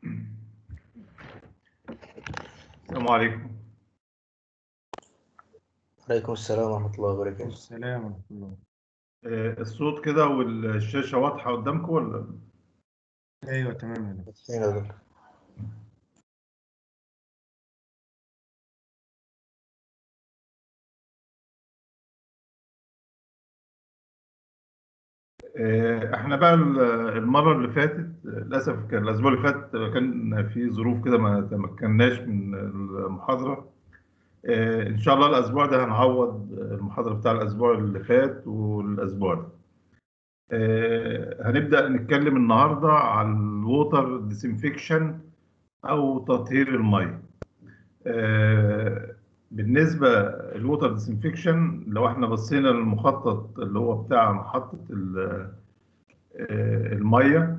السلام عليكم عليكم السلام ورحمة الله وبركاته السلام ورحمة الله آه، الصوت كده والشاشة واضحة قدامكم ولا أيوة تمام يا دكتور. فين يا دكتور؟ آه، احنا بقى ال- المرة اللي فاتت آه، للأسف كان الأسبوع اللي فات كان في ظروف كده ما تمكناش من المحاضرة آه، إن شاء الله الأسبوع ده هنعوض المحاضرة بتاع الأسبوع اللي فات والأسبوع ده آه، هنبدأ نتكلم النهاردة عن الووتر ديسنفكشن أو تطهير المية آه، بالنسبة الووتر ديسنفكشن لو احنا بصينا للمخطط اللي هو بتاع محطة ال- آه، المية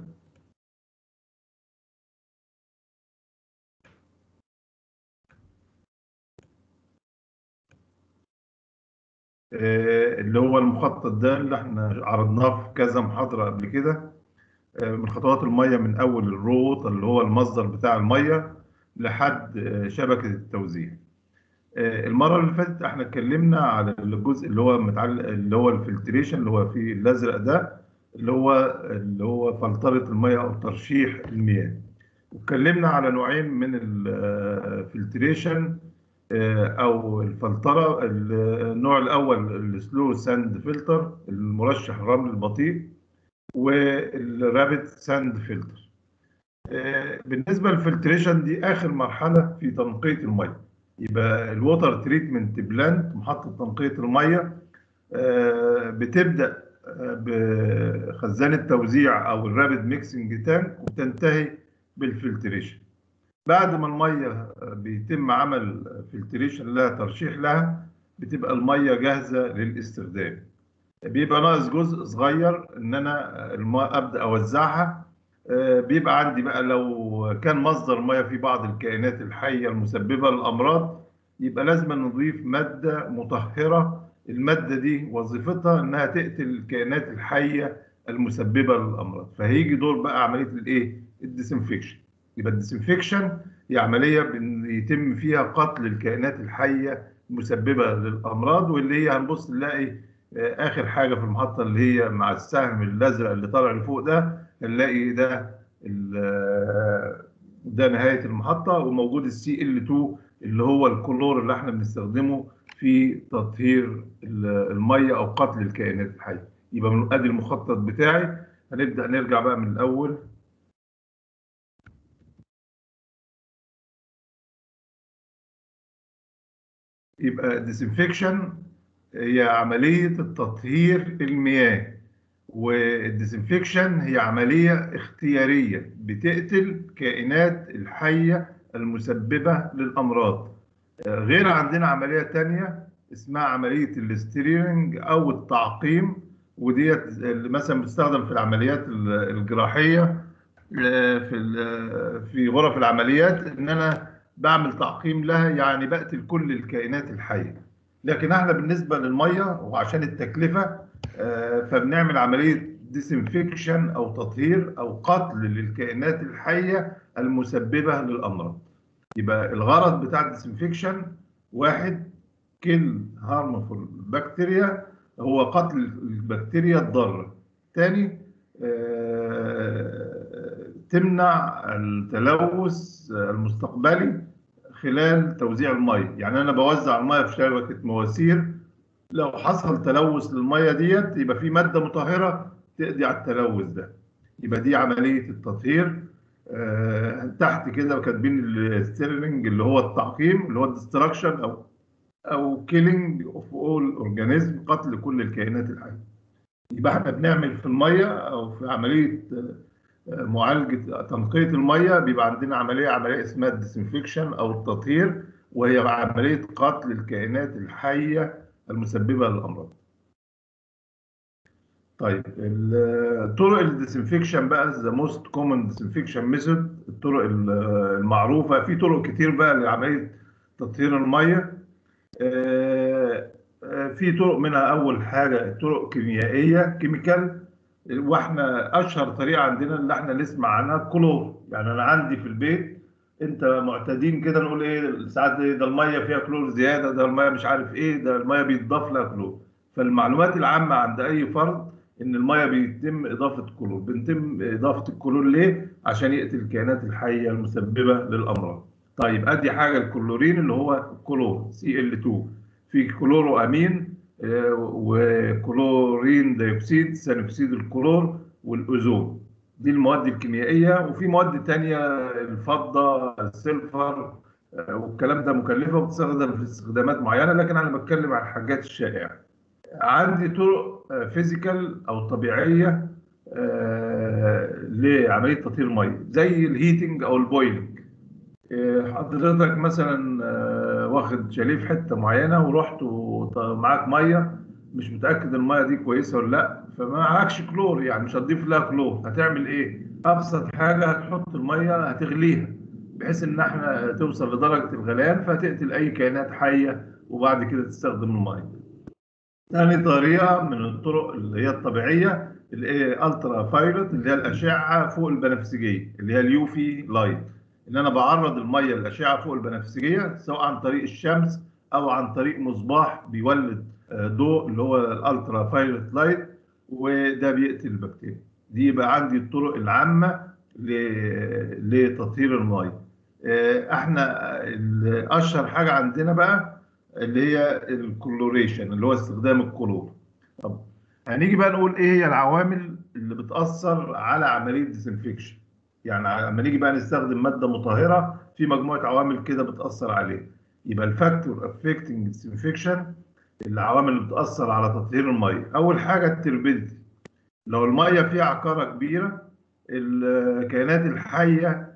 آه، اللي هو المخطط ده اللي احنا عرضناه في كذا محاضرة قبل كده آه، من خطوات المية من أول الروت اللي هو المصدر بتاع المية لحد آه، شبكة التوزيع. آه، المرة اللي فاتت احنا اتكلمنا على الجزء اللي هو متعلق اللي هو الفلتريشن اللي هو فيه الأزرق ده اللي هو اللي هو فلترة المية أو ترشيح المياه. واتكلمنا على نوعين من الفلتريشن او الفلتره النوع الاول السلو ساند فلتر المرشح الرمل البطيء والرابid ساند فلتر بالنسبه للفلتريشن دي اخر مرحله في تنقيه الميه يبقى الووتر تريتمنت بلانت محطه تنقيه الميه آه، بتبدا آه، بخزان التوزيع او الرابد ميكسنج تانك وبتنتهي بالفلتريشن بعد ما الميه بيتم عمل فلتريشن لها ترشيح لها بتبقى الميه جاهزه للاستخدام بيبقى ناقص جزء صغير ان انا الماء ابدا اوزعها آه، بيبقى عندي بقى لو كان مصدر ميه في بعض الكائنات الحيه المسببه للامراض يبقى لازم نضيف ماده مطهره الماده دي وظيفتها انها تقتل الكائنات الحيه المسببه للامراض فهيجي دور بقى عمليه الايه الديسنفكشن يبقى الديسنفكشن هي عمليه بن- يتم فيها قتل الكائنات الحيه المسببه للامراض واللي هي هنبص نلاقي آه، اخر حاجه في المحطه اللي هي مع السهم الازرق اللي طالع لفوق ده هنلاقي ده ال- آه، ده نهايه المحطه وموجود السي ال 2 اللي هو الكلور اللي احنا بنستخدمه في تطهير ال- الميه او قتل الكائنات الحيه يبقى من ادي المخطط بتاعي هنبدا نرجع بقى من الاول يبقى الديسنفكشن هي عملية التطهير المياه والديسنفكشن هي عملية اختيارية بتقتل كائنات الحية المسببة للأمراض آه، غير عندنا عملية تانية اسمها عملية الاستيرينج أو التعقيم وديت اللي مثلا بتستخدم في العمليات ال- الجراحية آه، في ال- في غرف العمليات ان انا بعمل تعقيم لها يعني بقتل كل الكائنات الحيه لكن احنا بالنسبه للميه وعشان التكلفه آه، فبنعمل عمليه ديسنفكشن او تطهير او قتل للكائنات الحيه المسببه للامراض يبقى الغرض بتاع الديسنفكشن واحد كل هارمفول بكتيريا هو قتل البكتيريا الضاره ثاني تمنع التلوث المستقبلي خلال توزيع الميه يعني انا بوزع الميه في شبكه مواسير لو حصل تلوث للميه ديت يبقى في ماده مطهره تقضي على التلوث ده يبقى دي عمليه التطهير آه، تحت كده كاتبين الستيرلينج اللي هو التعقيم اللي هو الدستركشن او او كيلينج اوف اول اورجانيزم قتل كل الكائنات الحيه يبقى احنا بنعمل في الميه او في عمليه آه، معالجه تنقيه الميه بيبقى عندنا عمليه عمليه اسمها الديسنفكشن او التطهير وهي عمليه قتل الكائنات الحيه المسببه للامراض. طيب ال- طرق الديسنفكشن بقى ذا موست كومن ديسنفكشن ميثود الطرق ال- المعروفه في طرق كتير بقى لعمليه تطهير الميه آه، آه، في طرق منها اول حاجه طرق كيميائيه كيميكال واحنا اشهر طريقه عندنا اللي احنا نسمع عنها الكلور يعني انا عندي في البيت انت معتادين كده نقول ايه ساعات إيه ده الميه فيها كلور زياده ده الميه مش عارف ايه ده الميه بيتضاف لها كلور فالمعلومات العامه عند اي فرد ان الميه بيتم اضافه كلور بنتم اضافه الكلور ليه عشان يقتل الكائنات الحيه المسببه للامراض طيب ادي حاجه الكلورين اللي هو الكلور سي ال 2 في كلورو امين آه، وكلورين ديوكسيد ثاني اكسيد الكلور والاوزون دي المواد الكيميائيه وفي مواد تانية الفضه السلفر آه، والكلام ده مكلفه وبتستخدم في استخدامات معينه لكن انا بتكلم عن الحاجات الشائعه عندي طرق فيزيكال او طبيعيه آه، لعمليه تطهير الميه زي الهيتنج او البويلنج آه، حضرتك مثلا آه، واخد شاليه في حته معينه ورحت ومعاك ميه مش متاكد الميه دي كويسه ولا لا فما معكش كلور يعني مش هتضيف لها كلور هتعمل ايه؟ ابسط حاجه هتحط الميه هتغليها بحيث ان احنا توصل لدرجه الغليان فتقتل اي كائنات حيه وبعد كده تستخدم الميه. ثاني طريقه من الطرق اللي هي الطبيعيه اللي هي الترا فايلوت اللي هي الاشعه فوق البنفسجيه اللي هي اليوفي لايت ان انا بعرض الميه للاشعه فوق البنفسجيه سواء عن طريق الشمس او عن طريق مصباح بيولد آه، ضوء اللي هو الالترا فايلوت لايت وده بيقتل البكتيريا دي يبقى عندي الطرق العامه ل- لتطهير الميه آه، احنا ال- اشهر حاجه عندنا بقى اللي هي الكلوريشن اللي هو استخدام الكلور طب هنيجي بقى نقول ايه هي العوامل اللي بتاثر على عمليه ديسنفكشن يعني لما نيجي بقى نستخدم ماده مطهره في مجموعه عوامل كده بتاثر عليه يبقى الفاكتور افكتنج ديسنفكشن العوامل اللي بتاثر على تطهير الميه اول حاجه التربيدتي لو الميه فيها عقاره كبيره الكائنات الحيه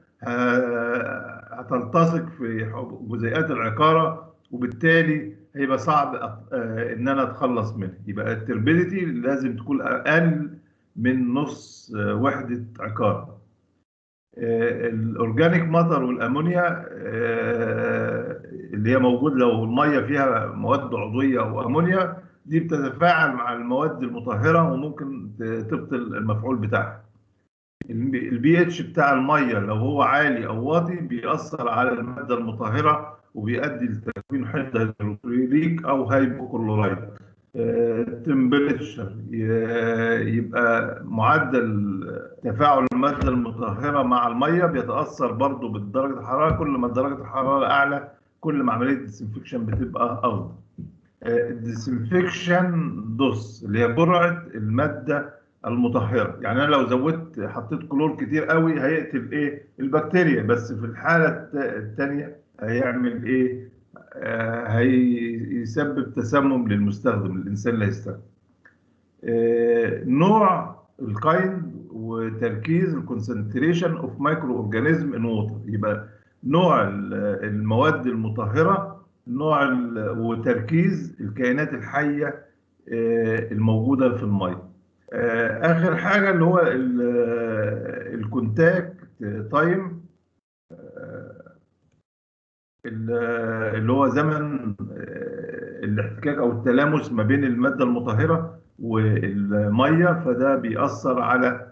ه- هتلتصق في جزيئات العقاره وبالتالي هيبقى صعب أت- آه، ان انا اتخلص منها يبقى التربيدتي لازم تكون اقل من نص آه، وحده عقاره آه، الاورجانيك ماتر والامونيا آه، اللي هي موجود لو الميه فيها مواد عضويه او امونيا دي بتتفاعل مع المواد المطهره وممكن ت- تبطل المفعول بتاعها البي اتش بتاع الميه لو هو عالي او واطي بيأثر على الماده المطهره وبيؤدي لتكوين حمض هيدروكلوريك او هايبوكلورايد تمبريتشر يبقى معدل تفاعل الماده المطهره مع الميه بيتاثر برضو بدرجه الحراره كل ما درجه الحراره اعلى كل ما عمليه الديسنفكشن بتبقى افضل الديسنفكشن دوس اللي هي جرعه الماده المطهره يعني انا لو زودت حطيت كلور كتير قوي هيقتل ايه البكتيريا بس في الحاله الت- التانيه هيعمل ايه آه، هيسبب تسمم للمستخدم الانسان اللي هيستخدم آه، نوع الكايند وتركيز الكونسنتريشن اوف مايكرو اورجانيزم ان ووتر يبقى نوع ال- المواد المطهره نوع ال- وتركيز الكائنات الحيه آه، الموجوده في الميه آه، اخر حاجه اللي هو الكونتاكت تايم اللي هو زمن آه، الاحتكاك او التلامس ما بين الماده المطهره والميه فده بيأثر على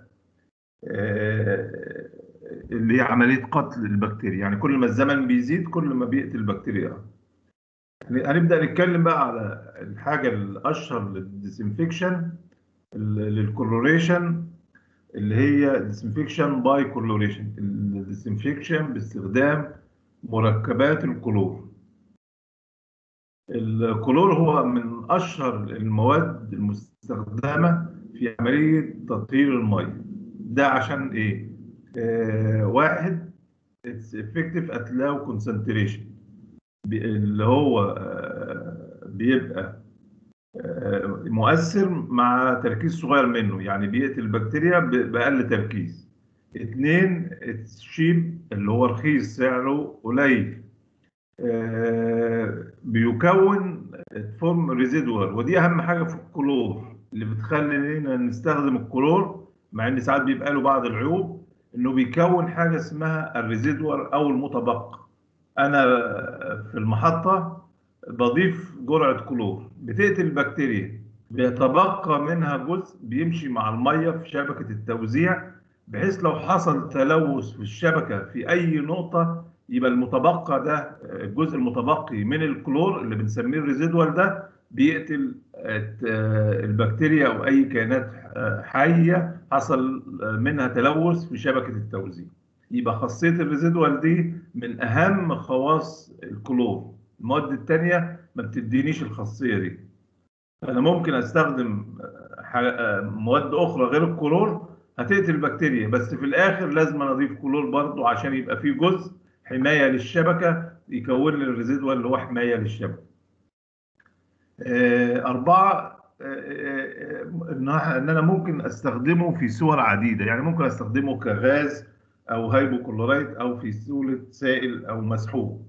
آه، اللي هي عمليه قتل البكتيريا يعني كل ما الزمن بيزيد كل ما بيقتل البكتيريا يعني هنبدأ نتكلم بقى على الحاجه الاشهر للديسنفكشن للكلوريشن اللي هي ديسنفكشن باي كلوريشن الديسنفكشن باستخدام مركبات الكلور الكلور هو من اشهر المواد المستخدمه في عمليه تطهير الميه ده عشان ايه آه واحد اتس افكتيف ات لو كونسنتريشن اللي هو آه بيبقى آه مؤثر مع تركيز صغير منه يعني بيقتل البكتيريا ب- باقل تركيز اتنين اتس شيب اللي هو رخيص سعره قليل آه، بيكون فورم ريزيدوال ودي اهم حاجه في الكلور اللي بتخلينا نستخدم الكلور مع ان ساعات بيبقى له بعض العيوب انه بيكون حاجه اسمها الريزيدوال او المتبقى انا في المحطه بضيف جرعه كلور بتقتل البكتيريا بيتبقى منها جزء بيمشي مع الميه في شبكه التوزيع بحيث لو حصل تلوث في الشبكه في اي نقطه يبقى المتبقى ده الجزء المتبقي من الكلور اللي بنسميه الريزيدوال ده بيقتل البكتيريا او اي كائنات حيه حصل منها تلوث في شبكه التوزيع يبقى خاصيه الريزيدوال دي من اهم خواص الكلور المواد الثانيه ما بتدينيش الخاصيه دي انا ممكن استخدم مواد اخرى غير الكلور هتقتل البكتيريا بس في الاخر لازم اضيف كلور برضو عشان يبقى فيه جزء حمايه للشبكه يكون لي الريزيدوال اللي هو حمايه للشبكه أربعة إن أنا ممكن أستخدمه في صور عديدة يعني ممكن أستخدمه كغاز أو هيبوكلورايت أو في صورة سائل أو مسحوب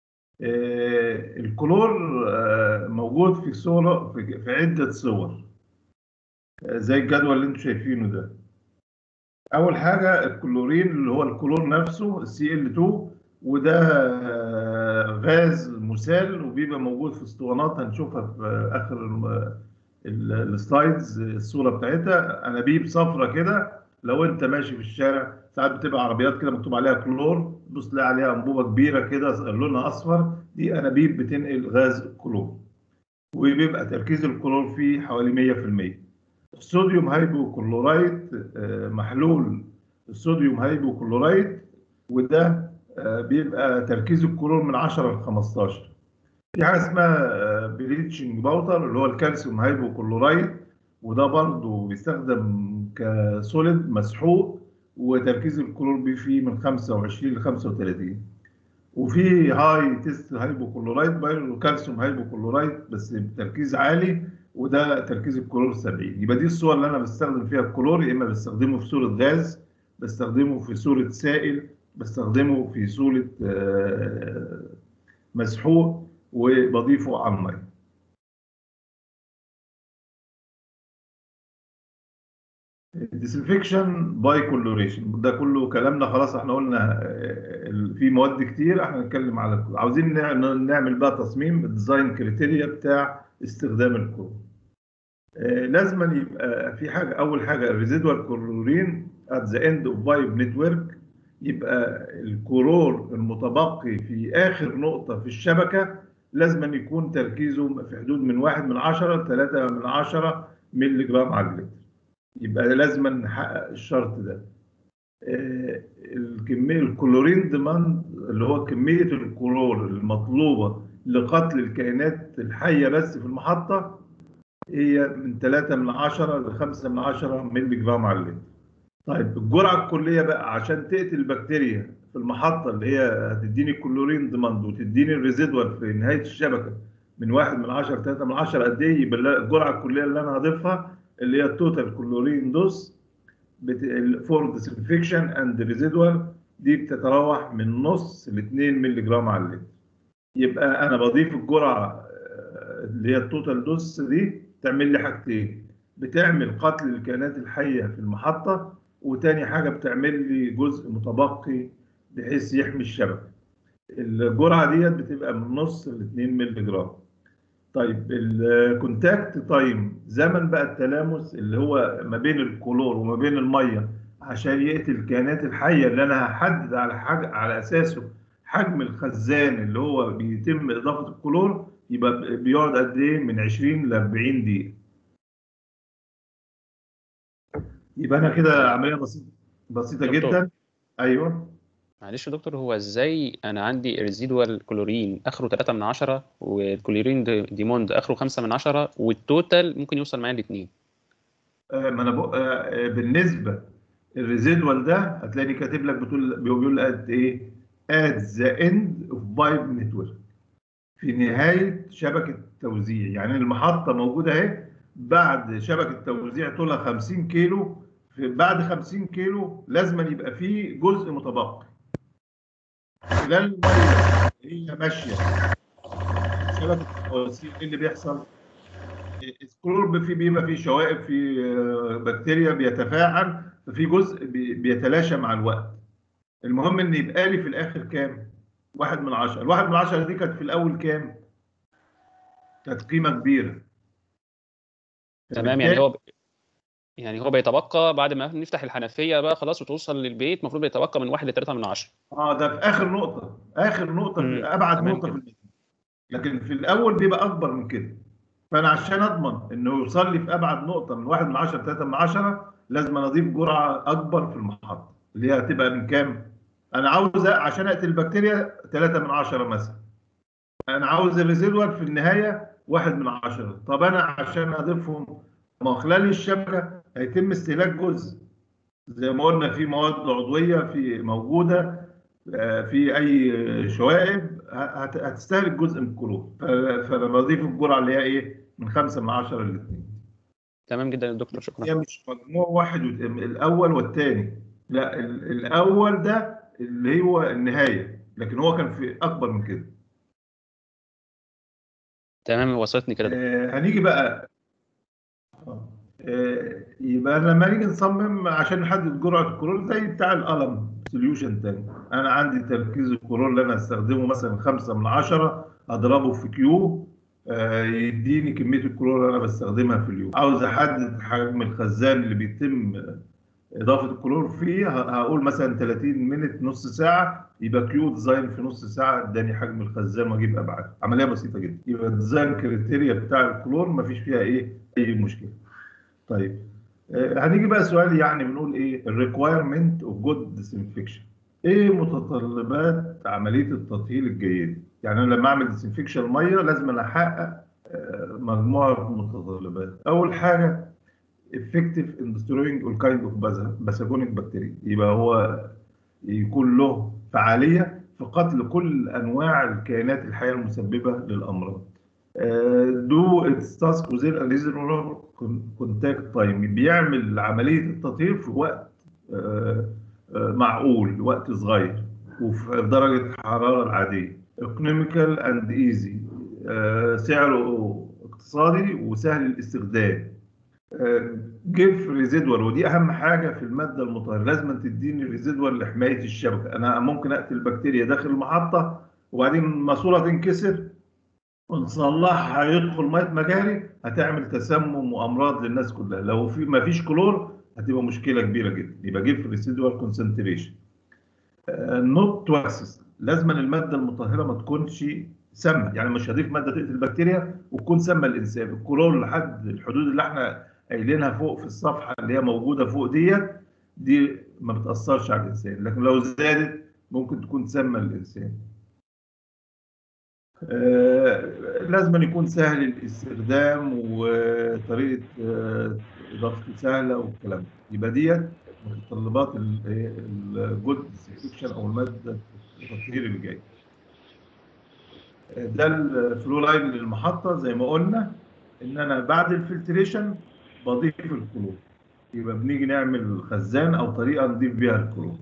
الكلور موجود في صورة في عدة صور زي الجدول اللي انتم شايفينه ده أول حاجة الكلورين اللي هو الكلور نفسه السي ال 2 وده غاز مسال وبيبقى موجود في اسطوانات هنشوفها في اخر السلايدز الصوره بتاعتها انابيب صفرة كده لو انت ماشي في الشارع ساعات بتبقى عربيات كده مكتوب عليها كلور تبص تلاقي عليها انبوبه كبيره كده لونها اصفر دي انابيب بتنقل غاز الكلور وبيبقى تركيز الكلور فيه حوالي 100% الصوديوم هيبوكلورايت محلول الصوديوم هيبوكلورايت وده بيبقى تركيز الكلور من 10 ل 15 في حاجه اسمها بليتشنج باوتر اللي هو الكالسيوم هيبوكلورايد وده برضه بيستخدم كسوليد مسحوق وتركيز الكلور فيه من 25 ل 35 وفي هاي تيست هيبوكلورايد بايرو كالسيوم هيبوكلورايد بس بتركيز عالي وده تركيز الكلور 70 يبقى دي الصور اللي انا بستخدم فيها الكلور يا اما بستخدمه في صوره غاز بستخدمه في صوره سائل بستخدمه في صورة مسحوق وبضيفه على المية ديسنفكشن باي كولوريشن ده كله كلامنا خلاص احنا قلنا في مواد كتير احنا نتكلم على عاوزين نعمل بقى تصميم الديزاين كريتيريا بتاع استخدام الكلور لازم يبقى في حاجه اول حاجه الريزيدوال كلورين at the end of pipe network يبقى الكلور المتبقي في اخر نقطه في الشبكه لازم يكون تركيزه في حدود من 1 من 10 ل 3 من 10 مللي جرام على اللتر يبقى لازم نحقق الشرط ده الكميه الكلورين ديماند اللي هو كميه الكلور المطلوبه لقتل الكائنات الحيه بس في المحطه هي من 3 من 10 ل 5 من 10 مللي جرام على اللتر طيب الجرعه الكليه بقى عشان تقتل البكتيريا في المحطه اللي هي هتديني الكلورين ديماند وتديني الريزيدوال في نهايه الشبكه من 1 من 10 ل 3 من 10 قد ايه يبقى الجرعه الكليه اللي انا هضيفها اللي هي التوتال كلورين دوز فور ديسنفكشن اند ريزيدوال دي بتتراوح من نص ل 2 مللي جرام على اللتر يبقى انا بضيف الجرعه اللي هي التوتال دوز دي تعمل لي حاجتين بتعمل قتل الكائنات الحيه في المحطه وتاني حاجه بتعمل لي جزء متبقي بحيث يحمي الشبكه الجرعه ديت بتبقى من نص ل 2 مللي جرام طيب الكونتاكت تايم زمن بقى التلامس اللي هو ما بين الكلور وما بين الميه عشان يقتل الكائنات الحيه اللي انا هحدد على حاجه على اساسه حجم الخزان اللي هو بيتم اضافه الكلور يبقى بيقعد قد ايه من 20 ل 40 دقيقه يبقى انا كده عمليه بسيطه بسيطه دكتور. جدا ايوه معلش يا دكتور هو ازاي انا عندي ريزيدوال كلورين اخره 3 من 10 والكلورين دي- ديموند اخره 5 من 10 والتوتال ممكن يوصل معايا لاثنين آه، ما انا بق... آه، بالنسبه الريزيدوال ده هتلاقيني كاتب لك بتقول بيقول قد ايه at the end of pipe network في نهايه شبكه التوزيع يعني المحطه موجوده اهي بعد شبكه توزيع طولها 50 كيلو في بعد 50 كيلو لازم يبقى فيه جزء متبقي خلال الميه هي ماشيه شبكه التوزيع ايه اللي بيحصل؟ الكلور في بيبقى فيه شوائب في آه، بكتيريا بيتفاعل ففي جزء بي- بيتلاشى مع الوقت المهم ان يبقى لي في الاخر كام؟ واحد من عشرة الواحد من عشرة دي كانت في الاول كام؟ كانت قيمة كبيرة تمام يعني هو ب... يعني هو بيتبقى بعد ما نفتح الحنفيه بقى خلاص وتوصل للبيت المفروض بيتبقى من 1 ل 3 من 10 اه ده في اخر نقطه اخر نقطه مم، في ابعد تمام نقطه في كده. الميزان لكن في الاول بيبقى اكبر من كده فانا عشان اضمن انه يوصل لي في ابعد نقطه من 1 من 10 3 من 10 لازم أنا اضيف جرعه اكبر في المحطه اللي هي هتبقى من كام؟ انا عاوز عشان اقتل البكتيريا 3 من 10 مثلا انا عاوز الريزيدوال في النهايه 1 من 10 طب انا عشان اضيفهم ما هو خلال الشبكه هيتم استهلاك جزء زي ما قلنا في مواد عضويه في موجوده آه، في اي شوائب هت- هتستهلك جزء من الكلور ف- فانا بضيف الجرعه اللي هي ايه من 5 من 10 ل 2 تمام جدا يا دكتور هي شكرا مش مجموع واحد وت- الاول والثاني لا ال- الاول ده اللي هو النهايه لكن هو كان في اكبر من كده تمام وصلتني كده آه، هنيجي بقى آه، يبقى لما نيجي نصمم عشان نحدد جرعه الكلور زي بتاع القلم سوليوشن تاني انا عندي تركيز الكلور اللي انا هستخدمه مثلا 5 من 10 اضربه في كيو آه، يديني كميه الكلور اللي انا بستخدمها في اليوم عاوز احدد حجم الخزان اللي بيتم اضافه الكلور فيه ه- هقول مثلا 30 مينت نص ساعه يبقى كيو ديزاين في نص ساعه اداني حجم الخزان واجيب ابعاد عمليه بسيطه جدا يبقى الديزاين كريتيريا بتاع الكلور مفيش فيها ايه اي مشكله طيب آه، هنيجي بقى سؤال يعني بنقول ايه الريكوايرمنت اوف جود ديسانفكشن ايه متطلبات عمليه التطهير الجيد يعني انا لما اعمل ديسانفكشن الميه لازم أنا احقق آه، مجموعه متطلبات اول حاجه effective in destroying all kind of pathogenic bacteria يبقى هو يكون له فعالية في قتل كل أنواع الكائنات الحية المسببة للأمراض. دو اتس تاسك وزير ريزونبل كونتاكت تايم بيعمل عملية التطهير في وقت آه، آه، معقول وقت صغير وفي درجة الحرارة العادية. economical and easy آه، سعره اقتصادي وسهل الاستخدام. جيف ريزيدوال ودي اهم حاجه في الماده المطهره لازم تديني ريزيدوال لحمايه الشبكه انا ممكن اقتل البكتيريا داخل المحطه وبعدين الماسوره تنكسر ونصلحها يدخل ميه مجاري هتعمل تسمم وامراض للناس كلها لو في ما فيش كلور هتبقى مشكله كبيره جدا يبقى جيف ريزيدوال كونسنتريشن نوت توكسس لازم الماده المطهره ما تكونش سامه يعني مش هضيف ماده تقتل البكتيريا وتكون سامه الانسان الكلور لحد الحدود اللي احنا قايلينها فوق في الصفحه اللي هي موجوده فوق ديت دي ما بتاثرش على الانسان لكن لو زادت ممكن تكون سامه للانسان آه لازم يكون سهل الاستخدام وطريقه آه اضافته سهله والكلام ده يبقى ديت متطلبات الجود ديسكريبشن او الماده التطهير اللي جاي ده الفلو لاين للمحطه زي ما قلنا ان انا بعد الفلتريشن بضيف الكلور يبقى بنيجي نعمل خزان او طريقه نضيف بيها الكلور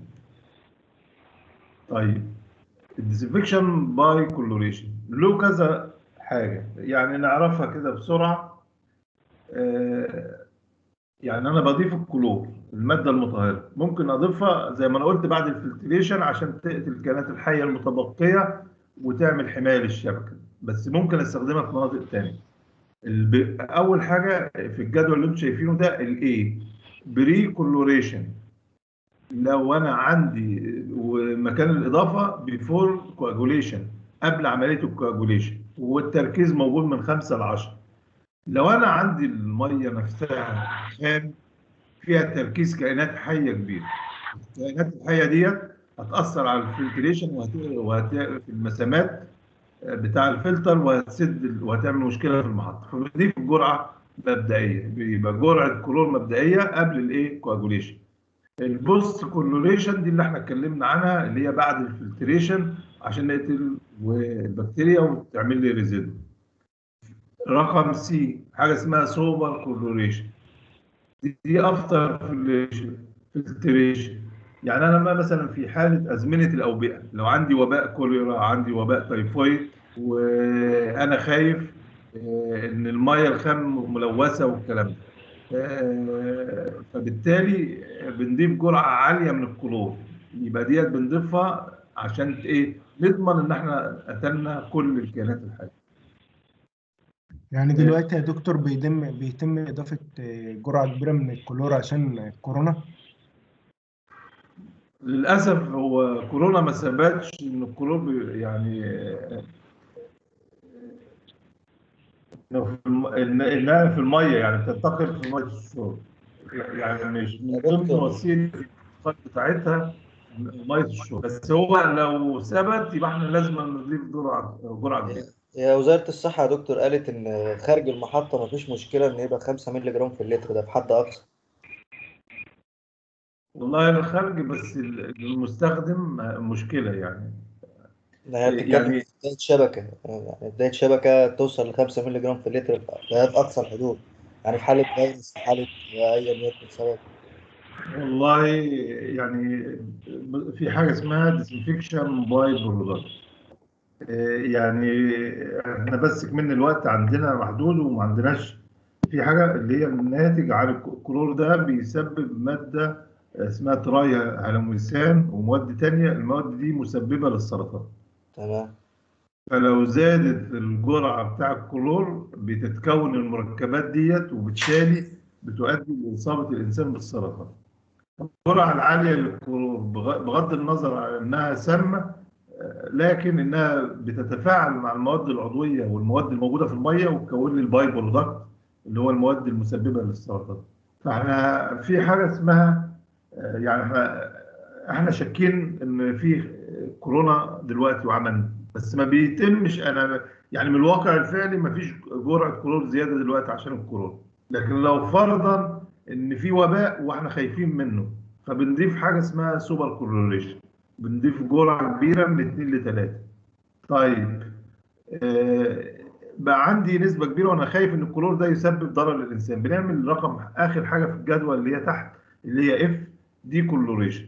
طيب الديسنفكشن باي كلوريشن له كذا حاجه يعني نعرفها كده بسرعه آه يعني انا بضيف الكلور الماده المطهره ممكن اضيفها زي ما انا قلت بعد الفلتريشن عشان تقتل الكائنات الحيه المتبقيه وتعمل حمايه للشبكه بس ممكن استخدمها في مناطق ثانيه الب... اول حاجه في الجدول اللي انتم شايفينه ده الاي بري كولوريشن لو انا عندي مكان الاضافه بيفور كواجوليشن قبل عمليه الكواجوليشن والتركيز موجود من 5 ل 10 لو انا عندي الميه نفسها خام فيها تركيز كائنات حيه كبير الكائنات الحيه ديت هتاثر على الفلتريشن وهت... وهت... في المسامات بتاع الفلتر وهتسد وهتعمل مشكله في المحطه فبنضيف الجرعه مبدئيه بيبقى جرعه كلور مبدئيه قبل الايه كواجوليشن البوست كولوريشن دي اللي احنا اتكلمنا عنها اللي هي بعد الفلتريشن عشان نقتل البكتيريا وتعمل لي ريزيدو رقم سي حاجه اسمها سوبر كولوريشن دي, دي افتر فلتريشن يعني انا مثلا في حاله ازمنه الاوبئه لو عندي وباء كوليرا عندي وباء تيفويد وانا خايف ان الميه الخام ملوثه والكلام ده فبالتالي بنضيف جرعه عاليه من الكلور يبقى ديت بنضيفها عشان ايه نضمن ان احنا قتلنا كل الكائنات الحيه يعني دلوقتي يا دكتور بيتم بيتم إضافة آه، جرعة كبيرة من الكلور عشان الكورونا للاسف هو كورونا ما ثبتش ان الكلور بي- يعني آه، إنه في الم- إن- انها في الميه يعني بتنتقل في ميه الشرب يعني مش من يا ضمن دكتور. وسيله الانتقال بتاعتها ميه الشرب بس هو لو ثبت يبقى احنا لازم نضيف جرعه جرعه جديدة. هي وزارة الصحة يا دكتور قالت إن خارج المحطة مفيش مشكلة إن يبقى 5 مللي جرام في اللتر ده بحد أقصى والله الخارج بس المستخدم مشكله يعني ده هي بتتكلم يعني- في بداية شبكة يعني بداية شبكة توصل ل 5 مللي جرام في اللتر ده في أقصى الحدود يعني في حالة فيروس في حالة أيا يكن سبب والله يعني في حاجه اسمها ديسنفكشن باي برودكت يعني احنا بس كمان الوقت عندنا محدود وما عندناش في حاجه اللي هي الناتج عن الكلور ده بيسبب ماده اسمها تراي هالوميثان ومواد تانية المواد دي مسببه للسرطان تمام فلو زادت الجرعة بتاع الكلور بتتكون المركبات ديت وبالتالي بتؤدي لإصابة الإنسان بالسرطان. الجرعة العالية للكلور بغ- بغض النظر عن إنها سامة آه، لكن إنها بتتفاعل مع المواد العضوية والمواد الموجودة في المية وتكون لي الباي برودكت اللي هو المواد المسببة للسرطان. فاحنا في حاجة اسمها آه، يعني احنا احنا شاكين ان في كورونا دلوقتي وعمل بس ما بيتمش انا يعني من الواقع الفعلي ما فيش جرعه كلور زياده دلوقتي عشان الكورونا لكن لو فرضا ان في وباء واحنا خايفين منه فبنضيف حاجه اسمها سوبر كلوريشن بنضيف جرعه كبيره من 2 ل 3 طيب آه، بقى عندي نسبه كبيره وانا خايف ان الكلور ده يسبب ضرر للانسان بنعمل رقم اخر حاجه في الجدول اللي هي تحت اللي هي اف دي كلوريشن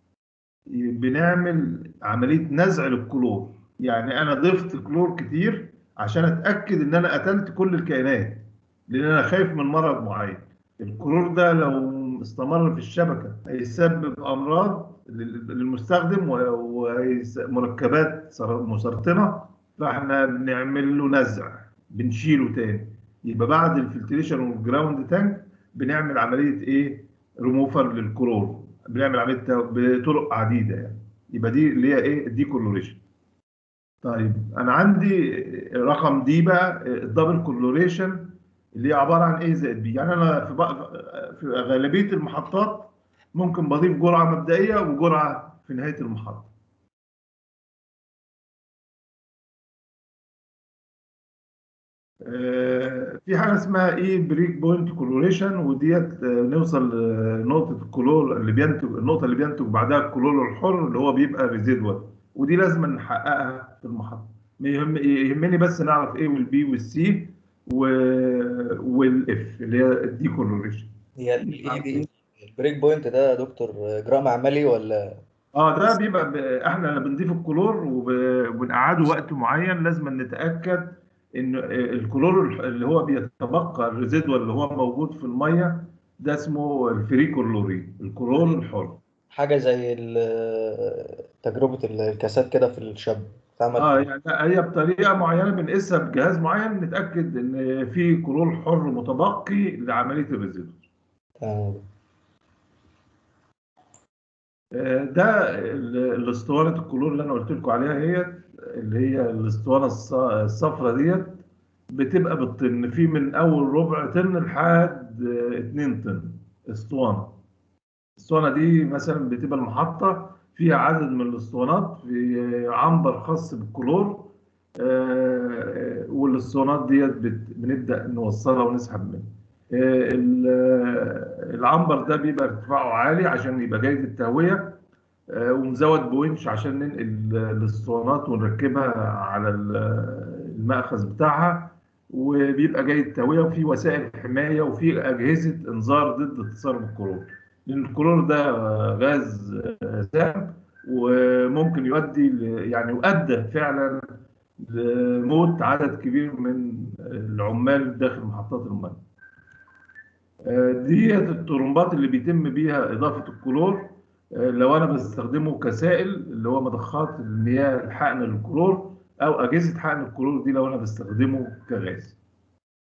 بنعمل عمليه نزع للكلور يعني انا ضفت كلور كتير عشان اتاكد ان انا قتلت كل الكائنات لان انا خايف من مرض معين الكلور ده لو استمر في الشبكه هيسبب امراض لل- للمستخدم ومركبات مسرطنه فاحنا بنعمل له نزع بنشيله تاني يبقى بعد الفلتريشن والجراوند تانك بنعمل عمليه ايه ريموفر للكلور بنعمل عمليه تو- بطرق عديده يعني يبقى دي اللي هي ايه الدي كلوريشن طيب انا عندي رقم دي بقى الدبل كلوريشن اللي هي عباره عن ايه زائد بي يعني انا في, بق... في غالبيه المحطات ممكن بضيف جرعه مبدئيه وجرعه في نهايه المحطه آه، في حاجه اسمها ايه بريك بوينت كلوريشن وديت آه، نوصل لنقطه الكلور اللي بينتج النقطه اللي بينتج بعدها الكلور الحر اللي هو بيبقى ريزيدوال ودي لازم نحققها في المحطه ما يهم يهمني بس نعرف ايه والبي والسي والاف اللي هي الدي كلوريشن هي الاي دي البريك بوينت ده يا دكتور جرام عملي ولا اه ده بيبقى ب... احنا لما بنضيف الكلور وب- وبنقعده وقت معين لازم نتاكد ان الكلور اللي هو بيتبقى الريزيدوال اللي هو موجود في الميه ده اسمه الفري كلورين الكلور الحر حاجة زي ال- تجربة الكاسات كده في الشاب بتعمل اه يعني هي بطريقه معينه بنقيسها بجهاز معين نتاكد ان في كلور حر متبقي لعمليه الريزيدوال تمام. آه، ده ال- الاسطوانه الكلور اللي انا قلت لكم عليها هي اللي هي الاسطوانه الص- الصفرا ديت بتبقى بالطن في من اول ربع طن لحد 2 طن اسطوانه الاسطوانه دي مثلا بتبقى المحطه فيها عدد من الاسطوانات في عنبر خاص بالكلور آه، والاسطوانات ديت بت- بنبدا نوصلها ونسحب منها آه، ال- آه، العنبر ده بيبقى ارتفاعه عالي عشان يبقى جيد التهويه آه، ومزود بونش عشان ننقل الاسطوانات ونركبها على ال- المأخذ بتاعها وبيبقى جيد التهويه وفي وسائل حمايه وفي اجهزه انذار ضد تسرب الكلور لان الكلور ده آه، غاز آه، سام وممكن يؤدي ل- يعني يؤدى فعلا لموت عدد كبير من العمال داخل محطات المياه. آه، ديت الطرمبات اللي بيتم بيها اضافه الكلور آه، لو انا بستخدمه كسائل اللي هو مضخات المياه الحقن للكلور او اجهزه حقن الكلور دي لو انا بستخدمه كغاز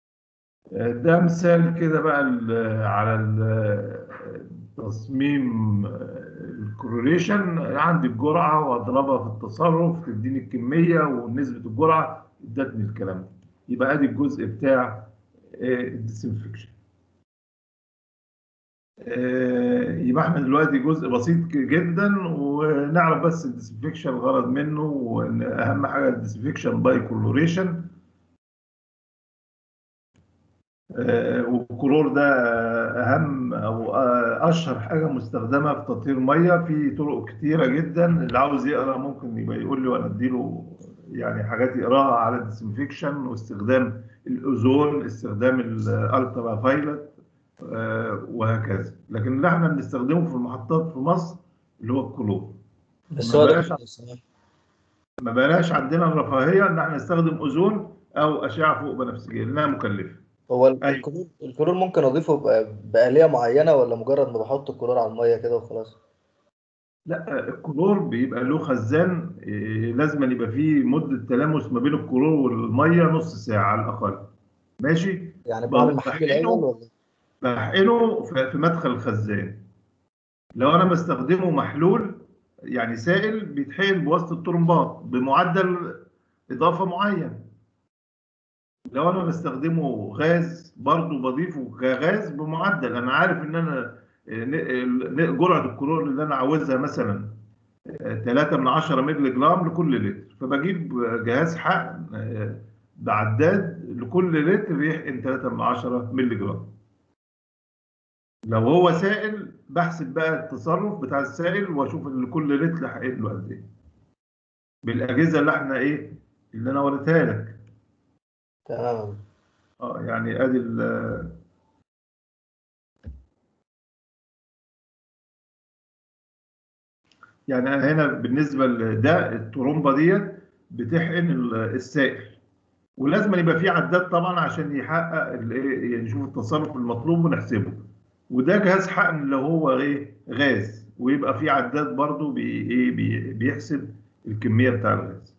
ده مثال كده بقى ال- على ال- تصميم الكورليشن عندي الجرعة واضربها في التصرف تديني الكمية ونسبة الجرعة ادتني الكلام ده يبقى ادي الجزء بتاع الديسنفكشن يبقى احنا دلوقتي جزء بسيط جدا ونعرف بس الديسنفكشن الغرض منه وان اهم حاجه الديسنفكشن باي كلوريشن والكلور ده اهم او اشهر حاجه مستخدمه في تطهير ميه في طرق كتيره جدا اللي عاوز يقرا ممكن يبقى يقول لي وانا اديله يعني حاجات يقراها على الديسنفكشن واستخدام الاوزون استخدام الالترا فايلت وهكذا لكن اللي احنا بنستخدمه في المحطات في مصر اللي هو الكلور بس ما هو بلاش ده ما بلاش عندنا الرفاهيه ان احنا نستخدم اوزون او اشعه فوق بنفسجيه لانها مكلفه هو ال- أيوة. الكلور الكلور ممكن اضيفه بآ- بآلية معينة ولا مجرد ما بحط الكلور على المية كده وخلاص لا الكلور بيبقى له خزان إيه، لازم أن يبقى فيه مده تلامس ما بين الكلور والميه نص ساعه على الاقل ماشي يعني بقى بعمل محلول بحقنه. الأول ولا بحقنه في في مدخل الخزان لو انا بستخدمه محلول يعني سائل بيتحقن بواسطه الطرمبات بمعدل اضافه معين لو انا بستخدمه غاز برضه بضيفه كغاز بمعدل انا عارف ان انا آه، ن- ن- جرعه الكلور اللي انا عاوزها مثلا 3 من 10 مللي جرام لكل لتر فبجيب جهاز حقن آه، بعداد لكل لتر يحقن 3 من 10 مللي جرام لو هو سائل بحسب بقى التصرف بتاع السائل واشوف ان كل لتر هحقن له قد ايه بالاجهزه اللي احنا ايه اللي انا وريتها لك تمام اه يعني ادي ال- يعني أنا هنا بالنسبه لده الترومبه ديت بتحقن ال- السائل ولازم يبقى في عداد طبعا عشان يحقق الايه يعني نشوف التصرف المطلوب ونحسبه وده جهاز حقن لو هو ايه غاز ويبقى في عداد برضو بي ايه بي بيحسب الكميه بتاع الغاز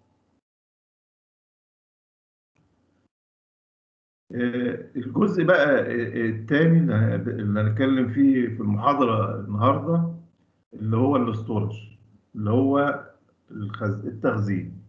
آه، الجزء بقى الثاني اللي هنتكلم فيه في المحاضرة النهاردة اللي هو الاستورج اللي هو الخز... التخزين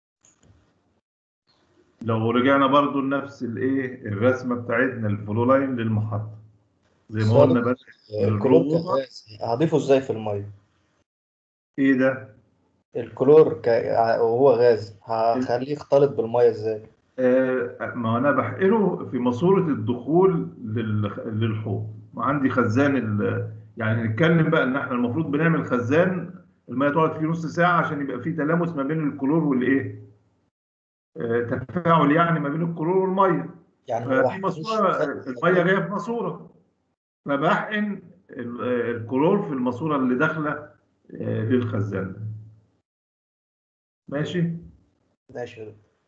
لو رجعنا برضو لنفس الايه الرسمة بتاعتنا الفلو لاين للمحطة زي ما قلنا بس الكلور الروضة. كغاز هضيفه ازاي في المية ايه ده؟ الكلور ك... وهو غاز هخليه يختلط بالمية ازاي آه، ما انا بحقنه في ماسوره الدخول لل- للحوض وعندي خزان ال... يعني نتكلم بقى ان احنا المفروض بنعمل خزان الميه تقعد فيه نص ساعه عشان يبقى فيه تلامس ما بين الكلور والايه آه، تفاعل يعني ما بين الكلور والميه يعني هو ففي محطوش ماسوره خط- الميه جايه في ماسوره فبحقن ال- آه، الكلور في الماسوره اللي داخله آه، للخزان ده. ماشي ماشي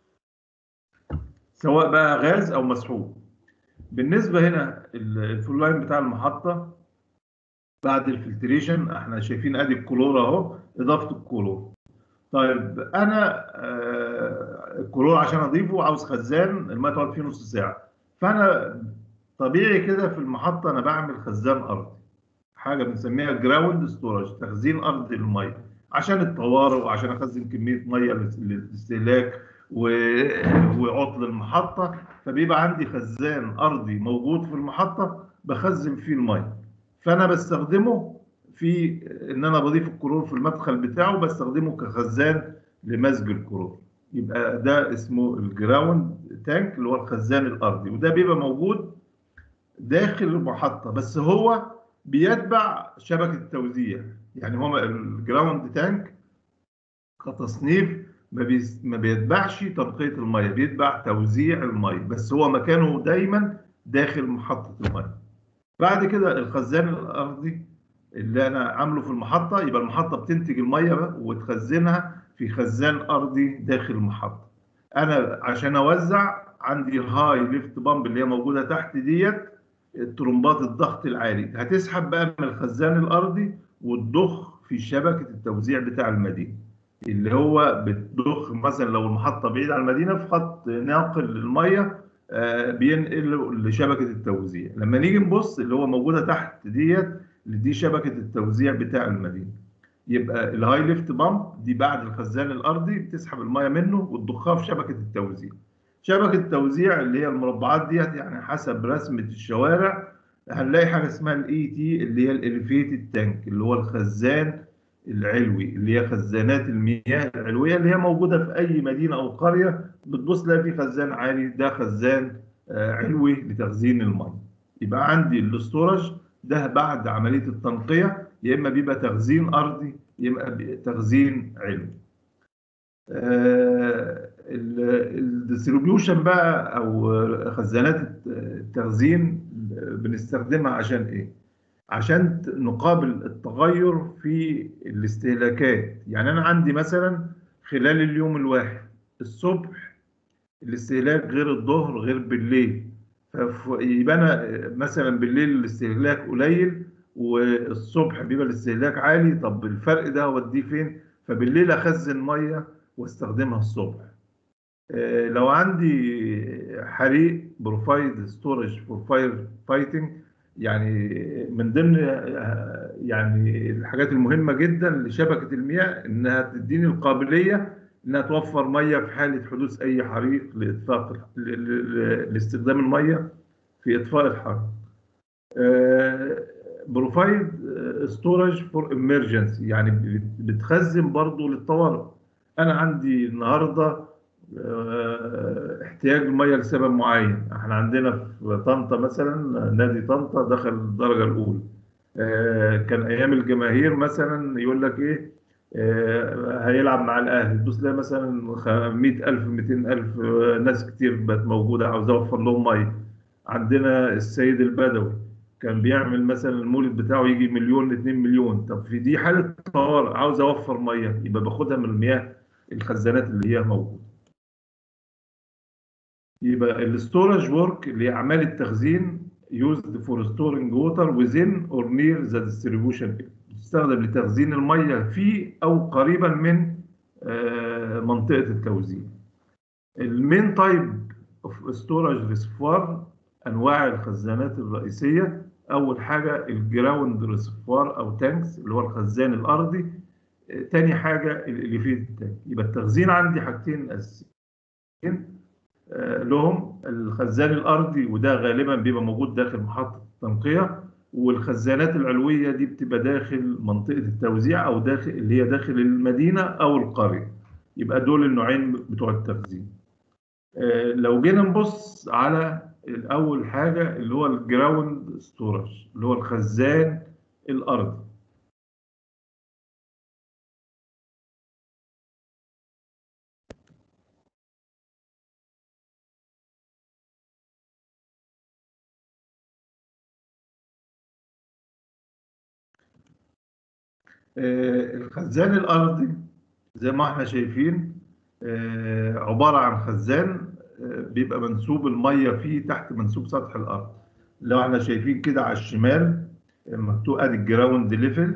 سواء بقى غاز او مسحوب بالنسبه هنا ال- الفول لاين بتاع المحطه بعد الفلتريشن احنا شايفين ادي الكلور اهو اضافه الكلور طيب انا آه، الكلور عشان اضيفه عاوز خزان الميه تقعد فيه نص ساعه فانا طبيعي كده في المحطه انا بعمل خزان ارضي حاجه بنسميها جراوند ستورج تخزين ارضي للميه عشان الطوارئ وعشان اخزن كميه ميه للاس- للاستهلاك و- وعطل المحطه فبيبقى عندي خزان ارضي موجود في المحطه بخزن فيه الميه فانا بستخدمه في ان انا بضيف الكلور في المدخل بتاعه بستخدمه كخزان لمزج الكلور يبقى ده اسمه الجراوند تانك اللي هو الخزان الارضي وده بيبقى موجود داخل المحطه بس هو بيتبع شبكه التوزيع يعني هو الجراوند تانك كتصنيف ما, بيس ما بيتبعش تنقية المية بيتبع توزيع المية بس هو مكانه دايما داخل محطة المية بعد كده الخزان الأرضي اللي أنا عامله في المحطة يبقى المحطة بتنتج المية بقى وتخزنها في خزان أرضي داخل المحطة أنا عشان أوزع عندي الهاي ليفت بامب اللي هي موجودة تحت ديت ترمبات الضغط العالي هتسحب بقى من الخزان الأرضي وتضخ في شبكة التوزيع بتاع المدينة اللي هو بتضخ مثلا لو المحطة بعيدة عن المدينة في خط ناقل للمية آه، بينقل لشبكه التوزيع لما نيجي نبص اللي هو موجوده تحت ديت اللي دي شبكه التوزيع بتاع المدينه يبقى الهاي ليفت بامب دي بعد الخزان الارضي بتسحب الميه منه وتضخها في شبكه التوزيع شبكه التوزيع اللي هي المربعات ديت يعني حسب رسمه الشوارع هنلاقي حاجه اسمها الاي تي اللي هي الاليفيتد تانك اللي هو الخزان العلوي اللي هي خزانات المياه العلويه اللي هي موجوده في اي مدينه او قريه بتبص تلاقي في خزان عالي ده خزان آه، علوي لتخزين الميه يبقى عندي الاستورج ده بعد عمليه التنقيه يا اما بيبقى تخزين ارضي يا اما بي- تخزين علوي الديستريبيوشن بقى او خزانات التخزين بنستخدمها عشان ايه عشان ت- نقابل التغير في الاستهلاكات يعني انا عندي مثلا خلال اليوم الواحد الصبح الاستهلاك غير الظهر غير بالليل فف- يبقى انا مثلا بالليل الاستهلاك قليل والصبح بيبقى الاستهلاك عالي طب الفرق ده اوديه فين فبالليل اخزن ميه واستخدمها الصبح آه، لو عندي حريق بروفايد ستورج فور فاير فايتنج يعني من ضمن آه، يعني الحاجات المهمه جدا لشبكه المياه انها تديني القابليه انها توفر ميه في حاله حدوث اي حريق لاطفاء ل- ل- ل- لاستخدام الميه في اطفاء الحريق. بروفايد ستورج فور امرجنسي يعني بت- بتخزن برضو للطوارئ. انا عندي النهارده آه، احتياج الميه لسبب معين احنا عندنا في طنطا مثلا نادي طنطا دخل الدرجه الاولى آه، كان ايام الجماهير مثلا يقول لك ايه آه، هيلعب مع الاهلي تبص تلاقي مثلا 100000 200000 آه، ناس كتير بقت موجوده عاوز اوفر لهم ميه عندنا السيد البدوي كان بيعمل مثلا المولد بتاعه يجي مليون 2 مليون طب في دي حاله طوارئ عاوز اوفر ميه يبقى باخدها من المياه الخزانات اللي هي موجوده يبقى الستورج ورك اللي هي اعمال التخزين used for storing water within or near the distribution area. بتستخدم لتخزين الميه في او قريبا من آه، منطقه التوزيع المين تايب اوف ستورج ريسفوار انواع الخزانات الرئيسيه اول حاجه الجراوند ريسفوار او تانكس اللي هو الخزان الارضي آه، تاني حاجه الاليفيت تانك يبقى التخزين عندي حاجتين اساسيين آه، لهم الخزان الارضي وده غالبا بيبقى موجود داخل محطه التنقيه والخزانات العلويه دي بتبقى داخل منطقه التوزيع او داخل اللي هي داخل المدينه او القريه يبقى دول النوعين بتوع التخزين آه، لو جينا نبص على اول حاجه اللي هو الجراوند ستورج اللي هو الخزان الارضي آه، الخزان الأرضي زي ما احنا شايفين آه، عبارة عن خزان آه، بيبقى منسوب المية فيه تحت منسوب سطح الأرض لو احنا شايفين كده على الشمال آه، مكتوب ادي الجراوند ليفل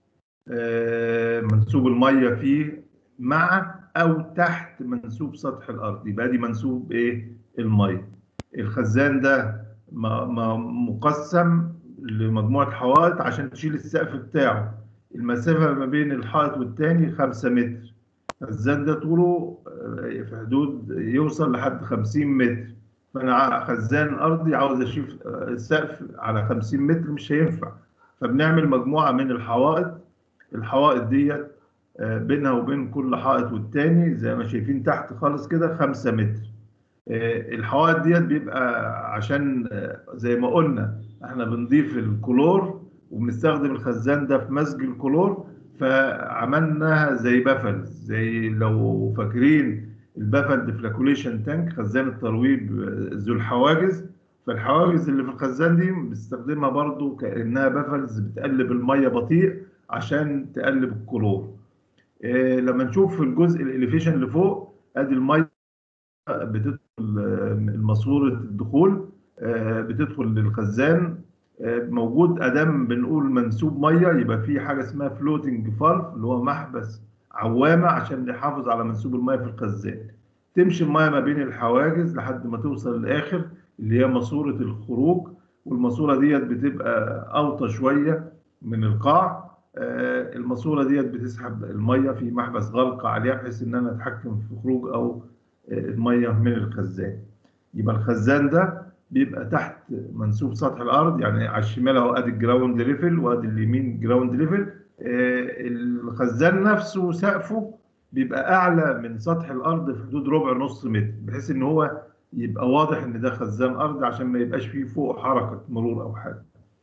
منسوب المية فيه مع أو تحت منسوب سطح الأرض يبقى دي منسوب إيه المية الخزان ده م- م- مقسم لمجموعة حوائط عشان تشيل السقف بتاعه المسافة ما بين الحائط والتاني خمسة متر الخزان ده طوله آه، في حدود يوصل لحد خمسين متر فأنا ع- خزان أرضي عاوز أشيل آه، السقف على خمسين متر مش هينفع فبنعمل مجموعة من الحوائط الحوائط ديت آه، بينها وبين كل حائط والتاني زي ما شايفين تحت خالص كده خمسة متر آه، الحوائط ديت بيبقى عشان آه، زي ما قلنا احنا بنضيف الكلور وبنستخدم الخزان ده في مزج الكلور فعملناها زي بافلز زي لو فاكرين البافل ديفلاكوليشن تانك خزان الترويب آه، ذو الحواجز فالحواجز اللي في الخزان دي بنستخدمها برضو كأنها بافلز بتقلب المية بطيء عشان تقلب الكلور آه، لما نشوف في الجزء الاليفيشن اللي فوق ادي المية بتدخل آه، الماسورة الدخول آه، بتدخل للخزان آه، موجود ادام بنقول منسوب ميه يبقى في حاجه اسمها فلوتنج فالف اللي هو محبس عوامه عشان يحافظ على منسوب الميه في الخزان تمشي الميه ما بين الحواجز لحد ما توصل للاخر اللي هي ماسوره الخروج والماسوره ديت بتبقى اوطى شويه من القاع آه، الماسوره ديت بتسحب الميه في محبس غلق عليها بحيث ان انا اتحكم في خروج او آه، الميه من الخزان يبقى الخزان ده بيبقى تحت منسوب سطح الارض يعني على الشمال اهو ادي الجراوند ليفل وادي اليمين جراوند ليفل آه، الخزان نفسه سقفه بيبقى اعلى من سطح الارض في حدود ربع نص متر بحيث ان هو يبقى واضح ان ده خزان ارض عشان ما يبقاش فيه فوق حركه مرور او حاجه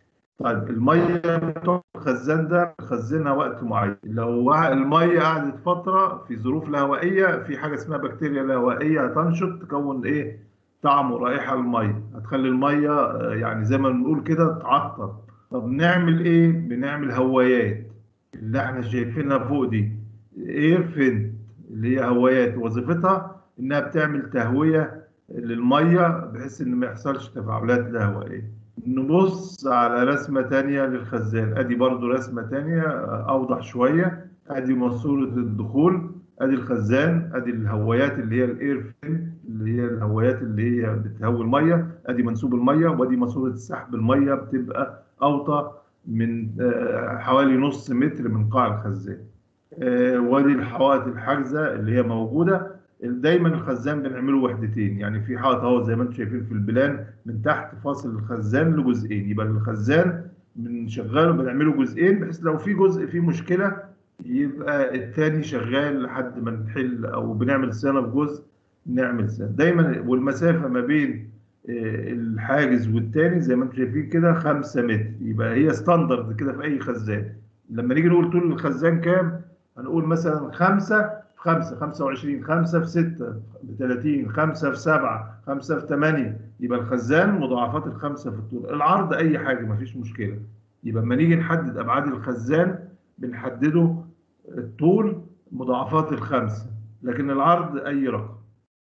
طيب الميه بتوع الخزان ده خزنها وقت معين لو الميه قعدت فتره في ظروف الهوائيه في حاجه اسمها بكتيريا الهوائيه هتنشط تكون ايه طعم ورائحه الميه هتخلي الميه آه، يعني زي ما بنقول كده تعطر طب نعمل ايه بنعمل هوايات اللي احنا شايفينها فوق دي اير فينت اللي هي هوايات وظيفتها انها بتعمل تهويه للميه بحيث ان ما يحصلش تفاعلات لا هوائيه نبص على رسمه تانية للخزان ادي برضو رسمه تانية آه، اوضح شويه ادي ماسوره الدخول ادي الخزان ادي الهوايات اللي هي الاير فين اللي هي الهوايات اللي هي بتهوي الميه ادي منسوب الميه وادي ماسوره سحب الميه بتبقى اوطى من آه، حوالي نص متر من قاع الخزان آه، وادي الحوائط الحاجزه اللي هي موجوده دايما الخزان بنعمله وحدتين يعني في حائط اهو زي ما انتم شايفين في البلان من تحت فاصل الخزان لجزئين يبقى الخزان بنشغله بنعمله جزئين بحيث لو في جزء فيه مشكله يبقى التاني شغال لحد ما نحل او بنعمل صيانه في جزء نعمل صيانه دايما والمسافه ما بين آه، الحاجز والتاني زي ما انتم شايفين كده 5 متر يبقى هي ستاندرد كده في اي خزان لما نيجي نقول طول الخزان كام هنقول مثلا 5 في 5 25 5 في 6 ب 30 5 في 7 5 في 8 يبقى الخزان مضاعفات الخمسه في الطول العرض اي حاجه مفيش مشكله يبقى لما نيجي نحدد ابعاد الخزان بنحدده الطول مضاعفات الخمسه لكن العرض اي رقم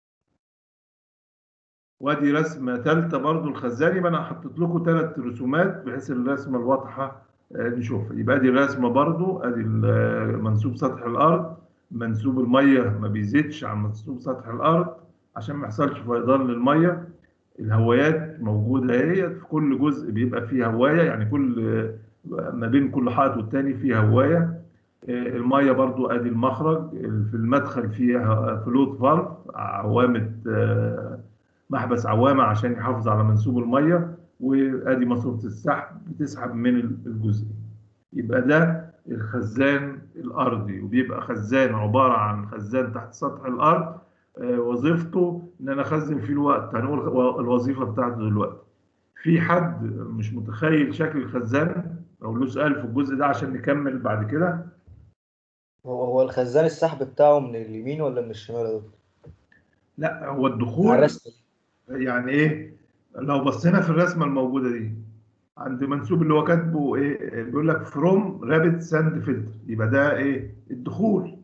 وادي رسمه ثالثه برضو الخزان يبقى انا حطيت لكم ثلاث رسومات بحيث الرسمه الواضحه آه، نشوفها يبقى ادي الرسمه برضو ادي ال- منسوب سطح الارض منسوب الميه ما بيزيدش عن منسوب سطح الارض عشان ما يحصلش فيضان للميه الهوايات موجوده اهي في كل جزء بيبقى فيه هوايه يعني كل ما بين كل حائط والتاني فيه هوايه آه، الميه برضو ادي المخرج في المدخل فيها فلوت فالف عوامه آه، محبس عوامه عشان يحافظ على منسوب الميه وادي ماسوره السحب بتسحب من الجزء يبقى ده الخزان الارضي وبيبقى خزان عباره عن خزان تحت سطح الارض آه، وظيفته ان انا اخزن فيه الوقت هنقول الوظيفه بتاعته دلوقتي في حد مش متخيل شكل الخزان او له سؤال في الجزء ده عشان نكمل بعد كده هو هو الخزان السحب بتاعه من اليمين ولا من الشمال يا دكتور؟ لا هو على الدخول الرسم يعني ايه لو بصينا في الرسمه الموجوده دي عند منسوب اللي هو كاتبه ايه بيقول لك فروم رابت ساند فلتر يبقى ده ايه الدخول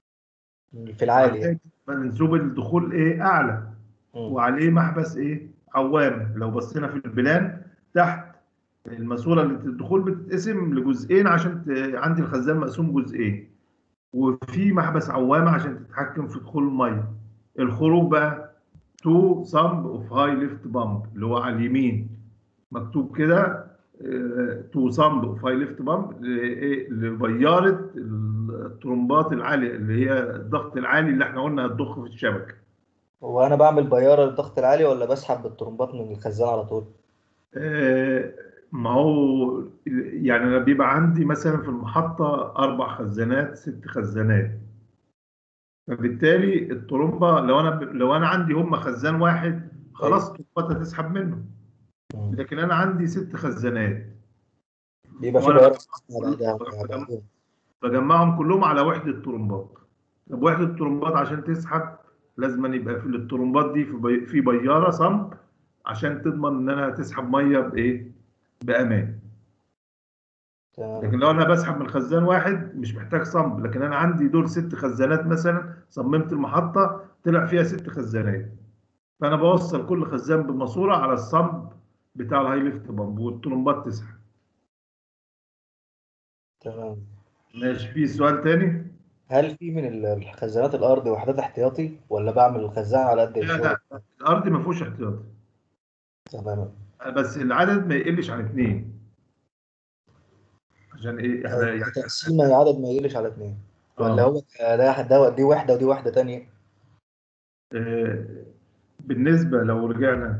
في العالي يعني. منسوب الدخول ايه اعلى مم. وعليه محبس ايه عوامه لو بصينا في البلان تحت الماسوره اللي الدخول بتتقسم لجزئين عشان ت... عندي الخزان مقسوم جزئين وفي محبس عوامه عشان تتحكم في دخول الميه الخروج بقى تو صمب اوف هاي ليفت بامب اللي هو على اليمين مكتوب كده تو صمب اوف هاي ليفت بامب لبياره الطرمبات العاليه اللي هي الضغط العالي اللي احنا قلنا هتضخ في الشبكه هو انا بعمل بياره للضغط العالي ولا بسحب بالطرمبات من الخزان على طول؟ آه، ما هو يعني انا بيبقى عندي مثلا في المحطه اربع خزانات ست خزانات فبالتالي الطرمبه لو انا لو انا عندي هم خزان واحد خلاص الطرمبات هتسحب منه مم. لكن انا عندي ست خزانات بيبقى في وأنا بياره بجمع- بعدها- بعدها. بجمعهم كلهم على وحده طرمبات طب وحده الطرمبات عشان تسحب لازم أن يبقى في الطرمبات دي في بي- في بياره صمب عشان تضمن ان انا تسحب ميه بايه بامان تمام لكن لو انا بسحب من خزان واحد مش محتاج صمب لكن انا عندي دول ست خزانات مثلا صممت المحطه طلع فيها ست خزانات فانا بوصل كل خزان بماسوره على الصمب بتاع الهاي ليفت بامب والطرمبات تسحب تمام ماشي في سؤال تاني هل في من ال- الخزانات الارض وحدات احتياطي ولا بعمل الخزان على قد لا الشغل لا الارض ما فيهوش احتياطي تماما بس العدد ما يقلش عن اثنين عشان ايه احنا يعني تقسيم العدد ما يقلش على اتنين ولا آه. هو ده ده دي واحده ودي واحده تانية آه، بالنسبة لو رجعنا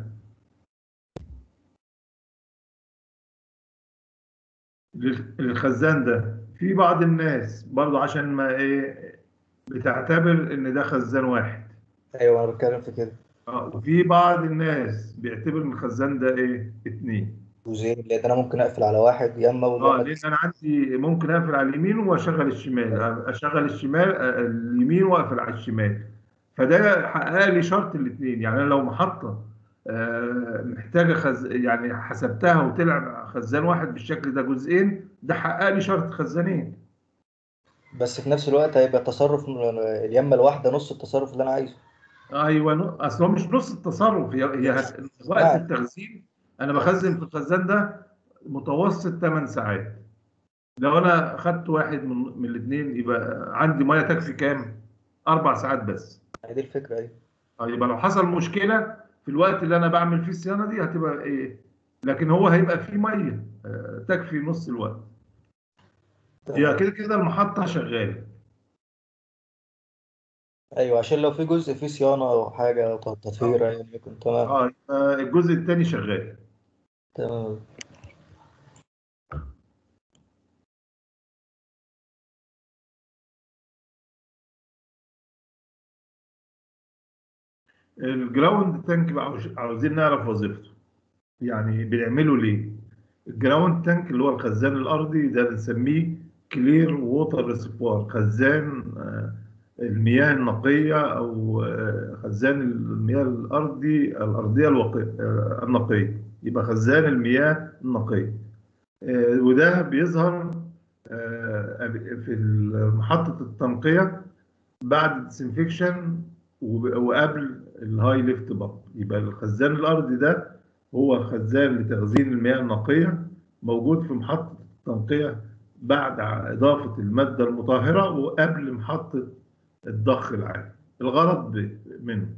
لل- للخزان ده في بعض الناس برضو عشان ما ايه بتعتبر ان ده خزان واحد ايوه انا بتكلم في كده اه وفي بعض الناس بيعتبر ان الخزان ده ايه اتنين جزئين لان انا ممكن اقفل على واحد يا اما اه ولا لان انا عندي ممكن اقفل على اليمين واشغل الشمال اشغل الشمال آه، اليمين واقفل على الشمال فده حقق لي شرط الاثنين يعني انا لو محطه آه، محتاجه خز... يعني حسبتها وطلع خزان واحد بالشكل ده جزئين ده حقق لي شرط خزانين بس في نفس الوقت هيبقى تصرف اليمه الواحده نص التصرف اللي انا عايزه ايوه ن- اصل هو مش نص التصرف هي هي هت... وقت نعم. التخزين انا بخزن في الخزان ده متوسط 8 ساعات لو انا خدت واحد من من الاثنين يبقى عندي ميه تكفي كام؟ اربع ساعات بس هي دي الفكره ايوه آه، يبقى لو حصل مشكله في الوقت اللي انا بعمل فيه الصيانه دي هتبقى ايه؟ لكن هو هيبقى فيه ميه آه، تكفي نص الوقت هي كده كده المحطه شغاله ايوه عشان لو في جزء فيه صيانه او حاجه او تطهير يعني يكون تمام اه يبقى الجزء الثاني شغال تمام الجراوند تانك بقى عاوز- عاوزين نعرف وظيفته يعني بنعمله ليه الجراوند تانك اللي هو الخزان الارضي ده بنسميه كلير ووتر ريسبوار خزان آه، المياه النقيه او آه، خزان المياه الارضي الارضيه الوقي- آه، النقيه يبقى خزان المياه النقيه آه، وده بيظهر آه، في محطه التنقيه بعد الديسنفكشن وقبل الهاي ليفت بامب يبقى الخزان الارضي ده هو خزان لتخزين المياه النقيه موجود في محطه التنقيه بعد اضافه الماده المطهره وقبل محطه الضخ العالي الغرض ب- منه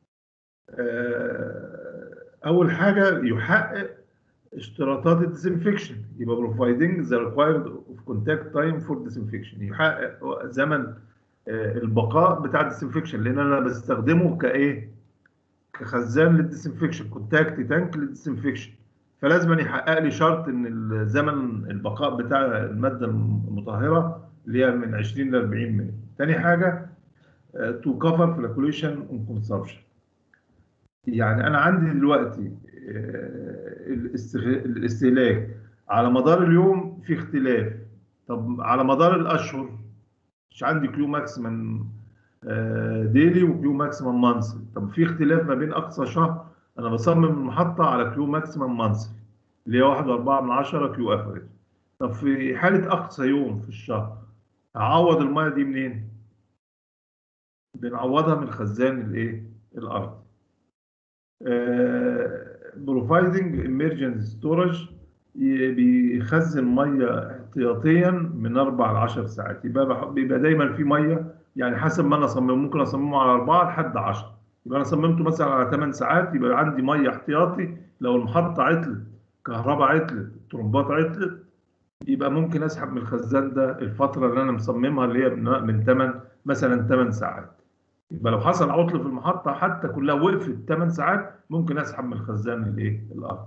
آه، اول حاجه يحقق اشتراطات الديسنفكشن يبقى providing the required of contact time for disinfection يحقق زمن آه، البقاء بتاع الديسنفكشن لان انا بستخدمه كايه كخزان للديسنفكشن كونتاكت تانك للديسنفكشن فلازم أن يحقق لي شرط ان الزمن البقاء بتاع الماده المطهره اللي هي من 20 ل 40 مللي تاني حاجه تو كفر فلاكوليشن اون كونسبشن يعني انا عندي دلوقتي آه، الاستغ- الاستهلاك على مدار اليوم في اختلاف طب على مدار الاشهر مش عندي كيو ماكسيمم ديلي وكيو ماكسيمم مانثلي طب في اختلاف ما بين اقصى شهر انا بصمم المحطه على كيو ماكسيمم مانثلي اللي هي 1.4 من 10 كيو افريج طب في حاله اقصى يوم في الشهر اعوض الميه دي منين؟ بنعوضها من خزان الايه؟ الارض. بروفايدنج emergency ستورج بيخزن ميه احتياطيا من اربع ل 10 ساعات يبقى بح- بيبقى دايما في ميه يعني حسب ما انا اصممه ممكن اصممه على 4 لحد 10 يبقى انا صممته مثلا على 8 ساعات يبقى عندي ميه احتياطي لو المحطه عطلت كهرباء عطلت ترمبات عطلت يبقى ممكن اسحب من الخزان ده الفتره اللي انا مصممها اللي هي من من 8 مثلا 8 ساعات يبقى لو حصل عطل في المحطه حتى كلها وقفت 8 ساعات ممكن اسحب من الخزان الايه الارض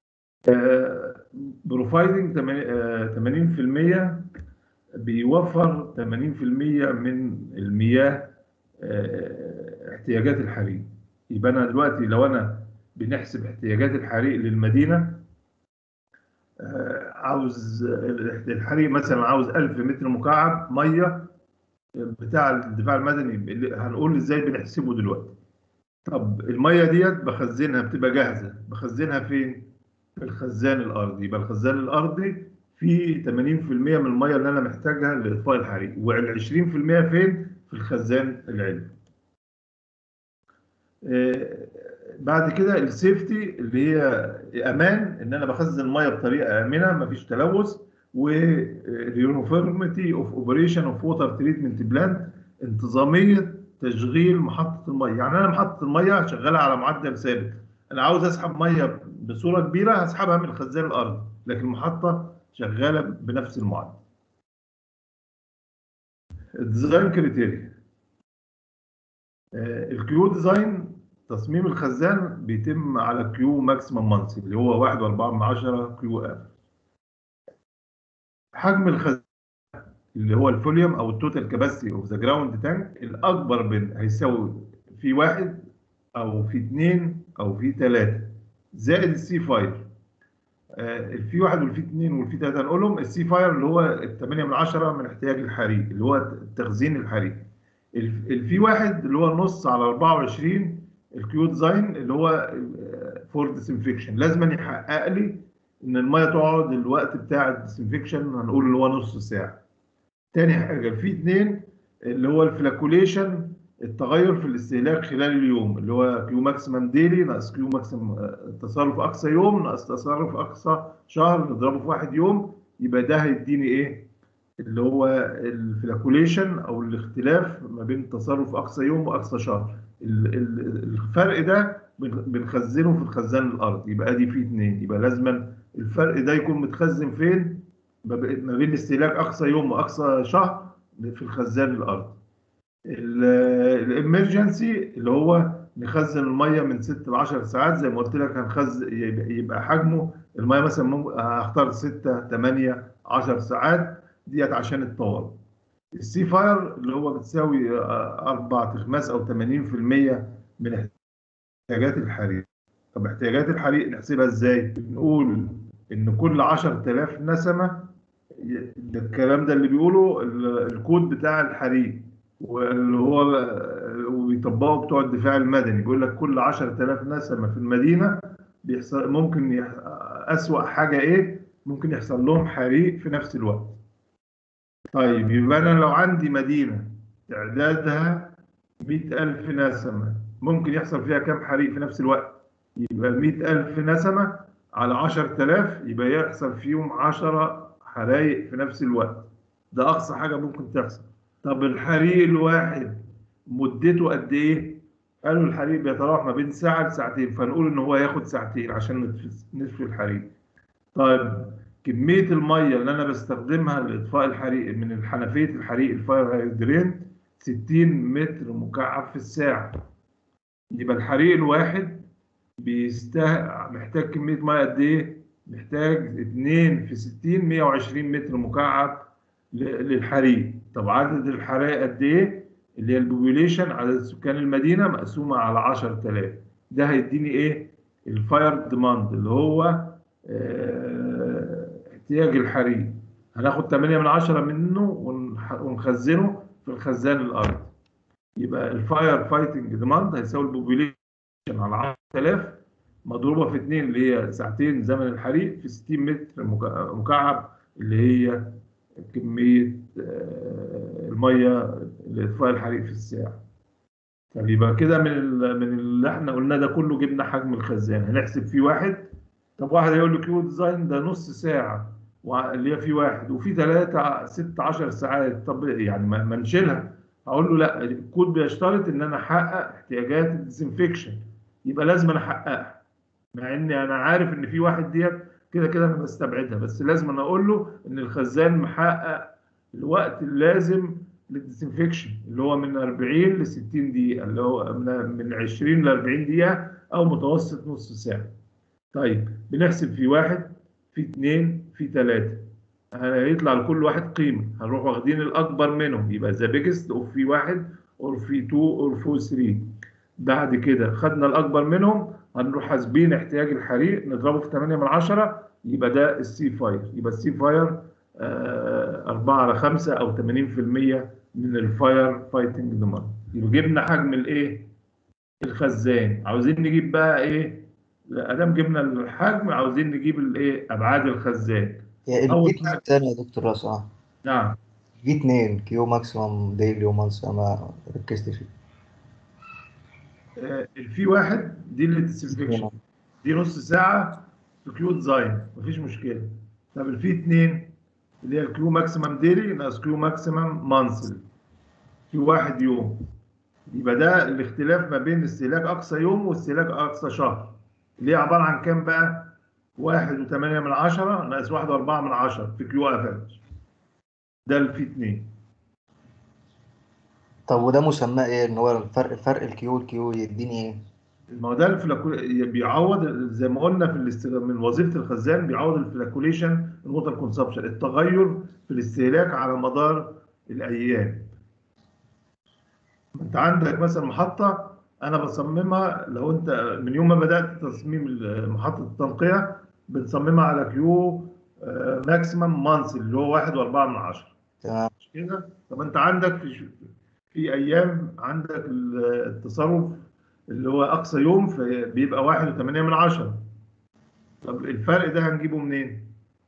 بروفايدنج 80% بيوفر 80% من المياه آه، احتياجات الحريق يبقى انا دلوقتي لو انا بنحسب احتياجات الحريق للمدينه آه، عاوز الحريق مثلا عاوز 1000 متر مكعب ميه بتاع الدفاع المدني اللي هنقول ازاي بنحسبه دلوقتي طب الميه ديت بخزنها بتبقى جاهزه بخزنها فين في الخزان الارضي يبقى الخزان الارضي فيه 80% من الميه اللي انا محتاجها لاطفاء الحريق وال 20% فين في الخزان العلوي آه، بعد كده السيفتي اللي هي امان ان انا بخزن الميه بطريقه امنه مفيش تلوث واليونيفورميتي اوف اوبريشن اوف ووتر تريتمنت بلانت انتظاميه تشغيل محطه الميه يعني انا محطه الميه شغاله على معدل ثابت انا عاوز اسحب ميه بصوره كبيره هسحبها من خزان الارض لكن المحطه شغاله بنفس المعدل الديزاين كريتيريا الكيو ديزاين تصميم الخزان بيتم على كيو ماكسيمم مانث اللي هو 1.4 كيو اف حجم الخزان اللي هو الفوليوم او التوتال كاباسيتي اوف ذا جراوند تانك الاكبر بين هيساوي في واحد او في اثنين او في ثلاثه زائد السي فاير آه، الفي واحد والفي اثنين والفي ثلاثه نقولهم السي فاير اللي هو الثمانية من عشرة من احتياج الحريق اللي هو تخزين الحريق الف- الفي واحد اللي هو نص على 24 الكيو ديزاين اللي هو فور ديسنفكشن لازم يحقق لي ان الميه تقعد الوقت بتاع الديسنفكشن هنقول اللي هو نص ساعه تاني حاجه الفي اتنين اللي هو الفلاكوليشن التغير في الاستهلاك خلال اليوم اللي هو كيو ماكسيمم ديلي ناقص كيو ماكسيمم آه، تصرف اقصى يوم ناقص تصرف اقصى شهر نضربه في واحد يوم يبقى ده هيديني ايه اللي هو الفلاكوليشن او الاختلاف ما بين تصرف اقصى يوم واقصى شهر ال- ال- الفرق ده بن- بنخزنه في الخزان الارض يبقى ادي فيه اتنين يبقى لازما الفرق ده يكون متخزن فين ما ب- ما بين استهلاك اقصى يوم واقصى شهر في الخزان الارض الامرجنسي اللي هو نخزن الميه من 6 ل 10 ساعات زي ما قلت لك هنخزن يبقى يبقى حجمه الميه مثلا ممكن هختار 6 8 10 ساعات ديت عشان الطوارئ السي فاير اللي هو بتساوي آه، اربع تخماس او 80% من احتياجات الحريق طب احتياجات الحريق نحسبها ازاي؟ نقول ان كل 10000 نسمه ي- ده الكلام ده اللي بيقوله ال- الكود بتاع الحريق واللي هو وبيطبقوا بتوع الدفاع المدني بيقول لك كل 10000 نسمه في المدينه بيحصل ممكن يح... اسوأ حاجه ايه؟ ممكن يحصل لهم حريق في نفس الوقت. طيب يبقى انا لو عندي مدينه تعدادها 100000 نسمه ممكن يحصل فيها كام حريق في نفس الوقت؟ يبقى 100000 نسمه على 10000 يبقى يحصل فيهم 10 حرايق في نفس الوقت. ده اقصى حاجه ممكن تحصل. طب الحريق الواحد مدته قد ايه؟ قالوا الحريق بيتراوح ما بين ساعه لساعتين فنقول ان هو ياخد ساعتين عشان نطفي نطفي الحريق. طيب كميه الميه اللي انا بستخدمها لاطفاء الحريق من حنفيه الحريق الفاير هيدرين 60 متر مكعب في الساعه. يبقى الحريق الواحد بيسته محتاج كميه ميه قد ايه؟ محتاج 2 في 60 120 متر مكعب ل- للحريق طب عدد الحرائق قد ايه اللي هي البوبوليشن عدد سكان المدينه مقسومه على 10000 ده هيديني ايه الفاير ديماند اللي هو آه، احتياج الحريق هناخد 8 من 10 منه ونح- ونخزنه في الخزان الارضي يبقى الفاير فايتنج ديماند هيساوي البوبوليشن على 10000 مضروبه في 2 اللي هي ساعتين زمن الحريق في 60 متر مكع- مكعب اللي هي كمية آه، المية لإطفاء الحريق في الساعة. طب يبقى كده من ال- من اللي احنا قلناه ده كله جبنا حجم الخزان هنحسب فيه واحد طب واحد هيقول لي كيو ديزاين ده نص ساعة وع- اللي هي فيه واحد وفي ثلاثة ست عشر ساعات طب يعني ما ما نشيلها هقول له لا الكود بيشترط ان انا احقق احتياجات الديسنفكشن يبقى لازم انا احققها مع اني انا عارف ان في واحد ديت كده كده انا بستبعدها بس لازم انا اقول له ان الخزان محقق الوقت اللازم للديسنفكشن اللي هو من 40 ل 60 دقيقة اللي هو من من 20 ل 40 دقيقة أو متوسط نص ساعة. طيب بنحسب في واحد في اثنين في ثلاثة. هيطلع لكل واحد قيمة هنروح واخدين الأكبر منهم يبقى ذا بيجست أوف في واحد أور في 2 أور في 3. بعد كده خدنا الأكبر منهم هنروح حاسبين احتياج الحريق نضربه في 8 من 10 يبقى ده السي فاير يبقى السي فاير 4 على 5 او 80% من الفاير فايتنج ديماند يبقى جبنا حجم الايه الخزان عاوزين نجيب بقى ايه لا ادام جبنا الحجم عاوزين نجيب الايه ابعاد الخزان هي أول الفي حاجة- الثانية يا دكتور راس اه نعم في اتنين كيو ماكسيمم ديلي ومانث أنا ما ركزت فيه آه، الفي واحد دي اللي ديسنفكشن دي نص ساعه في كيو ديزاين مفيش مشكله طب الفي اتنين اللي هي الكيو ماكسيمم ديلي ناقص كيو ماكسيمم مانثلي في واحد يوم يبقى ده الاختلاف ما بين استهلاك اقصى يوم واستهلاك اقصى شهر اللي هي عباره عن كام بقى؟ واحد وثمانية من عشرة ناقص واحد وأربعة من عشرة في كيو افريج ده اللي فيه اتنين طب وده مسماه ايه ان هو الفرق فرق الكيو والكيو يديني ايه ما هو ده الفلاكو بيعوض زي ما قلنا في الاستغ... من وظيفه الخزان بيعوض الفلاكوليشن الووتر كونسبشن التغير في الاستهلاك على مدار الايام انت عندك مثلا محطه انا بصممها لو انت من يوم ما بدات تصميم محطه التنقيه بنصممها على كيو ماكسيمم مانث اللي هو واحد واربعة من عشرة تمام مش كده؟ طب انت عندك في في ايام عندك التصرف اللي هو اقصى يوم في- بيبقى واحد وثمانية من عشرة طب الفرق ده هنجيبه منين؟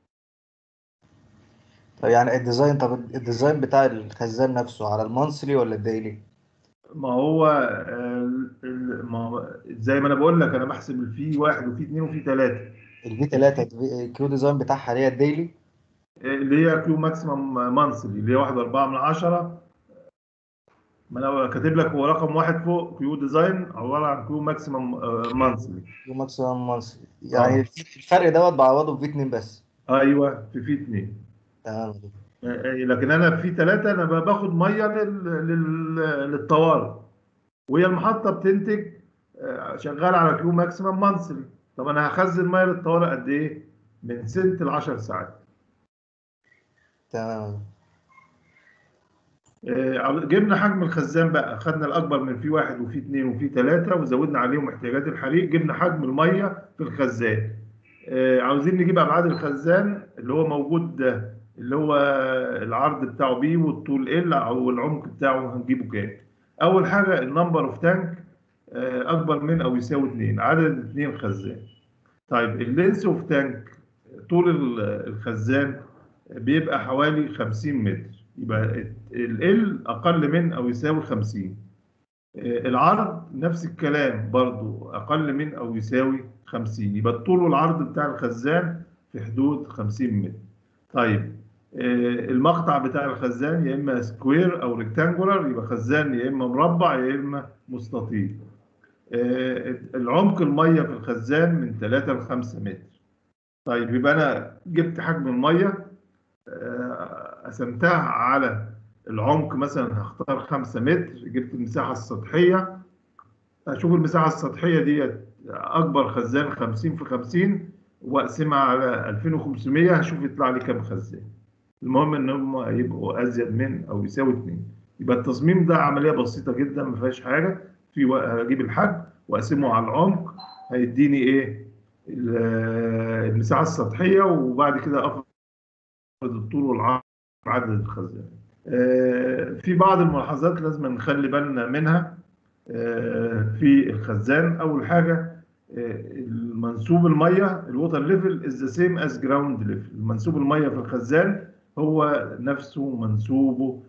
طب يعني الديزاين طب الديزاين بتاع الخزان نفسه على المانثلي ولا الديلي ما هو آه، ال- ما هو زي ما انا بقول لك انا بحسب الفي واحد وفي اثنين وفي ثلاثة الفي 3 الكيو ديزاين بتاعها اللي هي الديلي اللي هي كيو ماكسيمم مانثلي اللي هي واحد واربعة من عشرة ما انا كاتب لك هو رقم واحد فوق كيو ديزاين عبارة عن كيو ماكسيمم مانثلي كيو ماكسيمم مانثلي يعني الفرق دوت بعوضه في 2 بس ايوه في في اثنين تمام لكن انا في ثلاثة انا باخد ميه لل... لل... للطوارئ وهي المحطة بتنتج آه، شغالة على كيو ماكسيمم مانثلي طب انا هخزن ميه للطوارئ قد ايه؟ من 6 ل 10 ساعات تمام آه، جبنا حجم الخزان بقى خدنا الاكبر من في واحد وفي اثنين وفي ثلاثة وزودنا عليهم احتياجات الحريق جبنا حجم الميه في الخزان آه، عاوزين نجيب ابعاد الخزان اللي هو موجود ده اللي هو العرض بتاعه بي والطول ال او العمق بتاعه هنجيبه كام اول حاجه النمبر اوف تانك اكبر من او يساوي 2 عدد 2 خزان طيب اللينس اوف تانك طول ال- الخزان بيبقى حوالي 50 متر يبقى ال اقل من او يساوي 50 آه، العرض نفس الكلام برضو اقل من او يساوي 50 يبقى الطول والعرض بتاع الخزان في حدود 50 متر طيب آه، المقطع بتاع الخزان يا اما سكوير او ريكتانجولار يبقى خزان يا اما مربع يا اما مستطيل آه، العمق الميه في الخزان من 3 ل 5 متر طيب يبقى انا جبت حجم الميه آه، قسمتها على العمق مثلا هختار 5 متر جبت المساحه السطحيه اشوف المساحه السطحيه ديت اكبر خزان 50 في 50 واقسمها على 2500 هشوف يطلع لي كام خزان المهم ان هم يبقوا ازيد من او يساوي 2 يبقى التصميم ده عمليه بسيطه جدا ما فيهاش حاجه في و- هجيب الحجم واقسمه على العمق هيديني ايه ال- المساحه السطحيه وبعد كده افرض الطول والعرض عدد الخزان آه، في بعض الملاحظات لازم نخلي بالنا منها آه، في الخزان اول حاجه المنسوب الميه الووتر ليفل از ذا سيم از جراوند ليفل منسوب الميه في الخزان هو نفسه منسوبه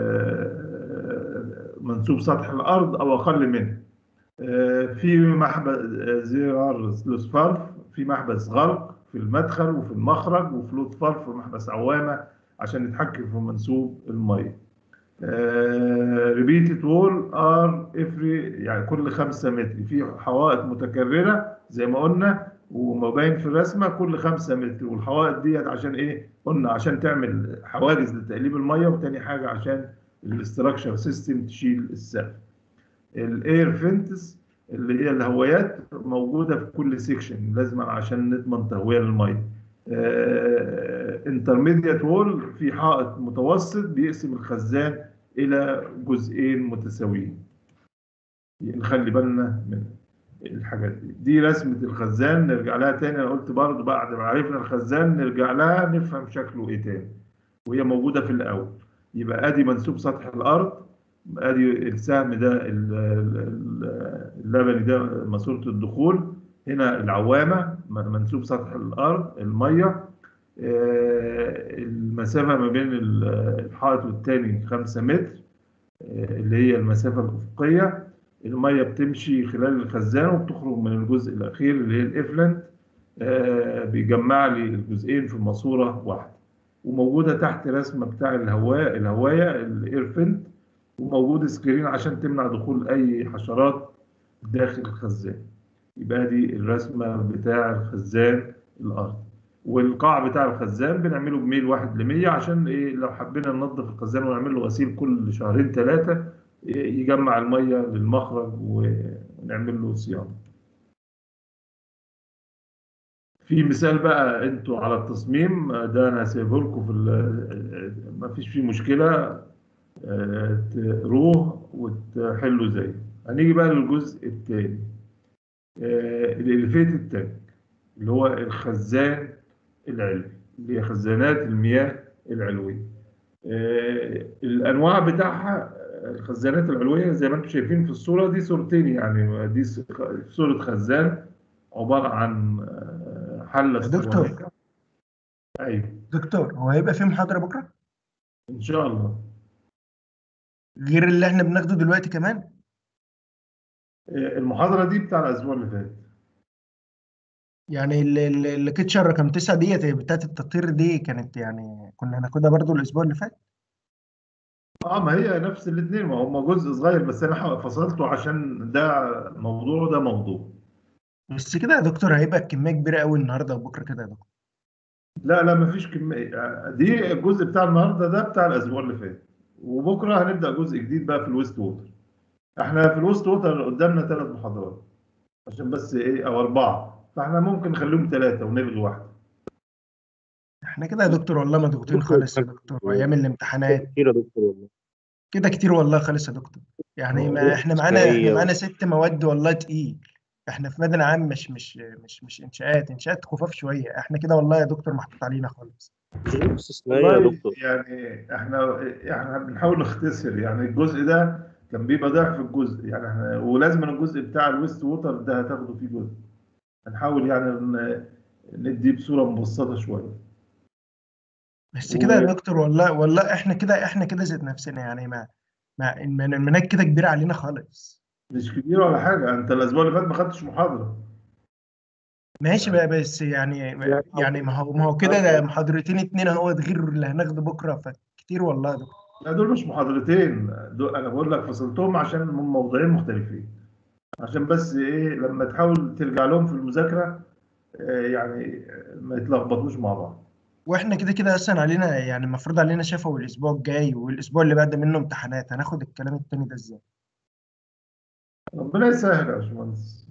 آه، منسوب سطح الارض او اقل منه آه، في محبس زرار لوسفارف في محبس غرق في المدخل وفي المخرج وفي لوسفارف ومحبس عوامه عشان نتحكم في منسوب الميه ريبيتد وول ار افري يعني كل خمسة متر في حوائط متكررة زي ما قلنا ومبين في الرسمة كل خمسة متر والحوائط ديت عشان ايه؟ قلنا عشان تعمل حواجز لتقليب المية وتاني حاجة عشان الاستراكشر سيستم تشيل السقف. الاير فينتس اللي هي الهوايات موجودة في كل سيكشن لازم عشان نضمن تهوية للمية. انترميديت وول في حائط متوسط بيقسم الخزان الى جزئين متساويين نخلي بالنا من الحاجات دي دي رسمة الخزان نرجع لها تاني انا قلت برضو بعد ما عرفنا الخزان نرجع لها نفهم شكله ايه تاني وهي موجودة في الاول يبقى ادي منسوب سطح الارض ادي السهم ده ال- ال- اللبني ده ماسورة الدخول هنا العوامة منسوب سطح الارض المية آه، المسافة ما بين ال- الحائط والتاني خمسة متر آه، اللي هي المسافة الأفقية المية بتمشي خلال الخزان وبتخرج من الجزء الأخير اللي هي الإفلنت آه، بيجمع لي الجزئين في ماسورة واحدة وموجوده تحت رسمه بتاع الهواء الهوايه الاير فنت وموجود سكرين عشان تمنع دخول اي حشرات داخل الخزان يبقى دي الرسمه بتاع الخزان الارضي والقاع بتاع الخزان بنعمله بميل واحد لمية عشان ايه لو حبينا ننظف الخزان ونعمل له غسيل كل شهرين ثلاثه يجمع الميه للمخرج ونعمل له صيانه في مثال بقى انتوا على التصميم ده انا هسيبه لكم في ال- ما فيش فيه مشكله آه، تقروه وتحلوا زيه هنيجي بقى للجزء الثاني الاليفيت التانك اللي هو الخزان العلوي اللي هي خزانات المياه العلويه آه، الانواع بتاعها الخزانات العلويه زي ما انتم شايفين في الصوره دي صورتين يعني دي صوره خزان عباره عن آه، حله يا دكتور. اسطوانية. ايوه دكتور هو هيبقى في محاضرة بكرة ان شاء الله غير اللي احنا بناخده دلوقتي كمان آه، المحاضره دي بتاع الاسبوع اللي فات يعني ال- ال- اللي كيتشر رقم تسعة ديت بتاعت التطهير دي كانت يعني كنا هناخدها برضو الأسبوع اللي فات اه ما هي نفس الاثنين ما هم جزء صغير بس انا فصلته عشان ده موضوع وده موضوع بس كده يا دكتور هيبقى الكمية كبيرة قوي النهاردة وبكرة كده يا دكتور لا لا ما فيش كمية دي الجزء بتاع النهارده ده بتاع الاسبوع اللي فات وبكره هنبدا جزء جديد بقى في الويست ووتر احنا في الويست ووتر قدامنا ثلاث محاضرات عشان بس ايه او اربعه فاحنا ممكن نخليهم ثلاثه ونلغي واحده احنا كده يا دكتور والله مضغوطين خالص يا دكتور وأيام الامتحانات كتير يا دكتور والله كده كتير والله خالص يا دكتور يعني ما موضوع احنا معانا احنا إسكالية. معانا ست مواد والله تقيل احنا في مدني عام مش مش مش مش انشاءات انشاءات خفاف شويه احنا كده والله يا دكتور محطوط علينا خالص ظروف استثنائية يا والله دكتور يعني احنا احنا بنحاول نختصر يعني الجزء ده كان بيبقى ضعف الجزء يعني احنا ولازم الجزء بتاع الويست ووتر ده هتاخده فيه جزء هنحاول يعني ن- نديه بصوره مبسطه شويه بس كده يا و- دكتور والله والله احنا كده احنا كده ذات نفسنا يعني ما ما المن- المناهج كده كبيره علينا خالص مش كبير ولا حاجه انت الاسبوع اللي فات ما خدتش محاضره ماشي بقى بس يعني يعني ما هو ما هو كده ده محاضرتين اتنين اهو غير اللي هناخده بكره فكتير والله يا دكتور لا دول مش محاضرتين دول انا بقول لك فصلتهم عشان من موضوعين مختلفين عشان بس ايه لما تحاول ترجع لهم في المذاكره آه، يعني ما يتلخبطوش مع بعض واحنا كده كده اصلا علينا يعني المفروض علينا شفوي الاسبوع الجاي والاسبوع اللي بعد منه امتحانات هناخد الكلام التاني ده ازاي ربنا يسهل يا باشمهندس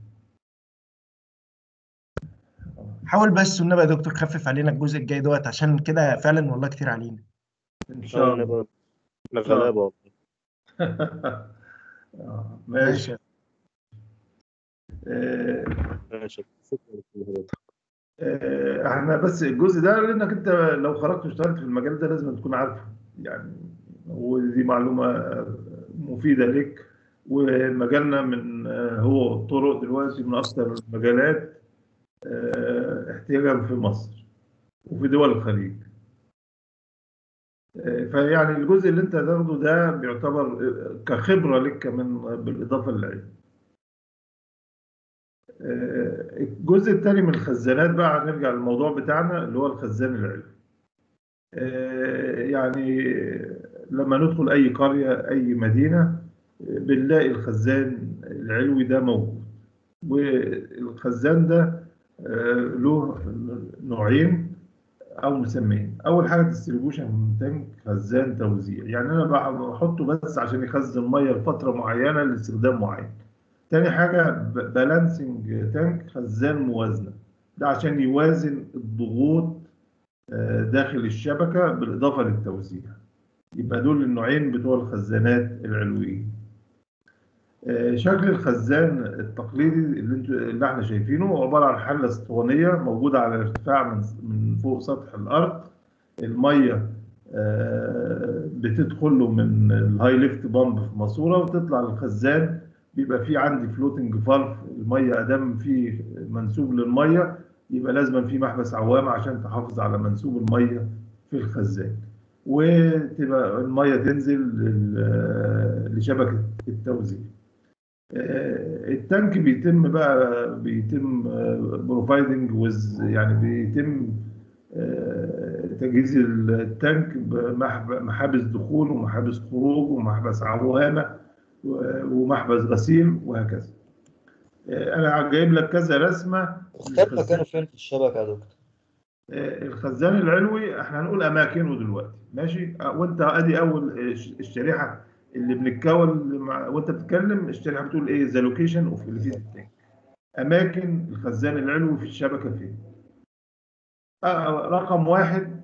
حاول بس والنبي يا دكتور خفف علينا الجزء الجاي دوت عشان كده فعلا والله كتير علينا ان شاء الله نبقى احنا غلابة والله آه، ماشي ماشي آه، ماشي شكرا لحضرتك. آه، احنا بس الجزء ده لانك انت لو خرجت واشتغلت في المجال ده لازم تكون عارفه يعني ودي معلومه مفيده لك ومجالنا من آه، هو الطرق دلوقتي من اكثر المجالات آه، احتياجا في مصر وفي دول الخليج آه، فيعني الجزء اللي انت هتاخده ده بيعتبر آه، كخبره لك كمان بالاضافه للعلم آه، الجزء الثاني من الخزانات بقى هنرجع للموضوع بتاعنا اللي هو الخزان العلوي. آه، يعني لما ندخل أي قرية أي مدينة آه، بنلاقي الخزان العلوي ده موجود والخزان ده آه، له نوعين أو مسميين أول حاجة ديستريبيوشن تانك خزان توزيع يعني أنا بحطه بس عشان يخزن مية لفترة معينة لاستخدام معين تاني حاجة بالانسنج تانك خزان موازنة ده عشان يوازن الضغوط آه، داخل الشبكة بالإضافة للتوزيع يبقى دول النوعين بتوع الخزانات العلويين آه، شكل الخزان التقليدي اللي انتوا اللي احنا شايفينه هو عبارة عن حلة اسطوانية موجودة على ارتفاع من من فوق سطح الأرض المية آه، بتدخل له من الهاي ليفت بامب في ماسورة وتطلع للخزان بيبقى في عندي فلوتنج فالف الميه ادام في منسوب للميه يبقى لازم في محبس عوامه عشان تحافظ على منسوب الميه في الخزان وتبقى الميه تنزل لل- لشبكه التوزيع آه، التانك بيتم بقى بيتم بروفايدنج ويز يعني بيتم آه، تجهيز التانك بمحابس دخول ومحابس خروج ومحبس عوامة و- ومحبس غسيل وهكذا آه، أنا جايب لك كذا رسمة اختار للخزان. مكانه فين في الشبكة يا دكتور؟ آه، الخزان العلوي احنا هنقول اماكنه دلوقتي ماشي آه، وانت ادي اول آه، ش- الشريحه اللي بنتكون مع وانت بتتكلم الشريحه بتقول ايه ذا لوكيشن اوف الفيزيت اماكن الخزان العلوي في الشبكه فين آه، رقم واحد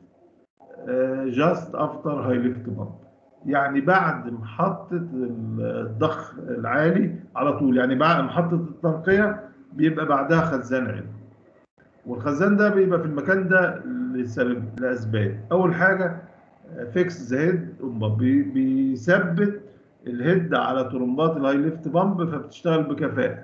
جاست افتر هاي ليفت بامب يعني بعد محطه الضخ العالي على طول يعني بعد محطه التنقيه بيبقى بعدها خزان علوي والخزان ده بيبقى في المكان ده لسبب لاسباب اول حاجه فيكس ذا هيد بيثبت الهيد على طرمبات الهاي ليفت بامب فبتشتغل بكفاءه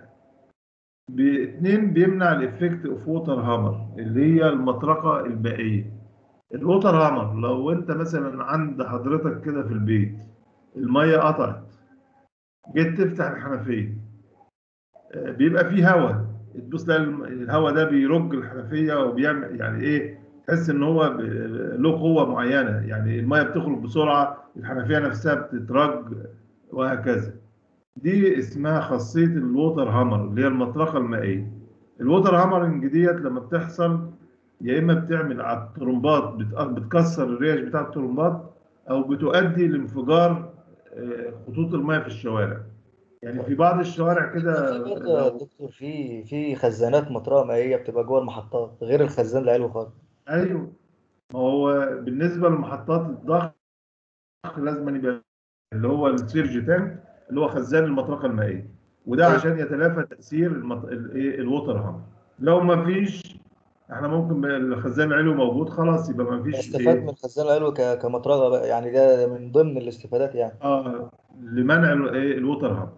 باثنين بيمنع الافكت اوف ووتر هامر اللي هي المطرقه المائيه الووتر هامر لو انت مثلا عند حضرتك كده في البيت الميه قطعت جيت تفتح الحنفيه آه، بيبقى فيه هواء تبص تلاقي الم- الهواء ده بيرج الحنفيه وبيعمل يعني ايه تحس ان هو ب- له قوه معينه يعني الميه بتخرج بسرعه الحنفيه نفسها بتترج وهكذا دي اسمها خاصيه الووتر هامر اللي هي المطرقه المائيه الووتر هامرنج ديت لما بتحصل يا اما بتعمل على الطرمبات بت- بتكسر الريش بتاع الطرمبات او بتؤدي لانفجار آه، خطوط الميه في الشوارع يعني في بعض الشوارع كده في برضه يا دكتور في في خزانات مطرقة مائية بتبقى جوه المحطات غير الخزان العلوي خالص ايوه ما هو بالنسبه لمحطات الضغط لازم يبقى اللي هو السيرج تانك اللي هو خزان المطرقه المائيه وده طيب. عشان يتلافى تاثير المط... الايه الووتر هامر لو ما فيش احنا ممكن بقى الخزان العلوي موجود خلاص يبقى ما فيش استفاد من الخزان العلوي ك- كمطرقة بقى يعني ده من ضمن الاستفادات يعني اه لمنع ال- إيه الووتر هامر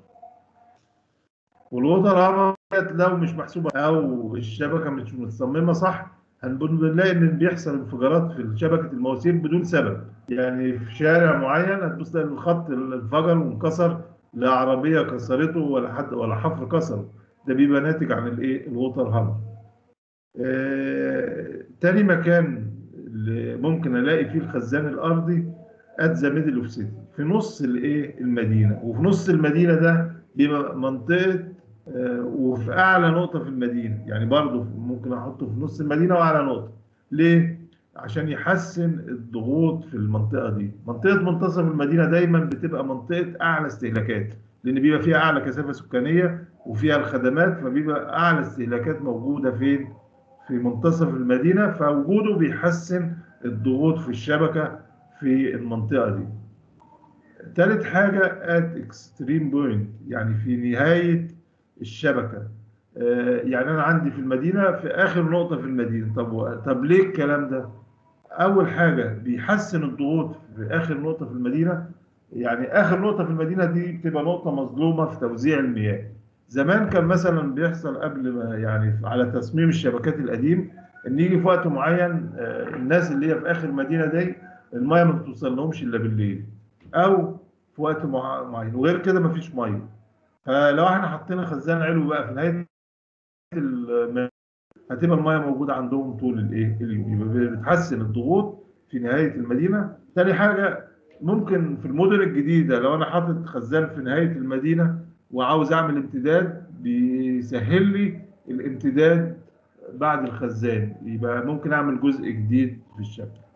والووتر هامر ديت لو مش محسوبه او الشبكه مش متصممه صح هنبن- بنلاقي ان بيحصل انفجارات في شبكه المواسير بدون سبب يعني في شارع معين هتبص تلاقي الخط انفجر وانكسر لا عربيه كسرته ولا حد ولا حفر كسره ده بيبقى ناتج عن الايه الووتر هامر آه، تاني مكان اللي ممكن الاقي فيه الخزان الارضي ات ذا ميدل اوف سيتي في نص الايه المدينه وفي نص المدينه ده بيبقى منطقه آه، وفي اعلى نقطه في المدينه يعني برضه ممكن احطه في نص المدينه واعلى نقطه ليه عشان يحسن الضغوط في المنطقه دي منطقه منتصف المدينه دايما بتبقى منطقه اعلى استهلاكات لان بيبقى فيها اعلى كثافه سكانيه وفيها الخدمات فبيبقى اعلى استهلاكات موجوده فين في منتصف المدينه فوجوده بيحسن الضغوط في الشبكه في المنطقه دي ثالث حاجه ات اكستريم بوينت يعني في نهايه الشبكه آه، يعني انا عندي في المدينه في اخر نقطه في المدينه طب و- طب ليه الكلام ده اول حاجه بيحسن الضغوط في اخر نقطه في المدينه يعني اخر نقطه في المدينه دي بتبقى نقطه مظلومه في توزيع المياه زمان كان مثلا بيحصل قبل ما يعني على تصميم الشبكات القديم ان يجي في وقت معين آه، الناس اللي هي في اخر المدينه دي الميه ما بتوصل لهمش الا بالليل او في وقت مع- معين وغير كده مفيش ميه فلو احنا حطينا خزان علوي بقى في نهايه الم- هتبقى الميه موجوده عندهم طول الايه اليوم يبقى بتحسن الضغوط في نهايه المدينه تاني حاجه ممكن في المدن الجديده لو انا حاطط خزان في نهايه المدينه وعاوز اعمل امتداد بيسهل لي الامتداد بعد الخزان يبقى ممكن اعمل جزء جديد في الشبكه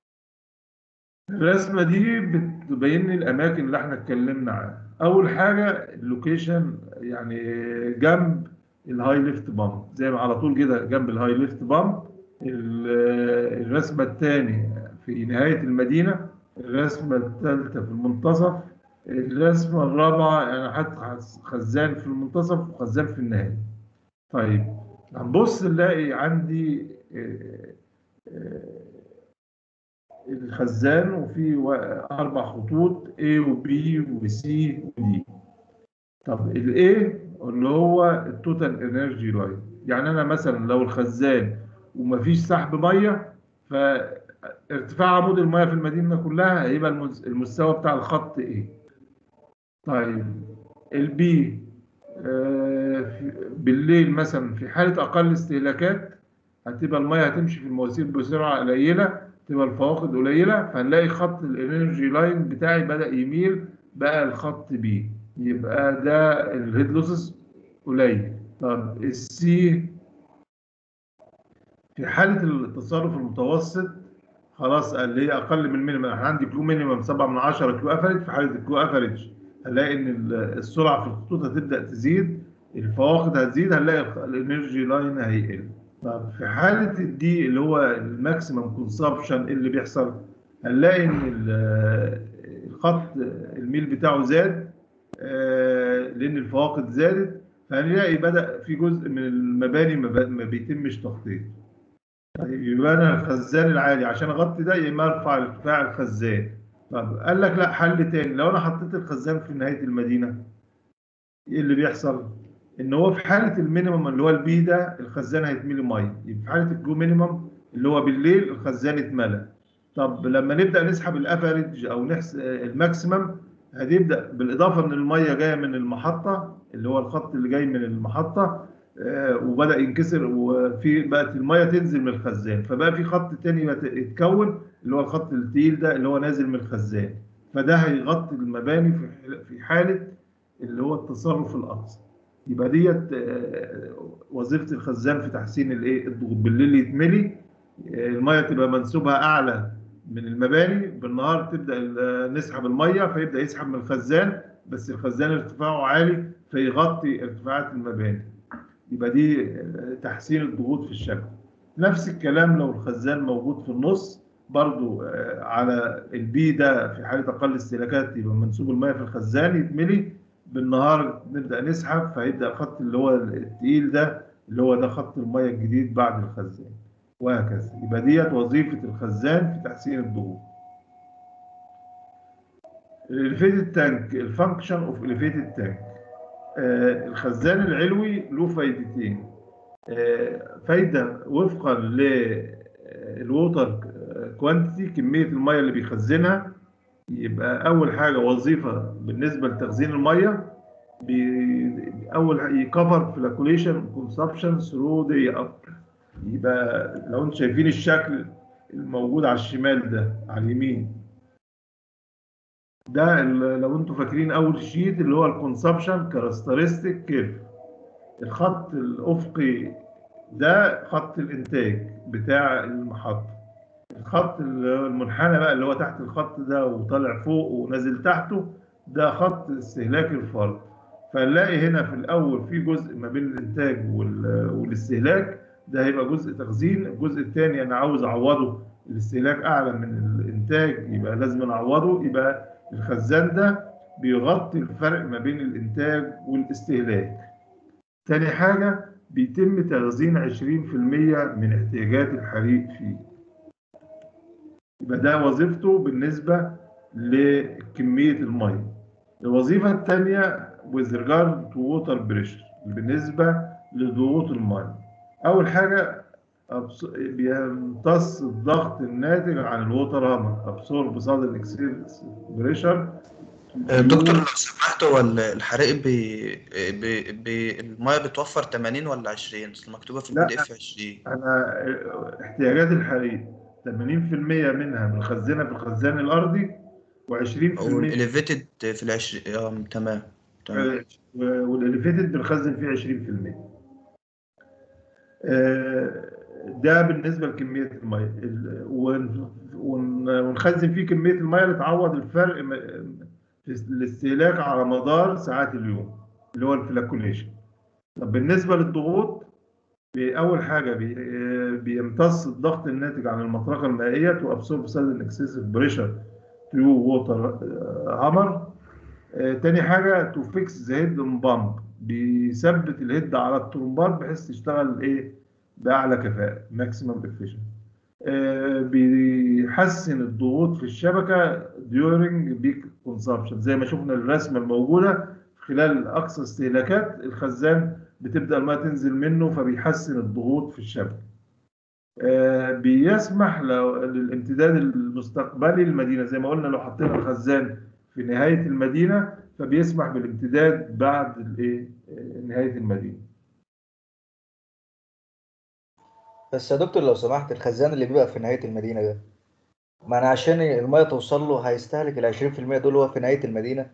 الرسمه دي بتبين لي الاماكن اللي احنا اتكلمنا عنها اول حاجه اللوكيشن يعني جنب الهاي ليفت بامب زي ما على طول كده جنب الهاي ليفت بامب ال- الرسمه الثانيه في نهايه المدينه الرسمه الثالثه في المنتصف الرسمه الرابعه انا حاطط خزان في المنتصف وخزان في النهايه طيب هنبص نلاقي عندي آه، آه، الخزان وفي و- اربع خطوط A و B و C و D طب ال A اللي هو التوتال انرجي لاين يعني انا مثلا لو الخزان ومفيش سحب ميه فارتفاع عمود الميه في المدينه كلها هيبقى المز- المستوى بتاع الخط ايه طيب البي بالليل مثلا في حاله اقل استهلاكات هتبقى الميه هتمشي في المواسير بسرعه قليله تبقى الفواقد قليله فهنلاقي خط الانرجي لاين بتاعي بدا يميل بقى الخط بي يبقى ده الهيد لوسز قليل طب السي في حاله التصرف المتوسط خلاص اللي هي اقل من المينيمم انا عندي كيو مينيمم 7 من 10 كيو افريج في حاله الكيو افريج هنلاقي ان ال- السرعه في الخطوط هتبدا تزيد الفواقد هتزيد هنلاقي الانرجي لاين هيقل طب في حاله الدي اللي هو الماكسيمم كونسبشن اللي بيحصل هنلاقي ان ال- الخط الميل بتاعه زاد آه، لان الفواقد زادت فهنلاقي بدا في جزء من المباني ما ب- ما بيتمش تخطيط طيب يبقى انا الخزان العالي عشان اغطي ده يا اما ارفع ارتفاع الخزان طب قال لك لا حل تاني لو انا حطيت الخزان في نهايه المدينه ايه اللي بيحصل؟ ان هو في حاله المينيمم اللي هو البي ده الخزان هيتملي ميه يبقى في حاله الجو مينيمم اللي هو بالليل الخزان اتملى طب لما نبدا نسحب الافريج او نحس الماكسيمم هتبدا بالاضافه ان الميه جايه من المحطه اللي هو الخط اللي جاي من المحطه آه، وبدا ينكسر وفي بقت الميه تنزل من الخزان فبقى في خط تاني بت- يتكون اللي هو الخط التقيل ده اللي هو نازل من الخزان فده هيغطي المباني في حل- في حاله اللي هو التصرف الاقصى يبقى ديت آه، وظيفه الخزان في تحسين الايه الضغوط بالليل يتملي آه، الميه تبقى منسوبها اعلى من المباني بالنهار تبدا ال- نسحب الميه فيبدا يسحب من الخزان بس الخزان ارتفاعه عالي فيغطي ارتفاعات المباني يبقى دي آه، تحسين الضغوط في الشبكه نفس الكلام لو الخزان موجود في النص برضو آه، على البي ده في حاله اقل استهلاكات يبقى منسوب الميه في الخزان يتملي بالنهار نبدا نسحب فيبدا الخط اللي هو التقيل ده اللي هو ده خط الميه الجديد بعد الخزان وهكذا يبقى ديت وظيفه الخزان في تحسين الضغوط الاليفيتد تانك الفانكشن اوف اليفيتد تانك الخزان العلوي له فايدتين آه، فايده وفقا للووتر كوانتيتي كميه الميه اللي بيخزنها يبقى اول حاجه وظيفه بالنسبه لتخزين الميه بي- اول حاجة يكفر فلاكوليشن كونسبشن ثرو دي يبقى لو انتم شايفين الشكل الموجود على الشمال ده على اليمين ده ال- لو انتم فاكرين اول شيت اللي هو الكونسبشن كاركترستيك كيرف الخط الافقي ده خط الانتاج بتاع المحطه الخط المنحنى بقى اللي هو تحت الخط ده وطالع فوق ونازل تحته ده خط استهلاك الفرد فنلاقي هنا في الاول في جزء ما بين الانتاج وال- والاستهلاك ده هيبقى جزء تخزين الجزء الثاني انا عاوز اعوضه الاستهلاك اعلى من الانتاج يبقى لازم اعوضه يبقى الخزان ده بيغطي الفرق ما بين الانتاج والاستهلاك تاني حاجة بيتم تخزين 20% من احتياجات الحريق فيه يبقى ده وظيفته بالنسبة لكمية المية الوظيفة الثانية with regard to water pressure بالنسبة لضغوط المية أول حاجة أبص- بيمتص الضغط الناتج عن الووتر هامر absorb sudden excess pressure دكتور لو سمحت هو ال- الحرائق بي... بي... بي... الميه بتوفر 80 ولا 20 اصل مكتوبه في لا. البي دي اف 20 انا احتياجات الحريق 80% منها بنخزنها في الخزان الارضي و20% والاليفيتد في العشرين اه تمام تمام والاليفيتد بنخزن فيه 20% آه، ده بالنسبه لكميه الميه ال- ون- ون- ونخزن فيه كميه الميه اللي تعوض الفرق م- في الاستهلاك على مدار ساعات اليوم اللي هو الفلاكوليشن طب بالنسبه للضغوط بي- اول حاجه بي آه، بيمتص الضغط الناتج عن المطرقه المائيه تو ابسورب سادن اكسسيف بريشر ثرو ووتر هامر تاني حاجه تو فيكس ذا هيد بامب بيثبت الهيد على الترمبات بحيث تشتغل ايه باعلى كفاءه ماكسيمم افيشنت بيحسن الضغوط في الشبكه during بيك كونسبشن زي ما شفنا الرسمه الموجوده خلال اقصى استهلاكات الخزان بتبدا الماء تنزل منه فبيحسن الضغوط في الشبكه آه، بيسمح لو- للامتداد المستقبلي للمدينه زي ما قلنا لو حطينا الخزان في نهايه المدينه فبيسمح بالامتداد بعد الايه آه، نهايه المدينه بس يا دكتور لو سمحت الخزان اللي بيبقى في نهاية المدينة ده ما أنا عشان المية توصل له هيستهلك ال 20% دول هو في نهاية المدينة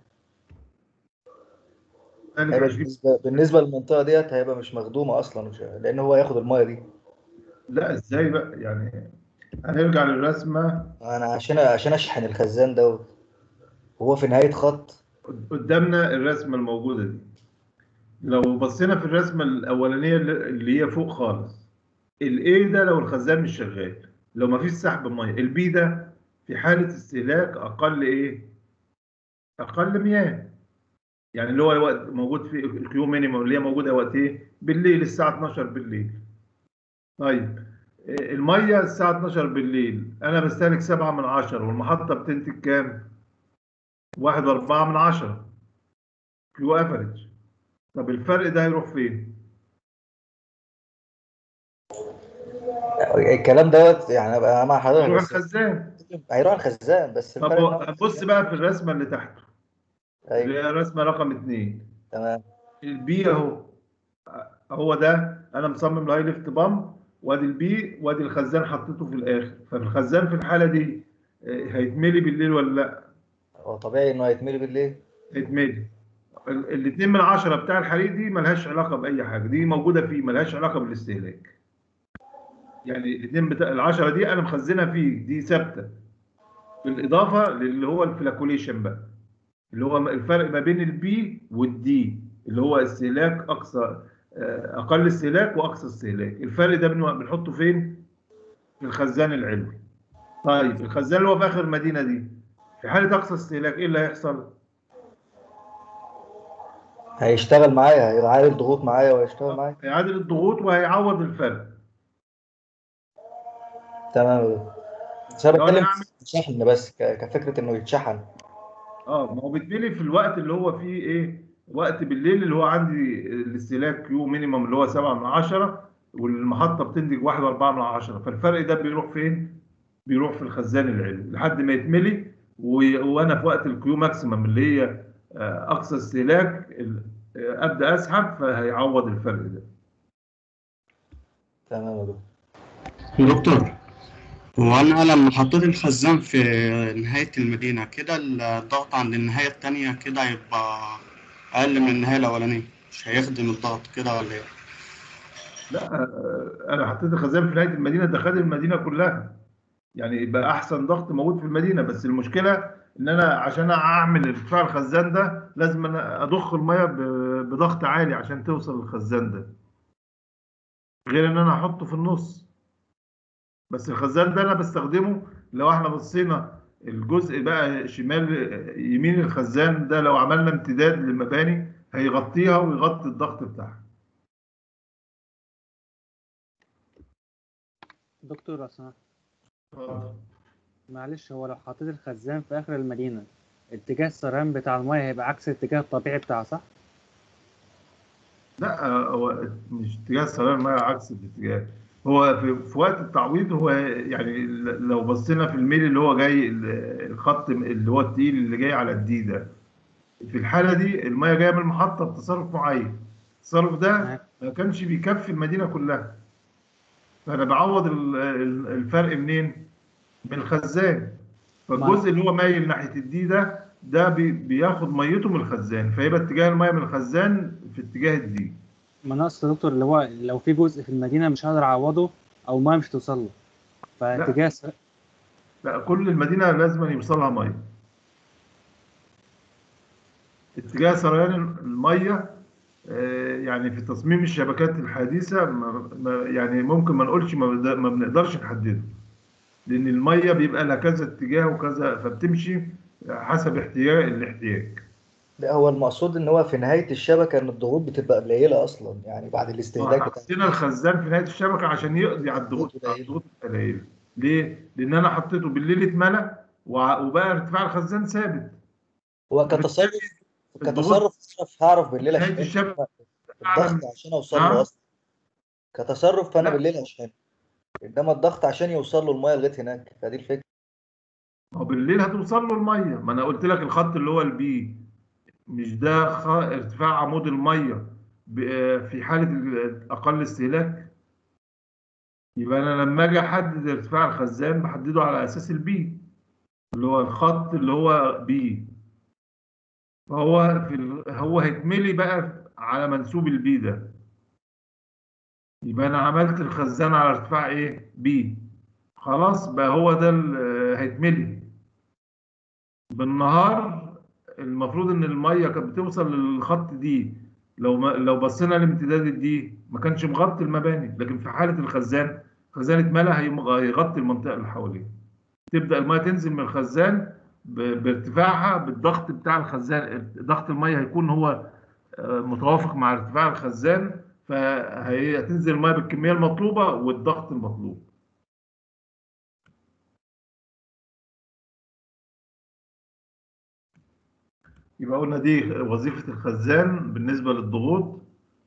ذلك هيبقى عشرين- بالنسبة, بالنسبة للمنطقة ديت هيبقى مش مخدومة أصلا مش لأن هو هياخد المية دي لا ازاي بقى يعني هنرجع للرسمه أنا عشان عشان أشحن الخزان دوت هو في نهاية خط قدامنا الرسمه الموجوده دي لو بصينا في الرسمه الاولانيه اللي اللي هي فوق خالص الاي ده لو الخزان مش شغال لو ما فيش سحب ميه البي ده في حاله استهلاك اقل ايه اقل مياه يعني اللي هو الوقت موجود في الكيو مينيمم اللي هي موجوده وقت ايه بالليل الساعه 12 بالليل طيب إيه، الميه الساعه 12 بالليل انا بستهلك 7 من 10 والمحطه بتنتج كام واحد وأربعة من عشرة كيو افريج طب الفرق ده هيروح فين؟ الكلام دوت يعني أبقى مع حضرتك هيروح بس الخزان هيروح الخزان بس طب الفرق إن هو- هو- بص بقى في الرسمة اللي تحته اللي أيوه هي الرسمة رقم اتنين تمام البي اهو هو ده انا مصمم الهاي ليفت بامب وادي البي وادي الخزان حطيته في الاخر فالخزان في الحالة دي آه، هيتملي بالليل ولا لا؟ هو طبيعي إنه هيتملي بالليل هيتملي ال- الاتنين من عشرة بتاع الحريق دي ملهاش علاقة بأي حاجة دي موجودة فيه ملهاش علاقة بالاستهلاك يعني الاتنين بتاع العشرة دي أنا مخزنها فيه دي ثابتة بالإضافة للي هو الفلاكوليشن بقى اللي هو الفرق ما بين البي والدي اللي هو استهلاك أقصى آه، أقل استهلاك وأقصى استهلاك الفرق ده بن- بنحطه فين؟ في الخزان العلوي طيب الخزان اللي هو في آخر المدينة دي في حالة أقصى استهلاك إيه اللي هيحصل؟ هيشتغل معايا هيعادل ضغوط معايا وهيشتغل معايا هيعادل الضغوط وهيعوض الفرق تمام بس انا لو أنا بتكلم أعمل- في شحن بس ك- كفكره انه يتشحن اه ما هو بيتملي في الوقت اللي هو فيه ايه وقت بالليل اللي هو عندي الاستهلاك كيو مينيمم اللي هو 7 من 10 والمحطه بتنتج 1 و4 من 10 فالفرق ده بيروح فين؟ بيروح في الخزان العلوي لحد ما يتملي و- وانا في وقت الكيو ماكسيمم اللي هي آه، اقصى استهلاك ال- آه، ابدا اسحب فهيعوض الفرق ده تمام يا دكتور دكتور هو أنا لما حطيت الخزان في نهاية المدينة كده الضغط عند النهاية التانية كده هيبقى أقل من النهاية الأولانية مش هيخدم الضغط كده ولا إيه؟ لا آه، انا حطيت الخزان في نهايه المدينه ده خد المدينه كلها يعني يبقى احسن ضغط موجود في المدينه بس المشكله ان انا عشان اعمل ارتفاع الخزان ده لازم انا اضخ الميه ب- بضغط عالي عشان توصل للخزان ده غير ان انا احطه في النص بس الخزان ده انا بستخدمه لو احنا بصينا الجزء بقى شمال يمين الخزان ده لو عملنا امتداد للمباني هيغطيها ويغطي الضغط بتاعها دكتور أسمع اتفضل. معلش هو لو حطيت الخزان في آخر المدينة اتجاه السريان بتاع المية هيبقى عكس الاتجاه الطبيعي بتاعها صح؟ لا هو مش اتجاه السيارة المية عكس الاتجاه هو في, في وقت التعويض هو يعني ل- لو بصينا في الميل اللي هو جاي ال- الخط اللي هو التقيل اللي جاي على الدي ده في الحالة دي المية جاية من المحطة بتصرف معين التصرف ده ما كانش بيكفي المدينة كلها فأنا بعوض ال- ال- الفرق منين؟ من الخزان فالجزء اللي هو مايل ناحية الدي ده ده بي- بياخد ميته من الخزان فيبقى اتجاه المية من الخزان في اتجاه الدي ما أنا أقصد يا دكتور اللي هو لو في جزء في المدينة مش هقدر أعوضه أو المية مش هتوصل له فاتجاه السر- لا كل المدينة لازم يوصلها مية اتجاه سريان المية آه، يعني في تصميم الشبكات الحديثة ما- ما- يعني ممكن ما نقولش ما بد- ما بنقدرش نحدده لأن المية بيبقى لها كذا اتجاه وكذا فبتمشي حسب احتياج الاحتياج لا هو المقصود ان هو في نهايه الشبكه ان الضغوط بتبقى قليله اصلا يعني بعد الاستهلاك بتاع حطينا الخزان في نهاية الشبكة عشان يقضي على الضغوط على الضغوط القليلة ليه؟ لأن أنا حطيته بالليل اتملى وع- وبقى ارتفاع الخزان ثابت هو كتصرف كتصرف أشرف هعرف بالليل نهاية اشحن الشبكة الضغط عشان اوصل نعم. له اصلا كتصرف فانا لا. بالليل اشحن انما الضغط عشان يوصل له الميه لغايه هناك فدي الفكره ما هو بالليل هتوصل له الميه ما انا قلت لك الخط اللي هو البي مش ده خ... ارتفاع عمود الميه ب... في حاله ال- اقل استهلاك يبقى انا لما اجي احدد ارتفاع الخزان بحدده على اساس البي اللي هو الخط اللي هو بي فهو في ال... هو هيتملي بقى على منسوب البي ده يبقى انا عملت الخزان على ارتفاع ايه بي خلاص بقى هو ده ال- هيتملي بالنهار المفروض ان الميه كانت بتوصل للخط دي لو ما لو بصينا لامتداد الدي ما كانش مغطي المباني لكن في حاله الخزان خزان اتملى هيم- هيغطي المنطقه اللي حواليه تبدا الميه تنزل من الخزان ب- بارتفاعها بالضغط بتاع الخزان ضغط الميه هيكون هو آه، متوافق مع ارتفاع الخزان فهتنزل الميه بالكميه المطلوبه والضغط المطلوب يبقى قلنا دي وظيفة الخزان بالنسبة للضغوط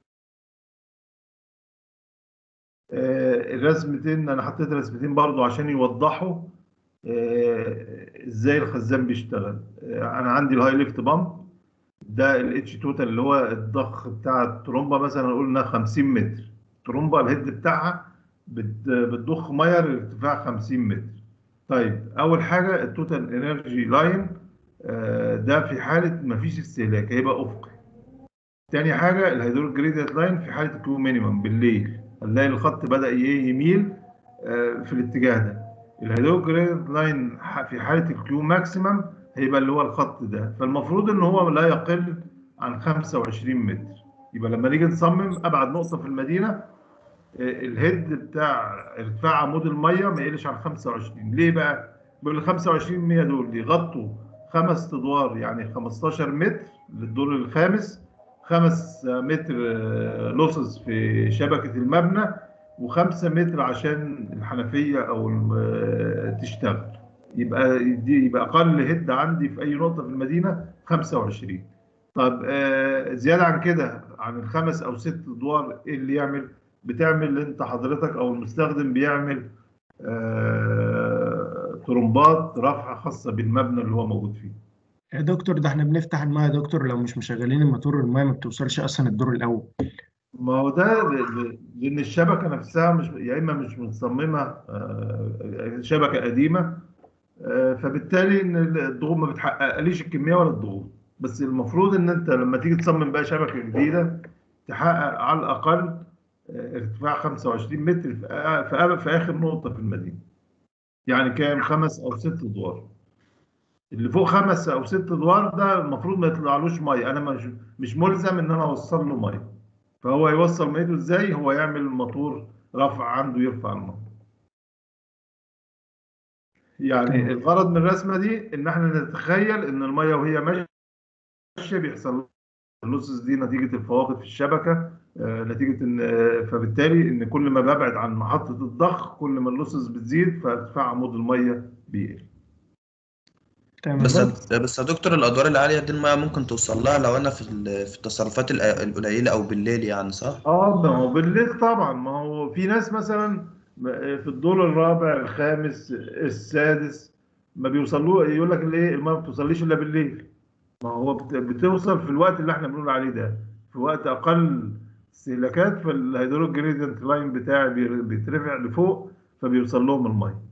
آه، الرسمتين أنا حطيت رسمتين برضو عشان يوضحوا آه، إزاي الخزان بيشتغل آه، أنا عندي الهاي ليفت بامب ده الاتش توتال اللي هو الضخ بتاع الترومبة مثلا قلنا 50 متر الترومبة الهيد بتاعها بت- بتضخ مية لارتفاع 50 متر طيب أول حاجة التوتال انرجي لاين آه، ده في حالة مفيش استهلاك هيبقى أفقي. تاني حاجة الهيدروليك جريدينت لاين في حالة الكيو مينيمم بالليل هنلاقي الخط بدأ ي- يميل آه، في الاتجاه ده. الهيدروليك جريدينت لاين ح- في حالة الكيو ماكسيمم هيبقى اللي هو الخط ده فالمفروض إن هو لا يقل عن 25 متر. يبقى لما نيجي نصمم أبعد نقطة في المدينة آه، الهيد بتاع ارتفاع عمود المية ما يقلش عن 25 ليه بقى؟ بيقول ال 25 100 دول يغطوا خمس ادوار يعني 15 متر للدور الخامس خمس متر لوسز في شبكة المبنى وخمسة متر عشان الحنفية أو الم- آه، تشتغل يبقى دي يبقى أقل هيد عندي في أي نقطة في المدينة 25 طب آه، زيادة عن كده عن الخمس أو ست أدوار إيه اللي يعمل؟ بتعمل أنت حضرتك أو المستخدم بيعمل آه، طرمبات رفع خاصة بالمبنى اللي هو موجود فيه يا دكتور ده احنا بنفتح المايه يا دكتور لو مش مشغلين الموتور المايه ما بتوصلش اصلا الدور الاول ما هو ده ل- ل- لأن الشبكة نفسها مش يا إما مش متصممة آه، شبكة قديمة آه، فبالتالي إن الضغوط ما بتحققليش الكمية ولا الضغوط بس المفروض إن أنت لما تيجي تصمم بقى شبكة جديدة تحقق على الأقل آه، ارتفاع 25 متر في آ- في آ- في آخر نقطة في المدينة يعني كام خمس أو ست أدوار اللي فوق خمس أو ست أدوار ده المفروض ما يطلعلوش مية أنا مش مش ملزم إن أنا أوصل له مية فهو يوصل ميته ازاي هو يعمل الموتور رفع عنده يرفع الميه يعني تمام. الغرض من الرسمه دي ان احنا نتخيل ان الميه وهي ماشيه بيحصل اللوسز دي نتيجه الفواقد في الشبكه آه، نتيجه ان آه، فبالتالي ان كل ما ببعد عن محطه الضخ كل ما اللوسز بتزيد فارتفاع عمود الميه بيقل تمام بس بس يا دكتور الادوار العاليه دي الميه ممكن توصل لها لو انا في ال- في التصرفات الق- القليله او بالليل يعني صح اه ما هو بالليل طبعا ما هو في ناس مثلا في الدور الرابع الخامس السادس ما بيوصلوا يقول لك الايه الميه ما بتوصليش الا بالليل ما هو بت- بتوصل في الوقت اللي احنا بنقول عليه ده في وقت اقل استهلاكات فالهيدروليك جريدينت لاين بتاعي بي- بيترفع لفوق فبيوصل لهم الميه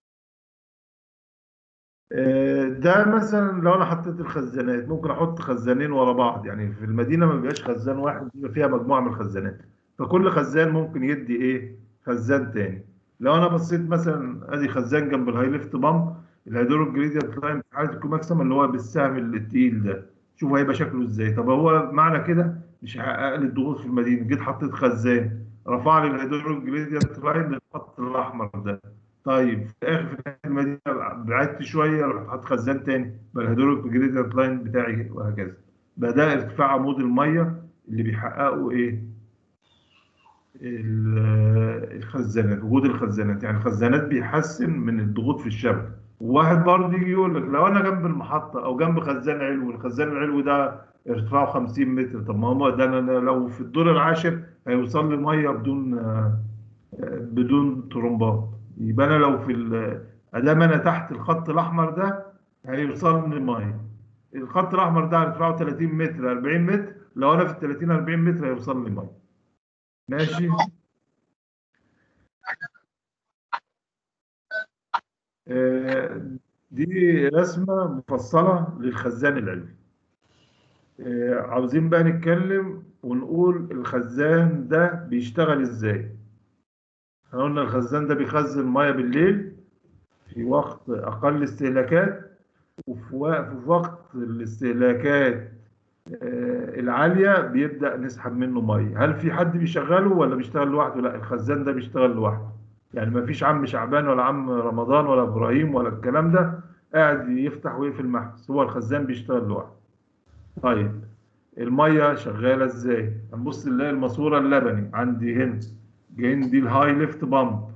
آه، ده مثلا لو انا حطيت الخزانات ممكن احط خزانين ورا بعض يعني في المدينه ما بيبقاش خزان واحد بيبقى فيها مجموعه من الخزانات فكل خزان ممكن يدي ايه خزان تاني لو انا بصيت مثلا ادي خزان جنب الهاي ليفت بامب الهيدروليك جريدينت لاين في حاله الكوماكسيمم اللي هو بالسهم التقيل ده شوف هيبقى شكله ازاي طب هو معنى كده مش هيحقق لي الضغوط في المدينه جيت حطيت خزان رفع لي الهيدروليك جريدينت لاين للخط الاحمر ده طيب في الاخر في نهايه المدينه بعدت شويه رحت حاطط خزان تاني بقى الهيدروليك جريدينت لاين بتاعي وهكذا بقى ده ارتفاع عمود الميه اللي بيحققه ايه ال- الخزانات وجود الخزانات يعني الخزانات بيحسن من الضغوط في الشبكه وواحد برضه يجي يقول لك لو انا جنب المحطه او جنب خزان علوي الخزان العلوي ده ارتفاعه 50 متر طب ما هو ده انا لو في الدور العاشر هيوصل لي ميه بدون آه، آه، بدون ترمبات يبقى انا لو في ال- ادام انا تحت الخط الاحمر ده هيوصلني ميه الخط الاحمر ده ارتفاعه 30 متر 40 متر لو انا في ال 30 40 متر هيوصل لي ميه ماشي آه، دي رسمة مفصلة للخزان العلمي آه، عاوزين بقى نتكلم ونقول الخزان ده بيشتغل ازاي احنا قلنا الخزان ده بيخزن ميه بالليل في وقت اقل استهلاكات وفي وقت, في وقت الاستهلاكات آه، العالية بيبدأ نسحب منه ميه هل في حد بيشغله ولا بيشتغل لوحده لا الخزان ده بيشتغل لوحده يعني ما فيش عم شعبان ولا عم رمضان ولا ابراهيم ولا الكلام ده قاعد يفتح ويقفل محبس هو الخزان بيشتغل لوحده طيب الميه شغاله ازاي هنبص نلاقي الماسوره اللبني عندي هنا جايين دي الهاي ليفت بامب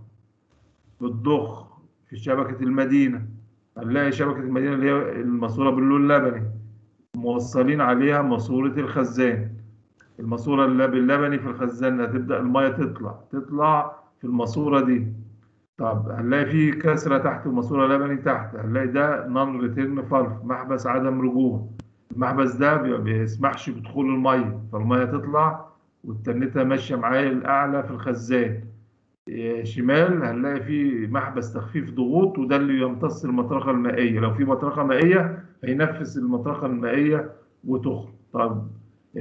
بتضخ في شبكه المدينه هنلاقي شبكه المدينه اللي هي الماسوره باللون اللبني موصلين عليها ماسوره الخزان الماسوره اللي باللبني في الخزان هتبدا الميه تطلع تطلع في الماسوره دي طب هنلاقي في كسره تحت وماسوره لبني تحت هنلاقي ده نون ريتيرن فالف محبس عدم رجوع المحبس ده ما بيسمحش بدخول الميه فالميه تطلع والتنتها ماشيه معايا الاعلى في الخزان إيه، شمال هنلاقي في محبس تخفيف ضغوط وده اللي يمتص المطرقه المائيه لو في مطرقه مائيه هينفس المطرقه المائيه وتخرج طب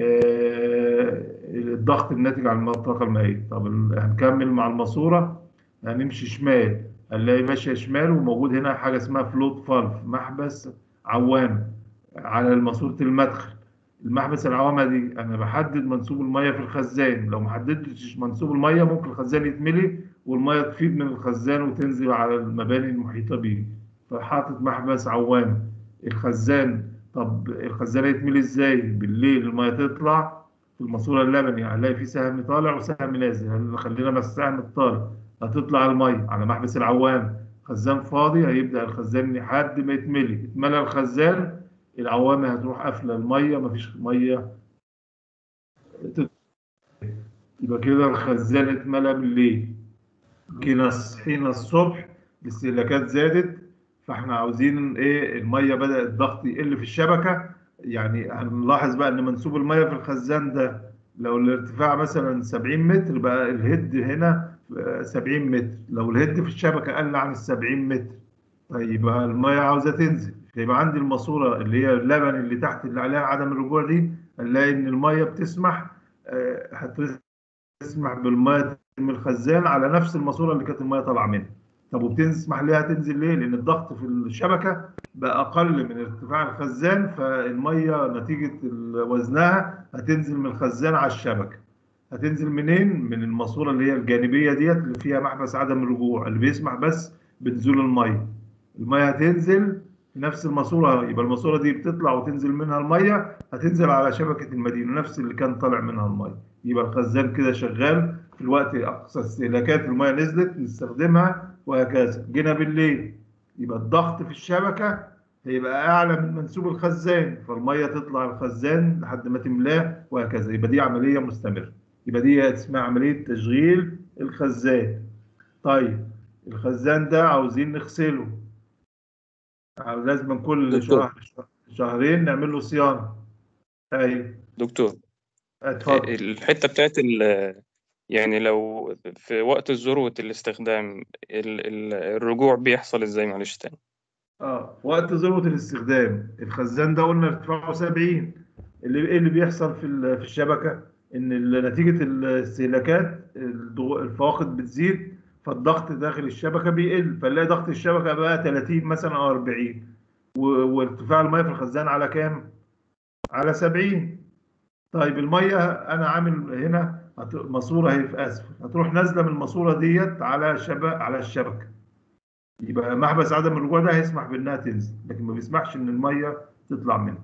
إيه، الضغط الناتج عن المطرقه المائيه طب ال- هنكمل مع الماسوره هنمشي شمال هنلاقي ماشيه شمال وموجود هنا حاجه اسمها فلوت فالف محبس عوامه على ماسوره المدخل المحبس العوامه دي انا بحدد منسوب الميه في الخزان لو ما حددتش منسوب الميه ممكن الخزان يتملي والميه تفيض من الخزان وتنزل على المباني المحيطه بيه فحاطط محبس عوامه الخزان طب الخزان يتملي ازاي بالليل الميه تطلع في الماسوره اللبني هنلاقي في سهم طالع وسهم نازل هن- خلينا بس السهم الطالع هتطلع الميه على محبس العوام خزان فاضي هيبدا الخزان لحد ما يتملي اتملى الخزان العوامة هتروح قافلة المية مفيش مية تت- يبقى كده الخزان اتملى بالليل جينا صحينا الصبح الاستهلاكات زادت فاحنا عاوزين ايه المية بدأ الضغط يقل في الشبكة يعني هنلاحظ بقى ان منسوب المية في الخزان ده لو الارتفاع مثلا 70 متر بقى الهيد هنا آه، 70 متر لو الهيد في الشبكة قل عن ال 70 متر طيب يبقى المية عاوزة تنزل يبقى عندي الماسورة اللي هي اللبن اللي تحت اللي عليها عدم الرجوع دي هنلاقي إن المية بتسمح آه، هتسمح بالمية من الخزان على نفس الماسورة اللي كانت المية طالعة منها طب وبتسمح ليها تنزل ليه؟ لأن الضغط في الشبكة بقى أقل من ارتفاع الخزان فالمية نتيجة ال- وزنها هتنزل من الخزان على الشبكة هتنزل منين؟ من الماسورة اللي هي الجانبية ديت اللي فيها محبس عدم الرجوع اللي بيسمح بس بنزول المية المية هتنزل في نفس الماسورة يبقى الماسورة دي بتطلع وتنزل منها المية هتنزل على شبكة المدينة نفس اللي كان طالع منها المية يبقى الخزان كده شغال في الوقت أقصى استهلاكات المية نزلت نستخدمها وهكذا جينا بالليل يبقى الضغط في الشبكة هيبقى أعلى من منسوب الخزان فالمية تطلع الخزان لحد ما تملاه وهكذا يبقى دي عملية مستمرة يبقى دي اسمها عملية تشغيل الخزان طيب الخزان ده عاوزين نغسله لازم كل دكتور. شهر شهرين نعمل له صيانة أيوه دكتور اتفضل الحتة بتاعت ال يعني لو في وقت ذروة الاستخدام ال- ال- الرجوع بيحصل ازاي معلش تاني اه وقت ذروة الاستخدام الخزان ده قلنا ارتفاعه 70 اللي ايه اللي بيحصل في ال- في الشبكة ان ال- نتيجة الاستهلاكات الضغو- الفواقد بتزيد فالضغط داخل الشبكة بيقل فنلاقي ضغط الشبكة بقى 30 مثلا او 40 و- وارتفاع المية في الخزان على كام؟ على 70 طيب المية انا عامل هنا هت- ماسورة هي في اسفل هتروح نازلة من الماسورة ديت على شبك على الشبكة يبقى محبس عدم الرجوع ده هيسمح بانها تنزل لكن ما بيسمحش ان الميه تطلع منها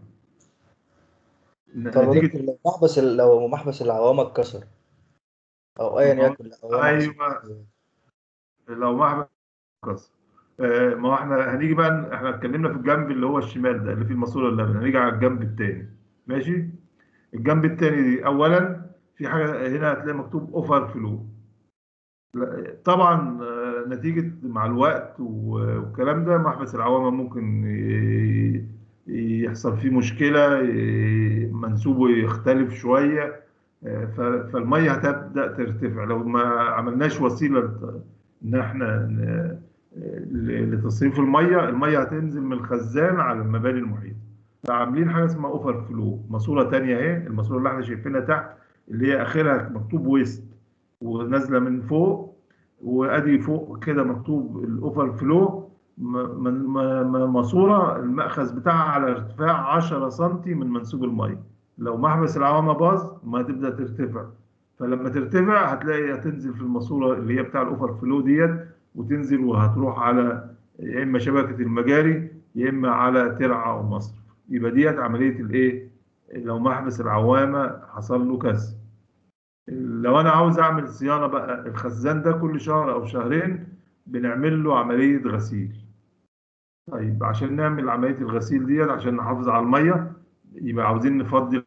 طب نتيجه لو محبس ال- لو محبس العوامة اتكسر أو أيا ما هو- يكن العوامة ايوه لو محبس كسر آه، ما هو احنا هنيجي بقى احنا اتكلمنا في الجنب اللي هو الشمال ده اللي فيه الماسوره اللبن هنيجي على الجنب التاني ماشي الجنب التاني دي اولا في حاجه هنا هتلاقي مكتوب اوفر فلو لا، طبعا آه، نتيجة مع الوقت و- والكلام ده محبس العوامة ممكن ي- يحصل فيه مشكلة ي- منسوبه يختلف شوية آه، ف- فالمية هتبدأ ترتفع لو ما عملناش وسيلة ت- إن احنا ن- ل- لتصريف الميه الميه هتنزل من الخزان على المباني المحيطه فعاملين حاجه اسمها اوفر فلو ماسوره تانية اهي الماسوره اللي احنا شايفينها تحت اللي هي اخرها مكتوب ويست ونازله من فوق وادي فوق كده مكتوب الاوفر فلو م- من- م- م- ماسوره المأخذ بتاعها على ارتفاع 10 سم من منسوب الميه لو محبس العوامه باظ الميه تبدا ترتفع فلما ترتفع هتلاقي هتنزل في الماسوره اللي هي بتاع الاوفر فلو ديت وتنزل وهتروح على يا اما شبكه المجاري يا اما على ترعه او مصرف يبقى ديت عمليه الايه لو محبس العوامه حصل له كسر لو انا عاوز اعمل صيانه بقى الخزان ده كل شهر او شهرين بنعمل له عمليه غسيل طيب عشان نعمل عمليه الغسيل ديت عشان نحافظ على الميه يبقى عاوزين نفضي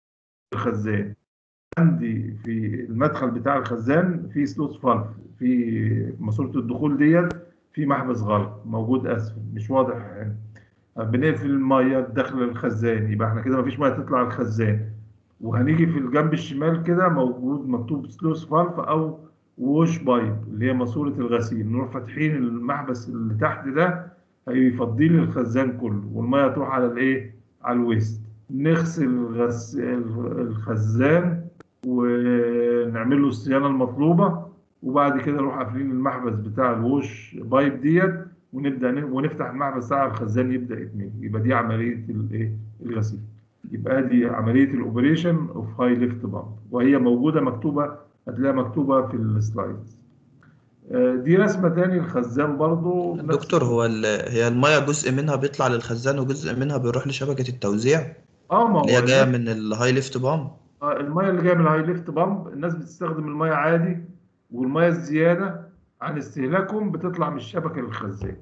الخزان عندي في المدخل بتاع الخزان في سلوس فالف في ماسوره الدخول ديت في محبس غلق موجود اسفل مش واضح يعني بنقفل الميه داخل الخزان يبقى احنا كده مفيش ميه تطلع الخزان وهنيجي في الجنب الشمال كده موجود مكتوب سلوس فالف او ووش بايب اللي هي ماسوره الغسيل نروح فاتحين المحبس اللي تحت ده هيفضي لي الخزان كله والميه تروح على الايه على الويست نغسل الغس... الخزان ونعمل له الصيانه المطلوبه وبعد كده نروح قافلين المحبس بتاع الوش بايب ديت ونبدا ن... ونفتح المحبس بتاع الخزان يبدا يتملي يبقى دي عمليه الايه الغسيل يبقى دي عمليه الاوبريشن اوف هاي ليفت بامب وهي موجوده مكتوبه هتلاقيها مكتوبه في السلايدز آه، دي رسمه تاني الخزان برضو نفس- دكتور هو ال- هي المية جزء منها بيطلع للخزان وجزء منها بيروح لشبكة التوزيع اه ما هو اللي هي جاية الناس- من الهاي ليفت بامب آه، الميه اللي جايه من الهاي ليفت بامب الناس بتستخدم الميه عادي والميه الزياده عن استهلاكهم بتطلع من الشبكه للخزان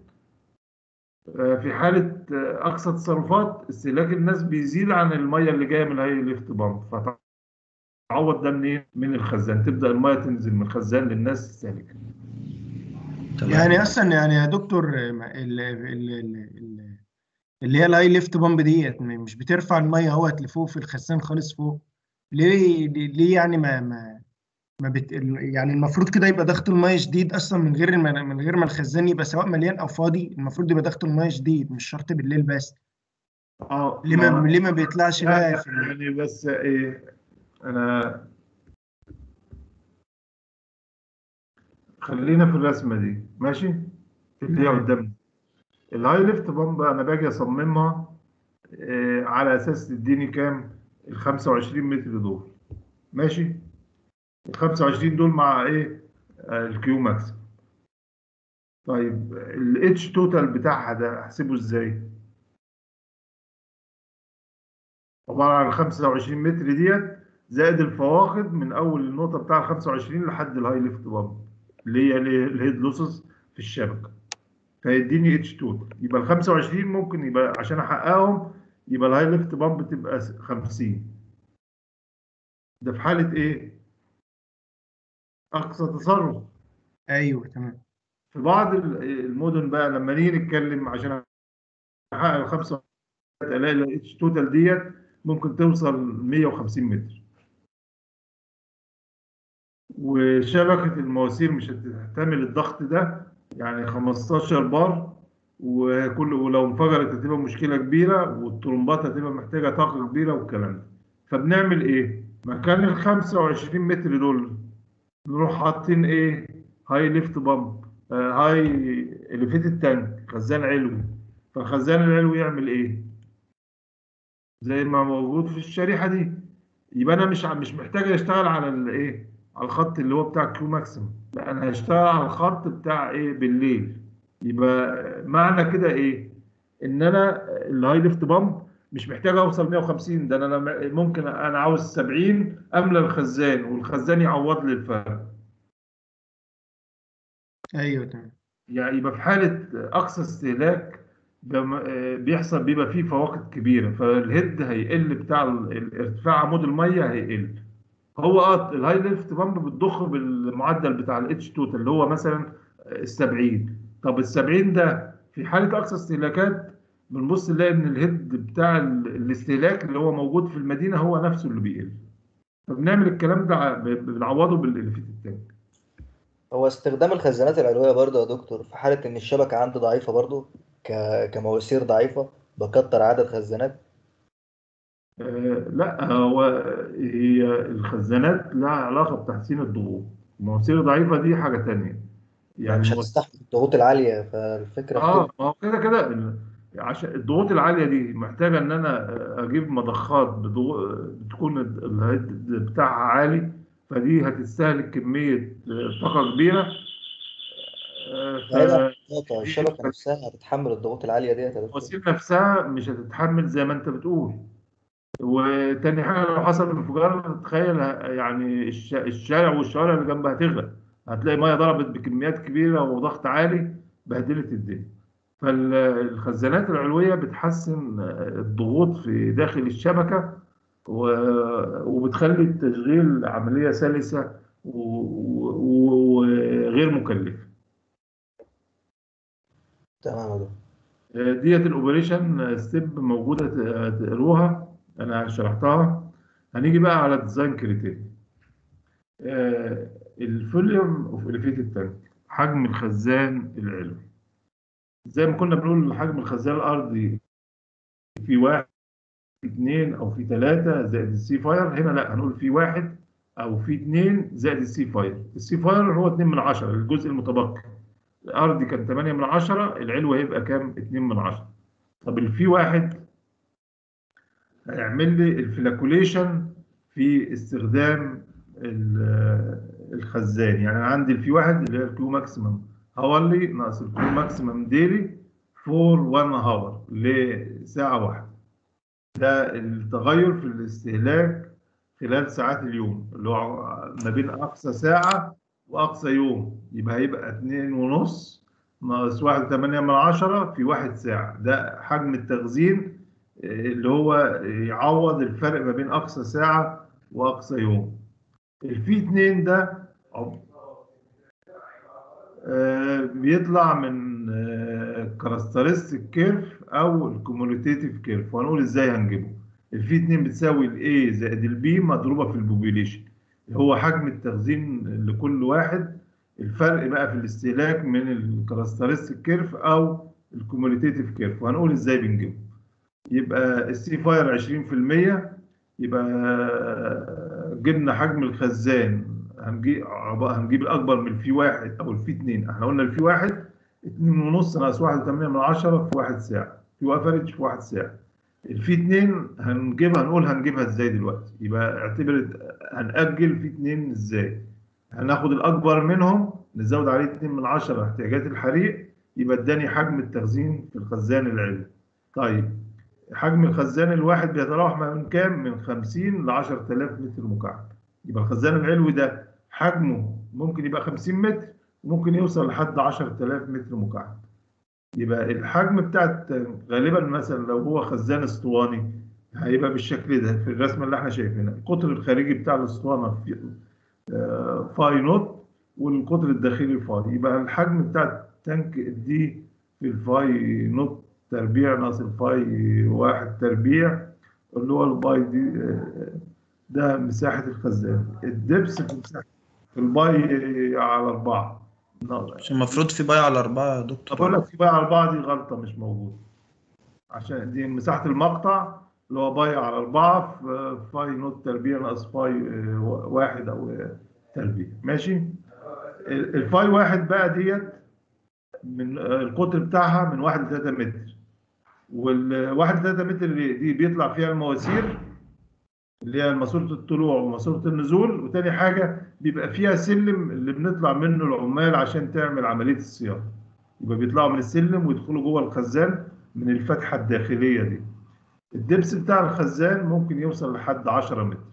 آه، في حاله آه، اقصى تصرفات استهلاك الناس بيزيد عن الميه اللي جايه من الهاي ليفت بامب فتعوض ده منين من الخزان تبدا الميه تنزل من الخزان للناس تستهلكها تمام يعني اصلا يعني يا دكتور ما- ال- ال- ال- ال- اللي هي الهاي ليفت بامب ديت م- مش بترفع الميه اهوت لفوق في الخزان خالص فوق ليه ليه يعني ما ما ما بت يعني المفروض كده يبقى ضغط الميه شديد اصلا من غير ما من غير ما الخزان يبقى سواء مليان او فاضي المفروض يبقى ضغط الميه شديد مش شرط بالليل بس اه ليه ما ما- ليه ما بيطلعش بقى في ال- يعني بس ايه انا خلينا في الرسمه دي ماشي اللي هي قدامنا الهاي ليفت بامب انا باجي اصممها آه، على اساس تديني كام ال 25 متر دول ماشي ال 25 دول مع ايه آه، الكيو ماكس طيب الاتش توتال بتاعها ده احسبه ازاي عباره عن 25 متر ديت زائد الفواقد من اول النقطه بتاع ال 25 لحد الهاي ليفت بامب اللي هي الهيد لوسز في الشبكه فيديني اتش توتال يبقى ال 25 ممكن يبقى عشان احققهم يبقى الهاي ليفت بامب تبقى 50 ده في حاله ايه؟ اقصى تصرف ايوه تمام في بعض ال- المدن بقى لما نيجي نتكلم عشان احقق ال 5 الاقي الاتش توتال ديت ممكن توصل 150 متر وشبكه المواسير مش هتحتمل الضغط ده يعني 15 بار وكل ولو انفجرت هتبقى مشكله كبيره والطرمبات هتبقى محتاجه طاقه كبيره والكلام ده فبنعمل ايه؟ مكان ال 25 متر دول نروح حاطين ايه؟ هاي ليفت بامب آه هاي اليفيتد تانك خزان علوي فالخزان العلوي يعمل ايه؟ زي ما موجود في الشريحه دي يبقى انا مش مش محتاج اشتغل على الايه؟ على الخط اللي هو بتاع كيو ماكسيمم لا انا هشتغل على الخط بتاع ايه بالليل يبقى معنى كده ايه؟ ان انا الهاي ليفت بامب مش محتاج اوصل 150 ده انا لما- ممكن انا عاوز 70 املى الخزان والخزان يعوض لي الفرق ايوه تمام يعني يبقى في حالة أقصى استهلاك بم- آه، بيحصل بيبقى فيه فواقد كبيرة فالهيد هيقل بتاع ال- الارتفاع عمود المية هيقل هو اه الهاي ليفت بامب بتضخ بالمعدل بتاع الاتش توتال اللي هو مثلا ال 70 طب ال 70 ده في حالة أقصى استهلاكات بنبص نلاقي إن الهيد بتاع ال- الاستهلاك اللي هو موجود في المدينة هو نفسه اللي بيقل فبنعمل الكلام ده ع- ب- بنعوضه بالإليفيتد تانك هو استخدام الخزانات العلوية برضه يا دكتور في حالة إن الشبكة عندي ضعيفة برضه ك... كمواسير ضعيفة بكتر عدد خزانات آه، لا هو هي الخزانات لها علاقة بتحسين الضغوط المواسير الضعيفة دي حاجة تانية يعني مش المواسير هتستحمل الضغوط العالية فالفكرة في اه كده ما هو كده كده ال- عشان الضغوط العاليه دي محتاجه ان انا اجيب مضخات بضغو- بتكون ال- الهيد بتاعها عالي فدي هتستهلك كميه طاقه كبيره آه، بعيدا عن ف الطاقة الشبكة نفسها هتتحمل الضغوط العالية ديت يا دكتور المواسير نفسها مش هتتحمل زي ما انت بتقول وتاني حاجه لو حصل انفجار تخيل ه- يعني الش- الشارع والشوارع اللي جنبها هتغرق هتلاقي ميه ضربت بكميات كبيره وضغط عالي بهدلت الدنيا فالخزانات العلويه بتحسن الضغوط في داخل الشبكه و- وبتخلي التشغيل عمليه سلسه و- و- وغير مكلفه تمام يا دكتور ديت الاوبريشن ستيب موجوده ت- تقروها انا شرحتها هنيجي بقى على الديزاين كريتيريا الفوليوم اوف اليفيتد تانك حجم الخزان العلوي زي ما كنا بنقول حجم الخزان الارضي في واحد في اثنين او في ثلاثه زائد السي فاير هنا لا هنقول في واحد او في اثنين زائد السي فاير السي فاير هو 2 من 10 الجزء المتبقي الارضي كان 8 من 10 العلوي هيبقى كام 2 من 10 طب الفي واحد هيعمل لي الفلاكوليشن في استخدام ال- الخزان يعني انا عندي الفي واحد اللي هي الكيو ماكسيمم هاورلي ناقص الكيو ماكسيمم ديلي فور 1 هاور لساعه واحده ده التغير في الاستهلاك خلال ساعات اليوم اللي هو ما بين اقصى ساعه واقصى يوم يبقى هيبقى اتنين ونص ناقص واحد تمانية من عشرة في واحد ساعة ده حجم التخزين آه، اللي هو يعوض الفرق ما بين أقصى ساعة وأقصى يوم الفي اتنين ده عب- آه، بيطلع من كاركترستيك كيرف او الكوموليتيف كيرف وهنقول ازاي هنجيبه الفي 2 بتساوي الاي زائد البي مضروبه في البوبيليشن هو حجم التخزين لكل واحد الفرق بقى في الاستهلاك من الكاركترستيك كيرف او الكوموليتيف كيرف وهنقول ازاي بنجيبه يبقى السي فاير 20% يبقى جبنا حجم الخزان هنجيب هنجيب الاكبر من الفي واحد او الفي اتنين احنا قلنا الفي واحد اتنين ونص ناقص واحد وتمانية من عشرة في واحد ساعة في افريج في واحد ساعة الفي اتنين هنجيبها هنقول هنجيبها ازاي دلوقتي يبقى اعتبر هنأجل في اتنين ازاي هناخد الاكبر منهم نزود عليه اتنين من عشرة احتياجات الحريق يبقى اداني حجم التخزين في الخزان العلوي طيب حجم الخزان الواحد بيتراوح ما من كام؟ من 50 ل 10000 متر مكعب. يبقى الخزان العلوي ده حجمه ممكن يبقى 50 متر وممكن يوصل لحد 10000 متر مكعب. يبقى الحجم بتاع غالبا مثلا لو هو خزان اسطواني هيبقى بالشكل ده في الرسمه اللي احنا شايفينها، القطر الخارجي بتاع الاسطوانه في آه، فاي نوت والقطر الداخلي فاي، يبقى الحجم بتاع التانك دي في الفاي نوت تربيع ناقص الفاي واحد تربيع اللي هو الباي دي آه، ده مساحة الخزان الدبس في مساحة في الباي على أربعة مش المفروض في باي على أربعة يا دكتور بقول لك في باي على أربعة دي غلطة مش موجودة عشان دي مساحة المقطع اللي هو باي على أربعة في فاي نوت تربيع ناقص فاي آه، واحد أو آه، تربيع ماشي ال- الفاي واحد بقى ديت من آه، القطر بتاعها من واحد لتلاتة متر والواحد لتلاتة متر اللي دي بيطلع فيها المواسير اللي هي ماسورة الطلوع وماسورة النزول وتاني حاجة بيبقى فيها سلم اللي بنطلع منه العمال عشان تعمل عملية الصيانة يبقى بيطلعوا من السلم ويدخلوا جوه الخزان من الفتحة الداخلية دي الدبس بتاع الخزان ممكن يوصل لحد 10 متر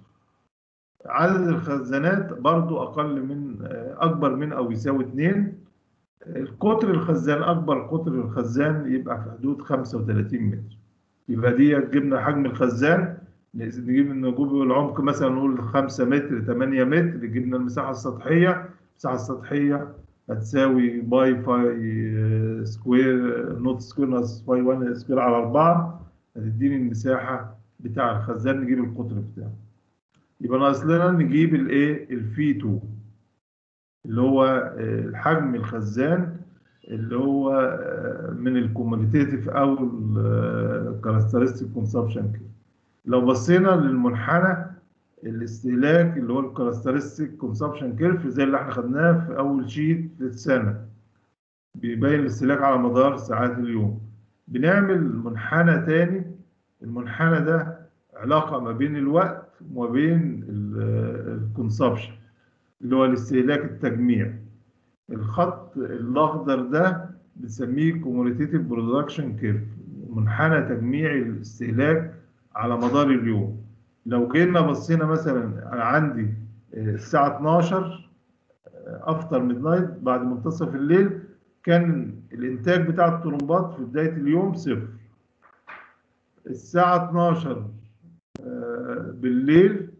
عدد الخزانات برضو أقل من أكبر من أو يساوي 2 القطر الخزان أكبر قطر الخزان يبقى في حدود 35 متر يبقى دي جبنا حجم الخزان نجيب نجيب العمق مثلا نقول 5 متر 8 متر جبنا المساحة السطحية المساحة السطحية هتساوي باي فاي سكوير نوت سكوير ناقص فاي 1 سكوير على 4 هتديني المساحة بتاع الخزان نجيب القطر بتاعه يبقى ناقص لنا نجيب الايه الفي 2 اللي هو آه، الحجم الخزان اللي هو آه، من الكوميتيتيف او الكاركترستيك كونسبشن لو بصينا للمنحنى الاستهلاك اللي هو الكاركترستيك كونسبشن كيرف زي اللي احنا خدناه في اول شيت في السنه بيبين الاستهلاك على مدار ساعات اليوم بنعمل منحنى تاني المنحنى ده علاقه ما بين الوقت وما بين الكونسبشن اللي هو الاستهلاك التجميع الخط الاخضر ده بنسميه كوموليتيف برودكشن كيرف منحنى تجميعي الاستهلاك على مدار اليوم لو جينا بصينا مثلا انا عندي آه، الساعه 12 افتر ميد نايت بعد منتصف الليل كان الانتاج بتاع الطرمبات في بدايه اليوم صفر الساعه 12 آه، بالليل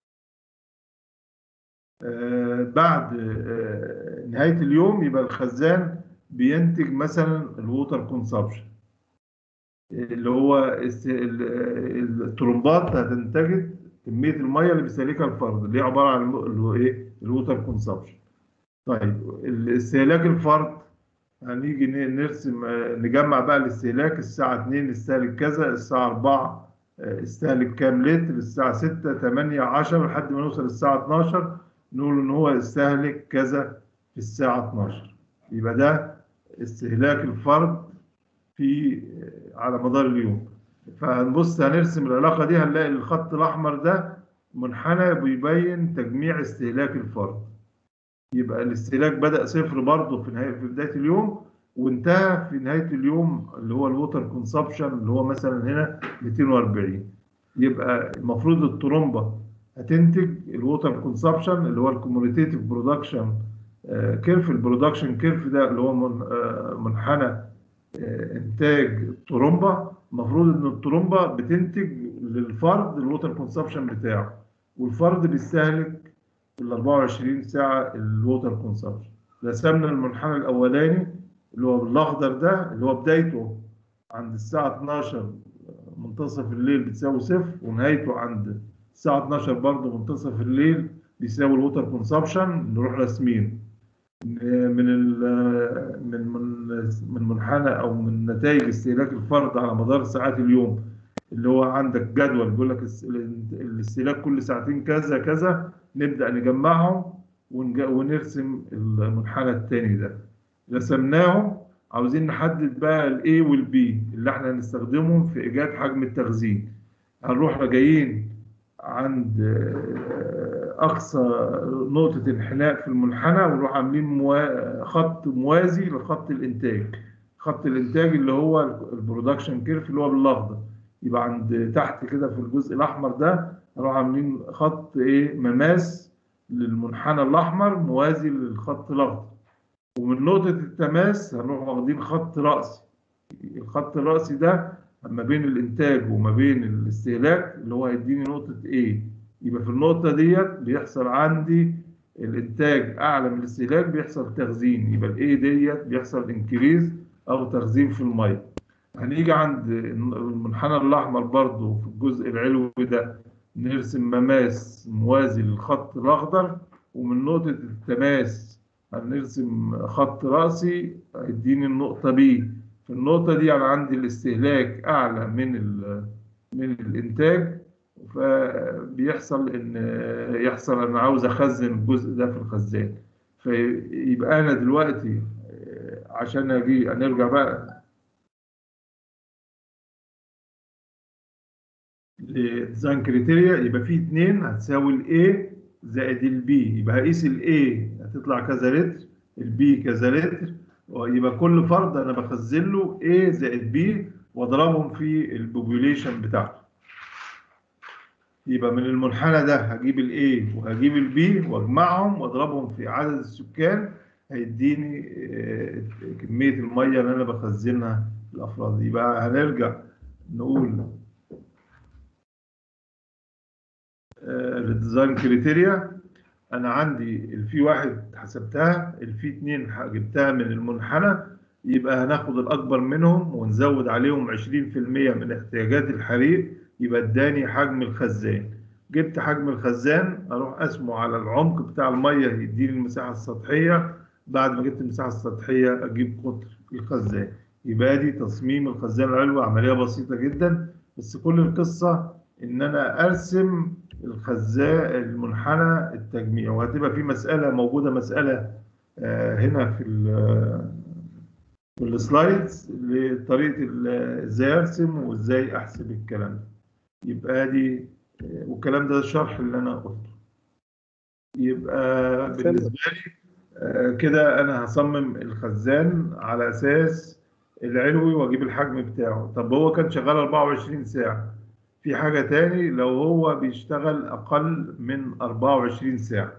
آه، بعد آه، نهايه اليوم يبقى الخزان بينتج مثلا الووتر كونسبشن اللي هو است- ال- ال- الطرمبات هتنتج كميه الميه اللي بيستهلكها الفرد اللي هي عباره عن الو- اللي هو ايه الووتر كونسبشن طيب الاستهلاك الفرد هنيجي ن- نرسم آه، نجمع بقى الاستهلاك الساعه 2 استهلك كذا الساعه 4 آه، استهلك كام لتر الساعه 6 8 10 لحد ما نوصل الساعه 12 نقول ان هو استهلك كذا في الساعه 12 يبقى ده استهلاك الفرد في على مدار اليوم فهنبص هنرسم العلاقه دي هنلاقي الخط الاحمر ده منحنى بيبين تجميع استهلاك الفرد يبقى الاستهلاك بدأ صفر برضه في نهاية في بداية اليوم وانتهى في نهاية اليوم اللي هو الووتر كونسبشن اللي هو مثلا هنا 240 يبقى المفروض الطرمبة هتنتج الووتر كونسبشن اللي هو الكوموليتيف برودكشن كيرف البرودكشن كيرف ده اللي هو من- آه، منحنى آه، انتاج الطرمبة المفروض ان الطرمبة بتنتج للفرد الووتر كونسبشن بتاعه والفرد بيستهلك ال 24 ساعة الووتر كونسبشن رسمنا المنحنى الأولاني اللي هو بالأخضر ده اللي هو بدايته عند الساعة 12 منتصف الليل بتساوي صفر ونهايته عند الساعة 12 برضه منتصف الليل بيساوي الووتر كونسبشن نروح راسمين من ال- من من من منحنى او من نتائج استهلاك الفرد على مدار ساعات اليوم اللي هو عندك جدول بيقول لك الس- الاستهلاك كل ساعتين كذا كذا نبدأ نجمعهم ونج- ونرسم المنحنى التاني ده رسمناهم عاوزين نحدد بقى الاي والبي اللي احنا هنستخدمهم في ايجاد حجم التخزين هنروح جايين عند آه، اقصى نقطة انحناء في المنحنى ونروح عاملين موا... خط موازي لخط الانتاج خط الانتاج اللي هو البرودكشن كيرف اللي هو بالاخضر يبقى عند تحت كده في الجزء الاحمر ده هنروح عاملين خط ايه مماس للمنحنى الاحمر موازي للخط الاخضر ومن نقطة التماس هنروح واخدين خط رأسي الخط الرأسي ده ما بين الإنتاج وما بين الاستهلاك اللي هو هيديني نقطة A يبقى في النقطة ديت بيحصل عندي الإنتاج أعلى من الاستهلاك بيحصل تخزين يبقى ال A ديت بيحصل انكريز أو تخزين في المية هنيجي عند المنحنى الأحمر برضو في الجزء العلوي ده نرسم مماس موازي للخط الأخضر ومن نقطة التماس هنرسم خط رأسي هيديني النقطة B في النقطة دي أنا عندي الاستهلاك أعلى من ال- من الإنتاج فبيحصل إن يحصل أنا عاوز أخزن الجزء ده في الخزان فيبقى أنا دلوقتي عشان أجي نرجع بقى لديزاين كريتيريا يبقى في اتنين هتساوي الاي زائد البي يبقى هقيس الاي هتطلع كذا لتر البي كذا لتر ويبقى كل فرد انا بخزن له A زائد B واضربهم في البوبوليشن بتاعته يبقى من المنحنى ده هجيب ال A وهجيب ال B واجمعهم واضربهم في عدد السكان هيديني آه، كمية المية اللي انا بخزنها الافراد يبقى هنرجع نقول الديزاين كريتيريا انا عندي الفي واحد حسبتها الفي اتنين جبتها من المنحنى يبقى هناخد الاكبر منهم ونزود عليهم 20% من احتياجات الحريق يبقى اداني حجم الخزان جبت حجم الخزان اروح قاسمه على العمق بتاع الميه يديني المساحه السطحيه بعد ما جبت المساحه السطحيه اجيب قطر الخزان يبقى دي تصميم الخزان العلوي عمليه بسيطه جدا بس كل القصه ان انا ارسم الخزان المنحنى التجميع وهتبقى في مساله موجوده مساله آه، هنا في ال- في السلايدز لطريقه ال- ازاي ارسم وازاي احسب الكلام ده يبقى دي آه، والكلام ده الشرح اللي انا قلته يبقى بالنسبه لي آه، كده انا هصمم الخزان على اساس العلوي واجيب الحجم بتاعه طب هو كان شغال 24 ساعه في حاجه تاني لو هو بيشتغل اقل من 24 ساعه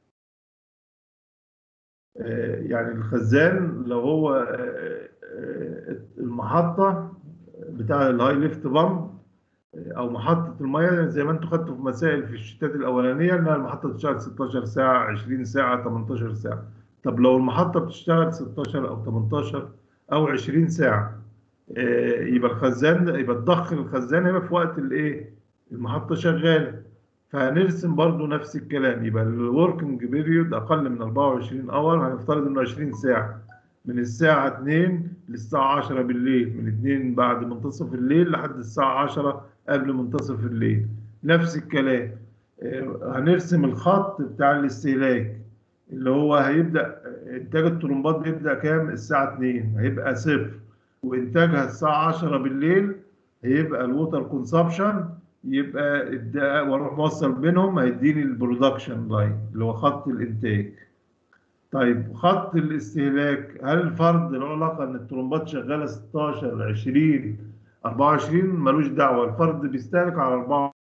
آه، يعني الخزان لو هو آه، آه، المحطه بتاع الهاي ليفت بامب او محطه الميه زي ما انتم خدتوا في مسائل في الشتات الاولانيه انها المحطه تشتغل 16 ساعه 20 ساعه 18 ساعه طب لو المحطه بتشتغل 16 او 18 او 20 ساعه آه، يبقى الخزان يبقى الضخ الخزان هيبقى في وقت الايه المحطه شغاله فهنرسم برضو نفس الكلام يبقى الوركينج بيريود اقل من 24 اور هنفترض انه 20 ساعه من الساعه 2 للساعه 10 بالليل من 2 بعد منتصف الليل لحد الساعه 10 قبل منتصف الليل نفس الكلام آه، هنرسم الخط بتاع الاستهلاك اللي هو هيبدا انتاج الطرمبات بيبدا كام الساعه 2 هيبقى صفر وانتاجها الساعه 10 بالليل هيبقى الووتر كونسبشن يبقى الدقائق واروح موصل بينهم هيديني البرودكشن لاين اللي هو خط الانتاج طيب خط الاستهلاك هل الفرد له علاقه ان الطرمبات شغاله 16 20 24 ملوش دعوه الفرد بيستهلك على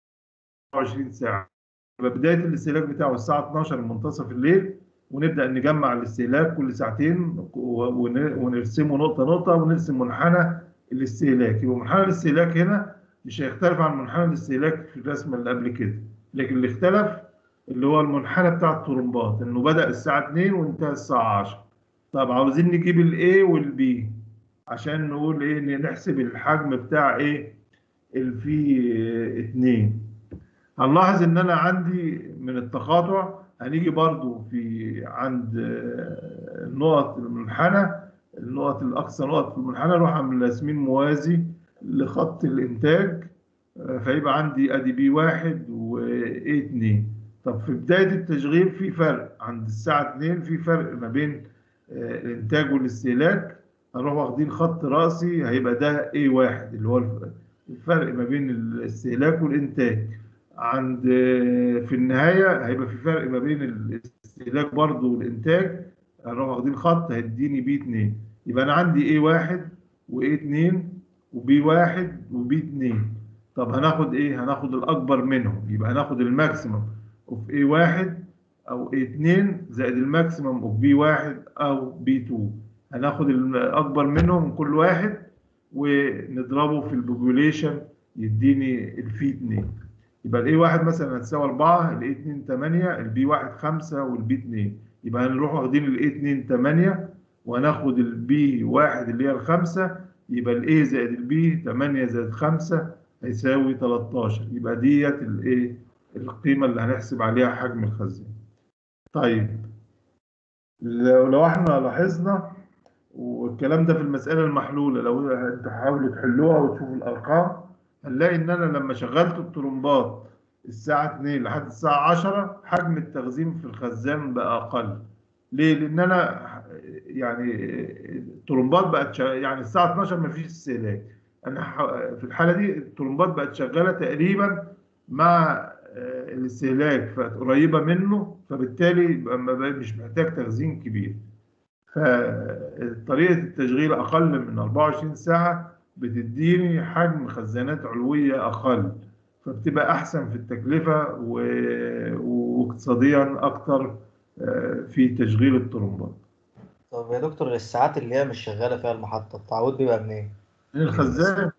24 ساعه يبقى بدايه الاستهلاك بتاعه الساعه 12 من منتصف الليل ونبدا نجمع الاستهلاك كل ساعتين ون- ونرسمه نقطه نقطه ونرسم منحنى الاستهلاك يبقى منحنى الاستهلاك هنا مش هيختلف عن منحنى الاستهلاك في الرسمه اللي قبل كده لكن اللي اختلف اللي هو المنحنى بتاع الطرمبات انه بدا الساعه 2 وانتهى الساعه 10 طب عاوزين نجيب الاي والبي عشان نقول ايه نحسب الحجم بتاع ايه الفي 2 هنلاحظ ان انا عندي من التقاطع هنيجي برضو في عند آه، نقط المنحنى النقط الاقصى نقط في المنحنى اروح اعمل رسمين موازي لخط الانتاج آه، فيبقى عندي ادي بي واحد واي 2 طب في بدايه التشغيل في فرق عند الساعه 2 في فرق ما بين آه، الانتاج والاستهلاك هنروح واخدين خط راسي هيبقى ده اي واحد اللي هو الف- الفرق ما بين الاستهلاك والانتاج عند في النهاية هيبقى في فرق ما بين الاستهلاك برضه والإنتاج هنروح واخدين خط هيديني بي 2 يبقى أنا عندي اي واحد واي 2 وبي واحد وبي 2 طب هناخد إيه؟ هناخد الأكبر منهم يبقى هناخد الماكسيمم اوف اي واحد أو اي 2 زائد الماكسيمم اوف بي واحد أو بي 2 هناخد الأكبر منهم كل واحد ونضربه في البوبوليشن يديني الفي 2 يبقى الاي واحد مثلا هتساوي 4 الاي 2 8 البي 1 5 والبي 2 يبقى هنروح واخدين الاي 2 8 وهناخد البي 1 اللي هي الخمسة يبقى الاي زائد البي 8 زائد 5 هيساوي 13 يبقى ديت الايه القيمة اللي هنحسب عليها حجم الخزان طيب لو لو احنا لاحظنا والكلام ده في المسألة المحلولة لو تحاولوا تحلوها وتشوفوا الأرقام هنلاقي ان انا لما شغلت الطرمبات الساعة 2 لحد الساعة 10 حجم التخزين في الخزان بقى اقل ليه؟ لان انا يعني الطرمبات بقت شغ... يعني الساعة 12 مفيش استهلاك انا ح... في الحالة دي الطرمبات بقت شغالة تقريبا مع آه، الاستهلاك فقريبة منه فبالتالي بقى ما بقى- مش محتاج تخزين كبير فطريقة التشغيل أقل من 24 ساعة بتديني حجم خزانات علوية أقل فبتبقى أحسن في التكلفة و- واقتصاديا أكتر آه، في تشغيل الطرمبات طب يا دكتور الساعات اللي هي مش شغالة فيها المحطة التعويض بيبقى منين؟ من الخزان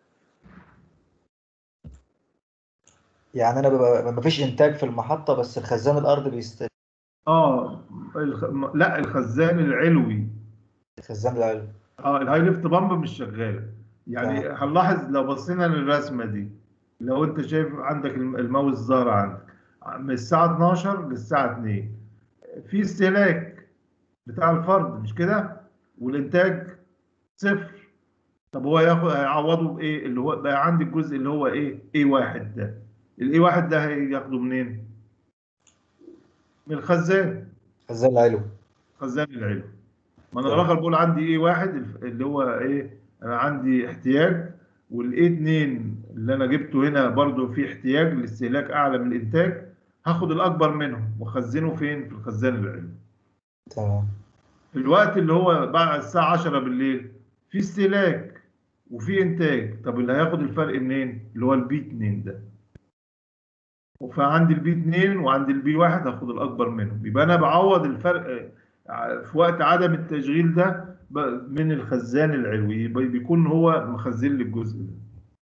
يعني أنا بيبقى مفيش إنتاج في المحطة بس الخزان الأرضي بيست اه الخ... لا الخزان العلوي الخزان العلوي اه الهاي ليفت بامب مش شغاله يعني هنلاحظ لو بصينا للرسمه دي لو انت شايف عندك الم- الماوس ظاهر عندك من الساعه 12 للساعه 2 في استهلاك بتاع الفرد مش كده والانتاج صفر طب هو ياخد هيعوضه بايه اللي هو بقى عندي الجزء اللي هو ايه ايه واحد ده الاي واحد ده هياخده منين من الخزان خزان العلو خزان العلم ما انا تمام. الاخر بقول عندي ايه واحد الف- اللي هو ايه انا عندي احتياج والايه اتنين اللي انا جبته هنا برضو في احتياج لاستهلاك اعلى من الانتاج هاخد الاكبر منهم واخزنه فين في الخزان العلمي تمام في الوقت اللي هو بعد الساعة 10 بالليل في استهلاك وفي انتاج طب اللي هياخد الفرق منين اللي هو البي 2 ده فعندي البي 2 وعندي البي 1 هاخد الاكبر منهم يبقى انا بعوض الفرق ع- في وقت عدم التشغيل ده ب- من الخزان العلوي يبقى بيكون هو مخزن لي الجزء ده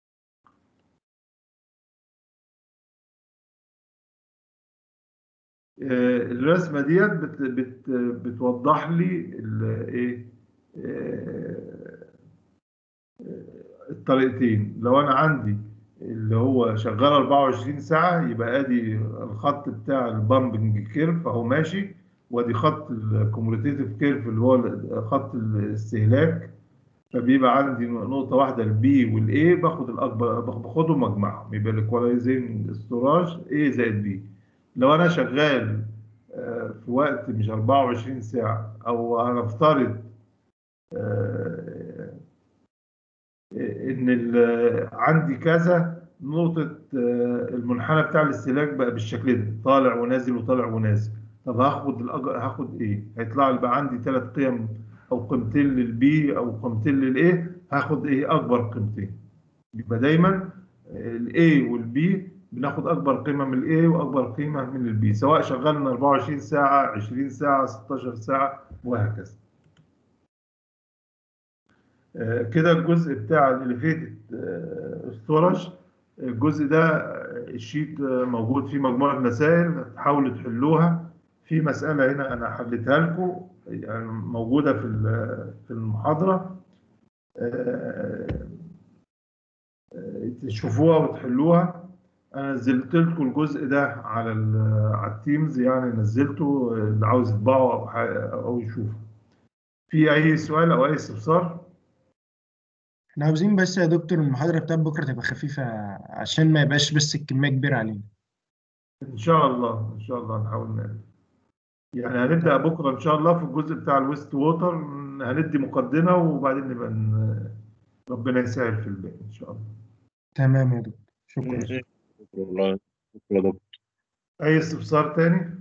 آه، الرسمه ديت بت بت بتوضح لي ال- ايه آه، آه، الطريقتين لو انا عندي اللي هو شغال 24 ساعه يبقى ادي الخط بتاع البامبنج كيرف اهو ماشي وادي خط الكوموليتيف كيرف اللي هو خط الاستهلاك فبيبقى عندي نقطه واحده البي والاي باخد الاكبر باخدهم مجمعهم يبقى الايكواليزنج ستوراج اي زائد بي لو انا شغال آه، في وقت مش 24 ساعة أو هنفترض آه، إن ال- عندي كذا نقطة آه، المنحنى بتاع الاستهلاك بقى بالشكل ده طالع ونازل وطالع ونازل طب هاخد الأج... هاخد إيه؟ هيطلع لي بقى عندي ثلاث قيم أو قيمتين للبي أو قيمتين للإيه؟ هاخد إيه؟ أكبر قيمتين يبقى دايما الاي والبي بناخد اكبر قيمه من الاي واكبر قيمه من البي سواء شغلنا 24 ساعه 20 ساعه 16 ساعه وهكذا آه، كده الجزء بتاع الاليفيتد ستورج الجزء ده آه، الشيت آه، موجود فيه مجموعه مسائل تحاولوا تحلوها في مساله هنا انا حليتها لكم يعني موجوده في ال- في المحاضره آه، تشوفوها وتحلوها انا نزلت لكم الجزء ده على ال- على التيمز يعني نزلته اللي عاوز يطبعه او ح- او يشوفه في اي سؤال او اي استفسار احنا عاوزين بس يا دكتور المحاضرة بتاعت بكرة تبقى خفيفة عشان ما يبقاش بس الكمية كبيرة علينا ان شاء الله ان شاء الله نحاول نعمل يعني هنبدا بكره ان شاء الله في الجزء بتاع الويست ووتر هندي مقدمه وبعدين نبقى ن- ربنا يسهل في الباقي ان شاء الله تمام يا دكتور شكرا والله شكرا يا دكتور اي استفسار تاني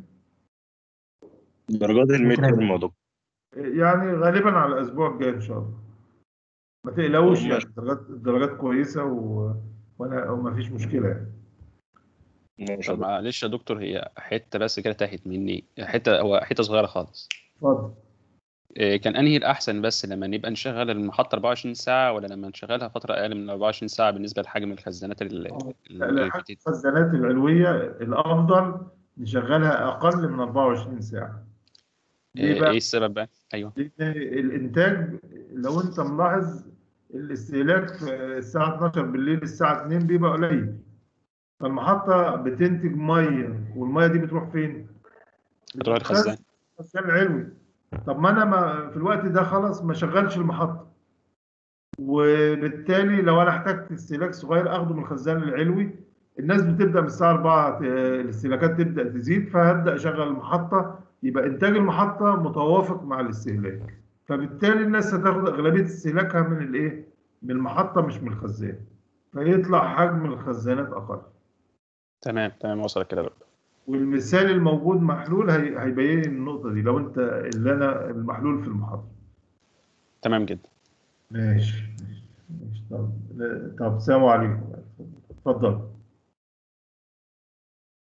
درجات الميد شكراً. ترم يا دكتور يعني غالبا على الاسبوع الجاي ان شاء الله ما تقلقوش ماشي. يعني الدرجات الدرجات كويسه و... وانا وما فيش مشكله يعني ماشي يا طب دكتور. معلش يا دكتور هي حته بس كده تاهت مني حته هو حته صغيره خالص اتفضل إيه، كان انهي الاحسن بس لما نبقى نشغل المحطه 24 ساعه ولا لما نشغلها فتره اقل من 24 ساعه بالنسبه لحجم الخزانات ال- لا، ال- لا، اللي حتى بتت- الخزانات العلويه الافضل نشغلها اقل من 24 ساعه ليه ايه بقى؟ إيه السبب بقى ايوه لان الانتاج لو انت ملاحظ الاستهلاك في الساعه 12 بالليل الساعه 2 بيبقى قليل فالمحطه بتنتج ميه والميه دي بتروح فين؟ بتروح الخزان الخزان العلوي طب ما انا ما في الوقت ده خلاص ما شغلش المحطه وبالتالي لو انا احتجت استهلاك صغير اخده من الخزان العلوي الناس بتبدا من الساعه 4 ت- الاستهلاكات تبدا تزيد فهبدا اشغل المحطه يبقى انتاج المحطه متوافق مع الاستهلاك فبالتالي الناس هتاخد اغلبيه استهلاكها من الايه؟ من المحطه مش من الخزان فيطلع حجم الخزانات اقل تمام تمام وصلت كده يا دكتور والمثال الموجود محلول هي- هيبين لي النقطه دي لو انت اللي انا المحلول في المحطه تمام جدا ماشي ماشي طب طب سلام عليكم اتفضل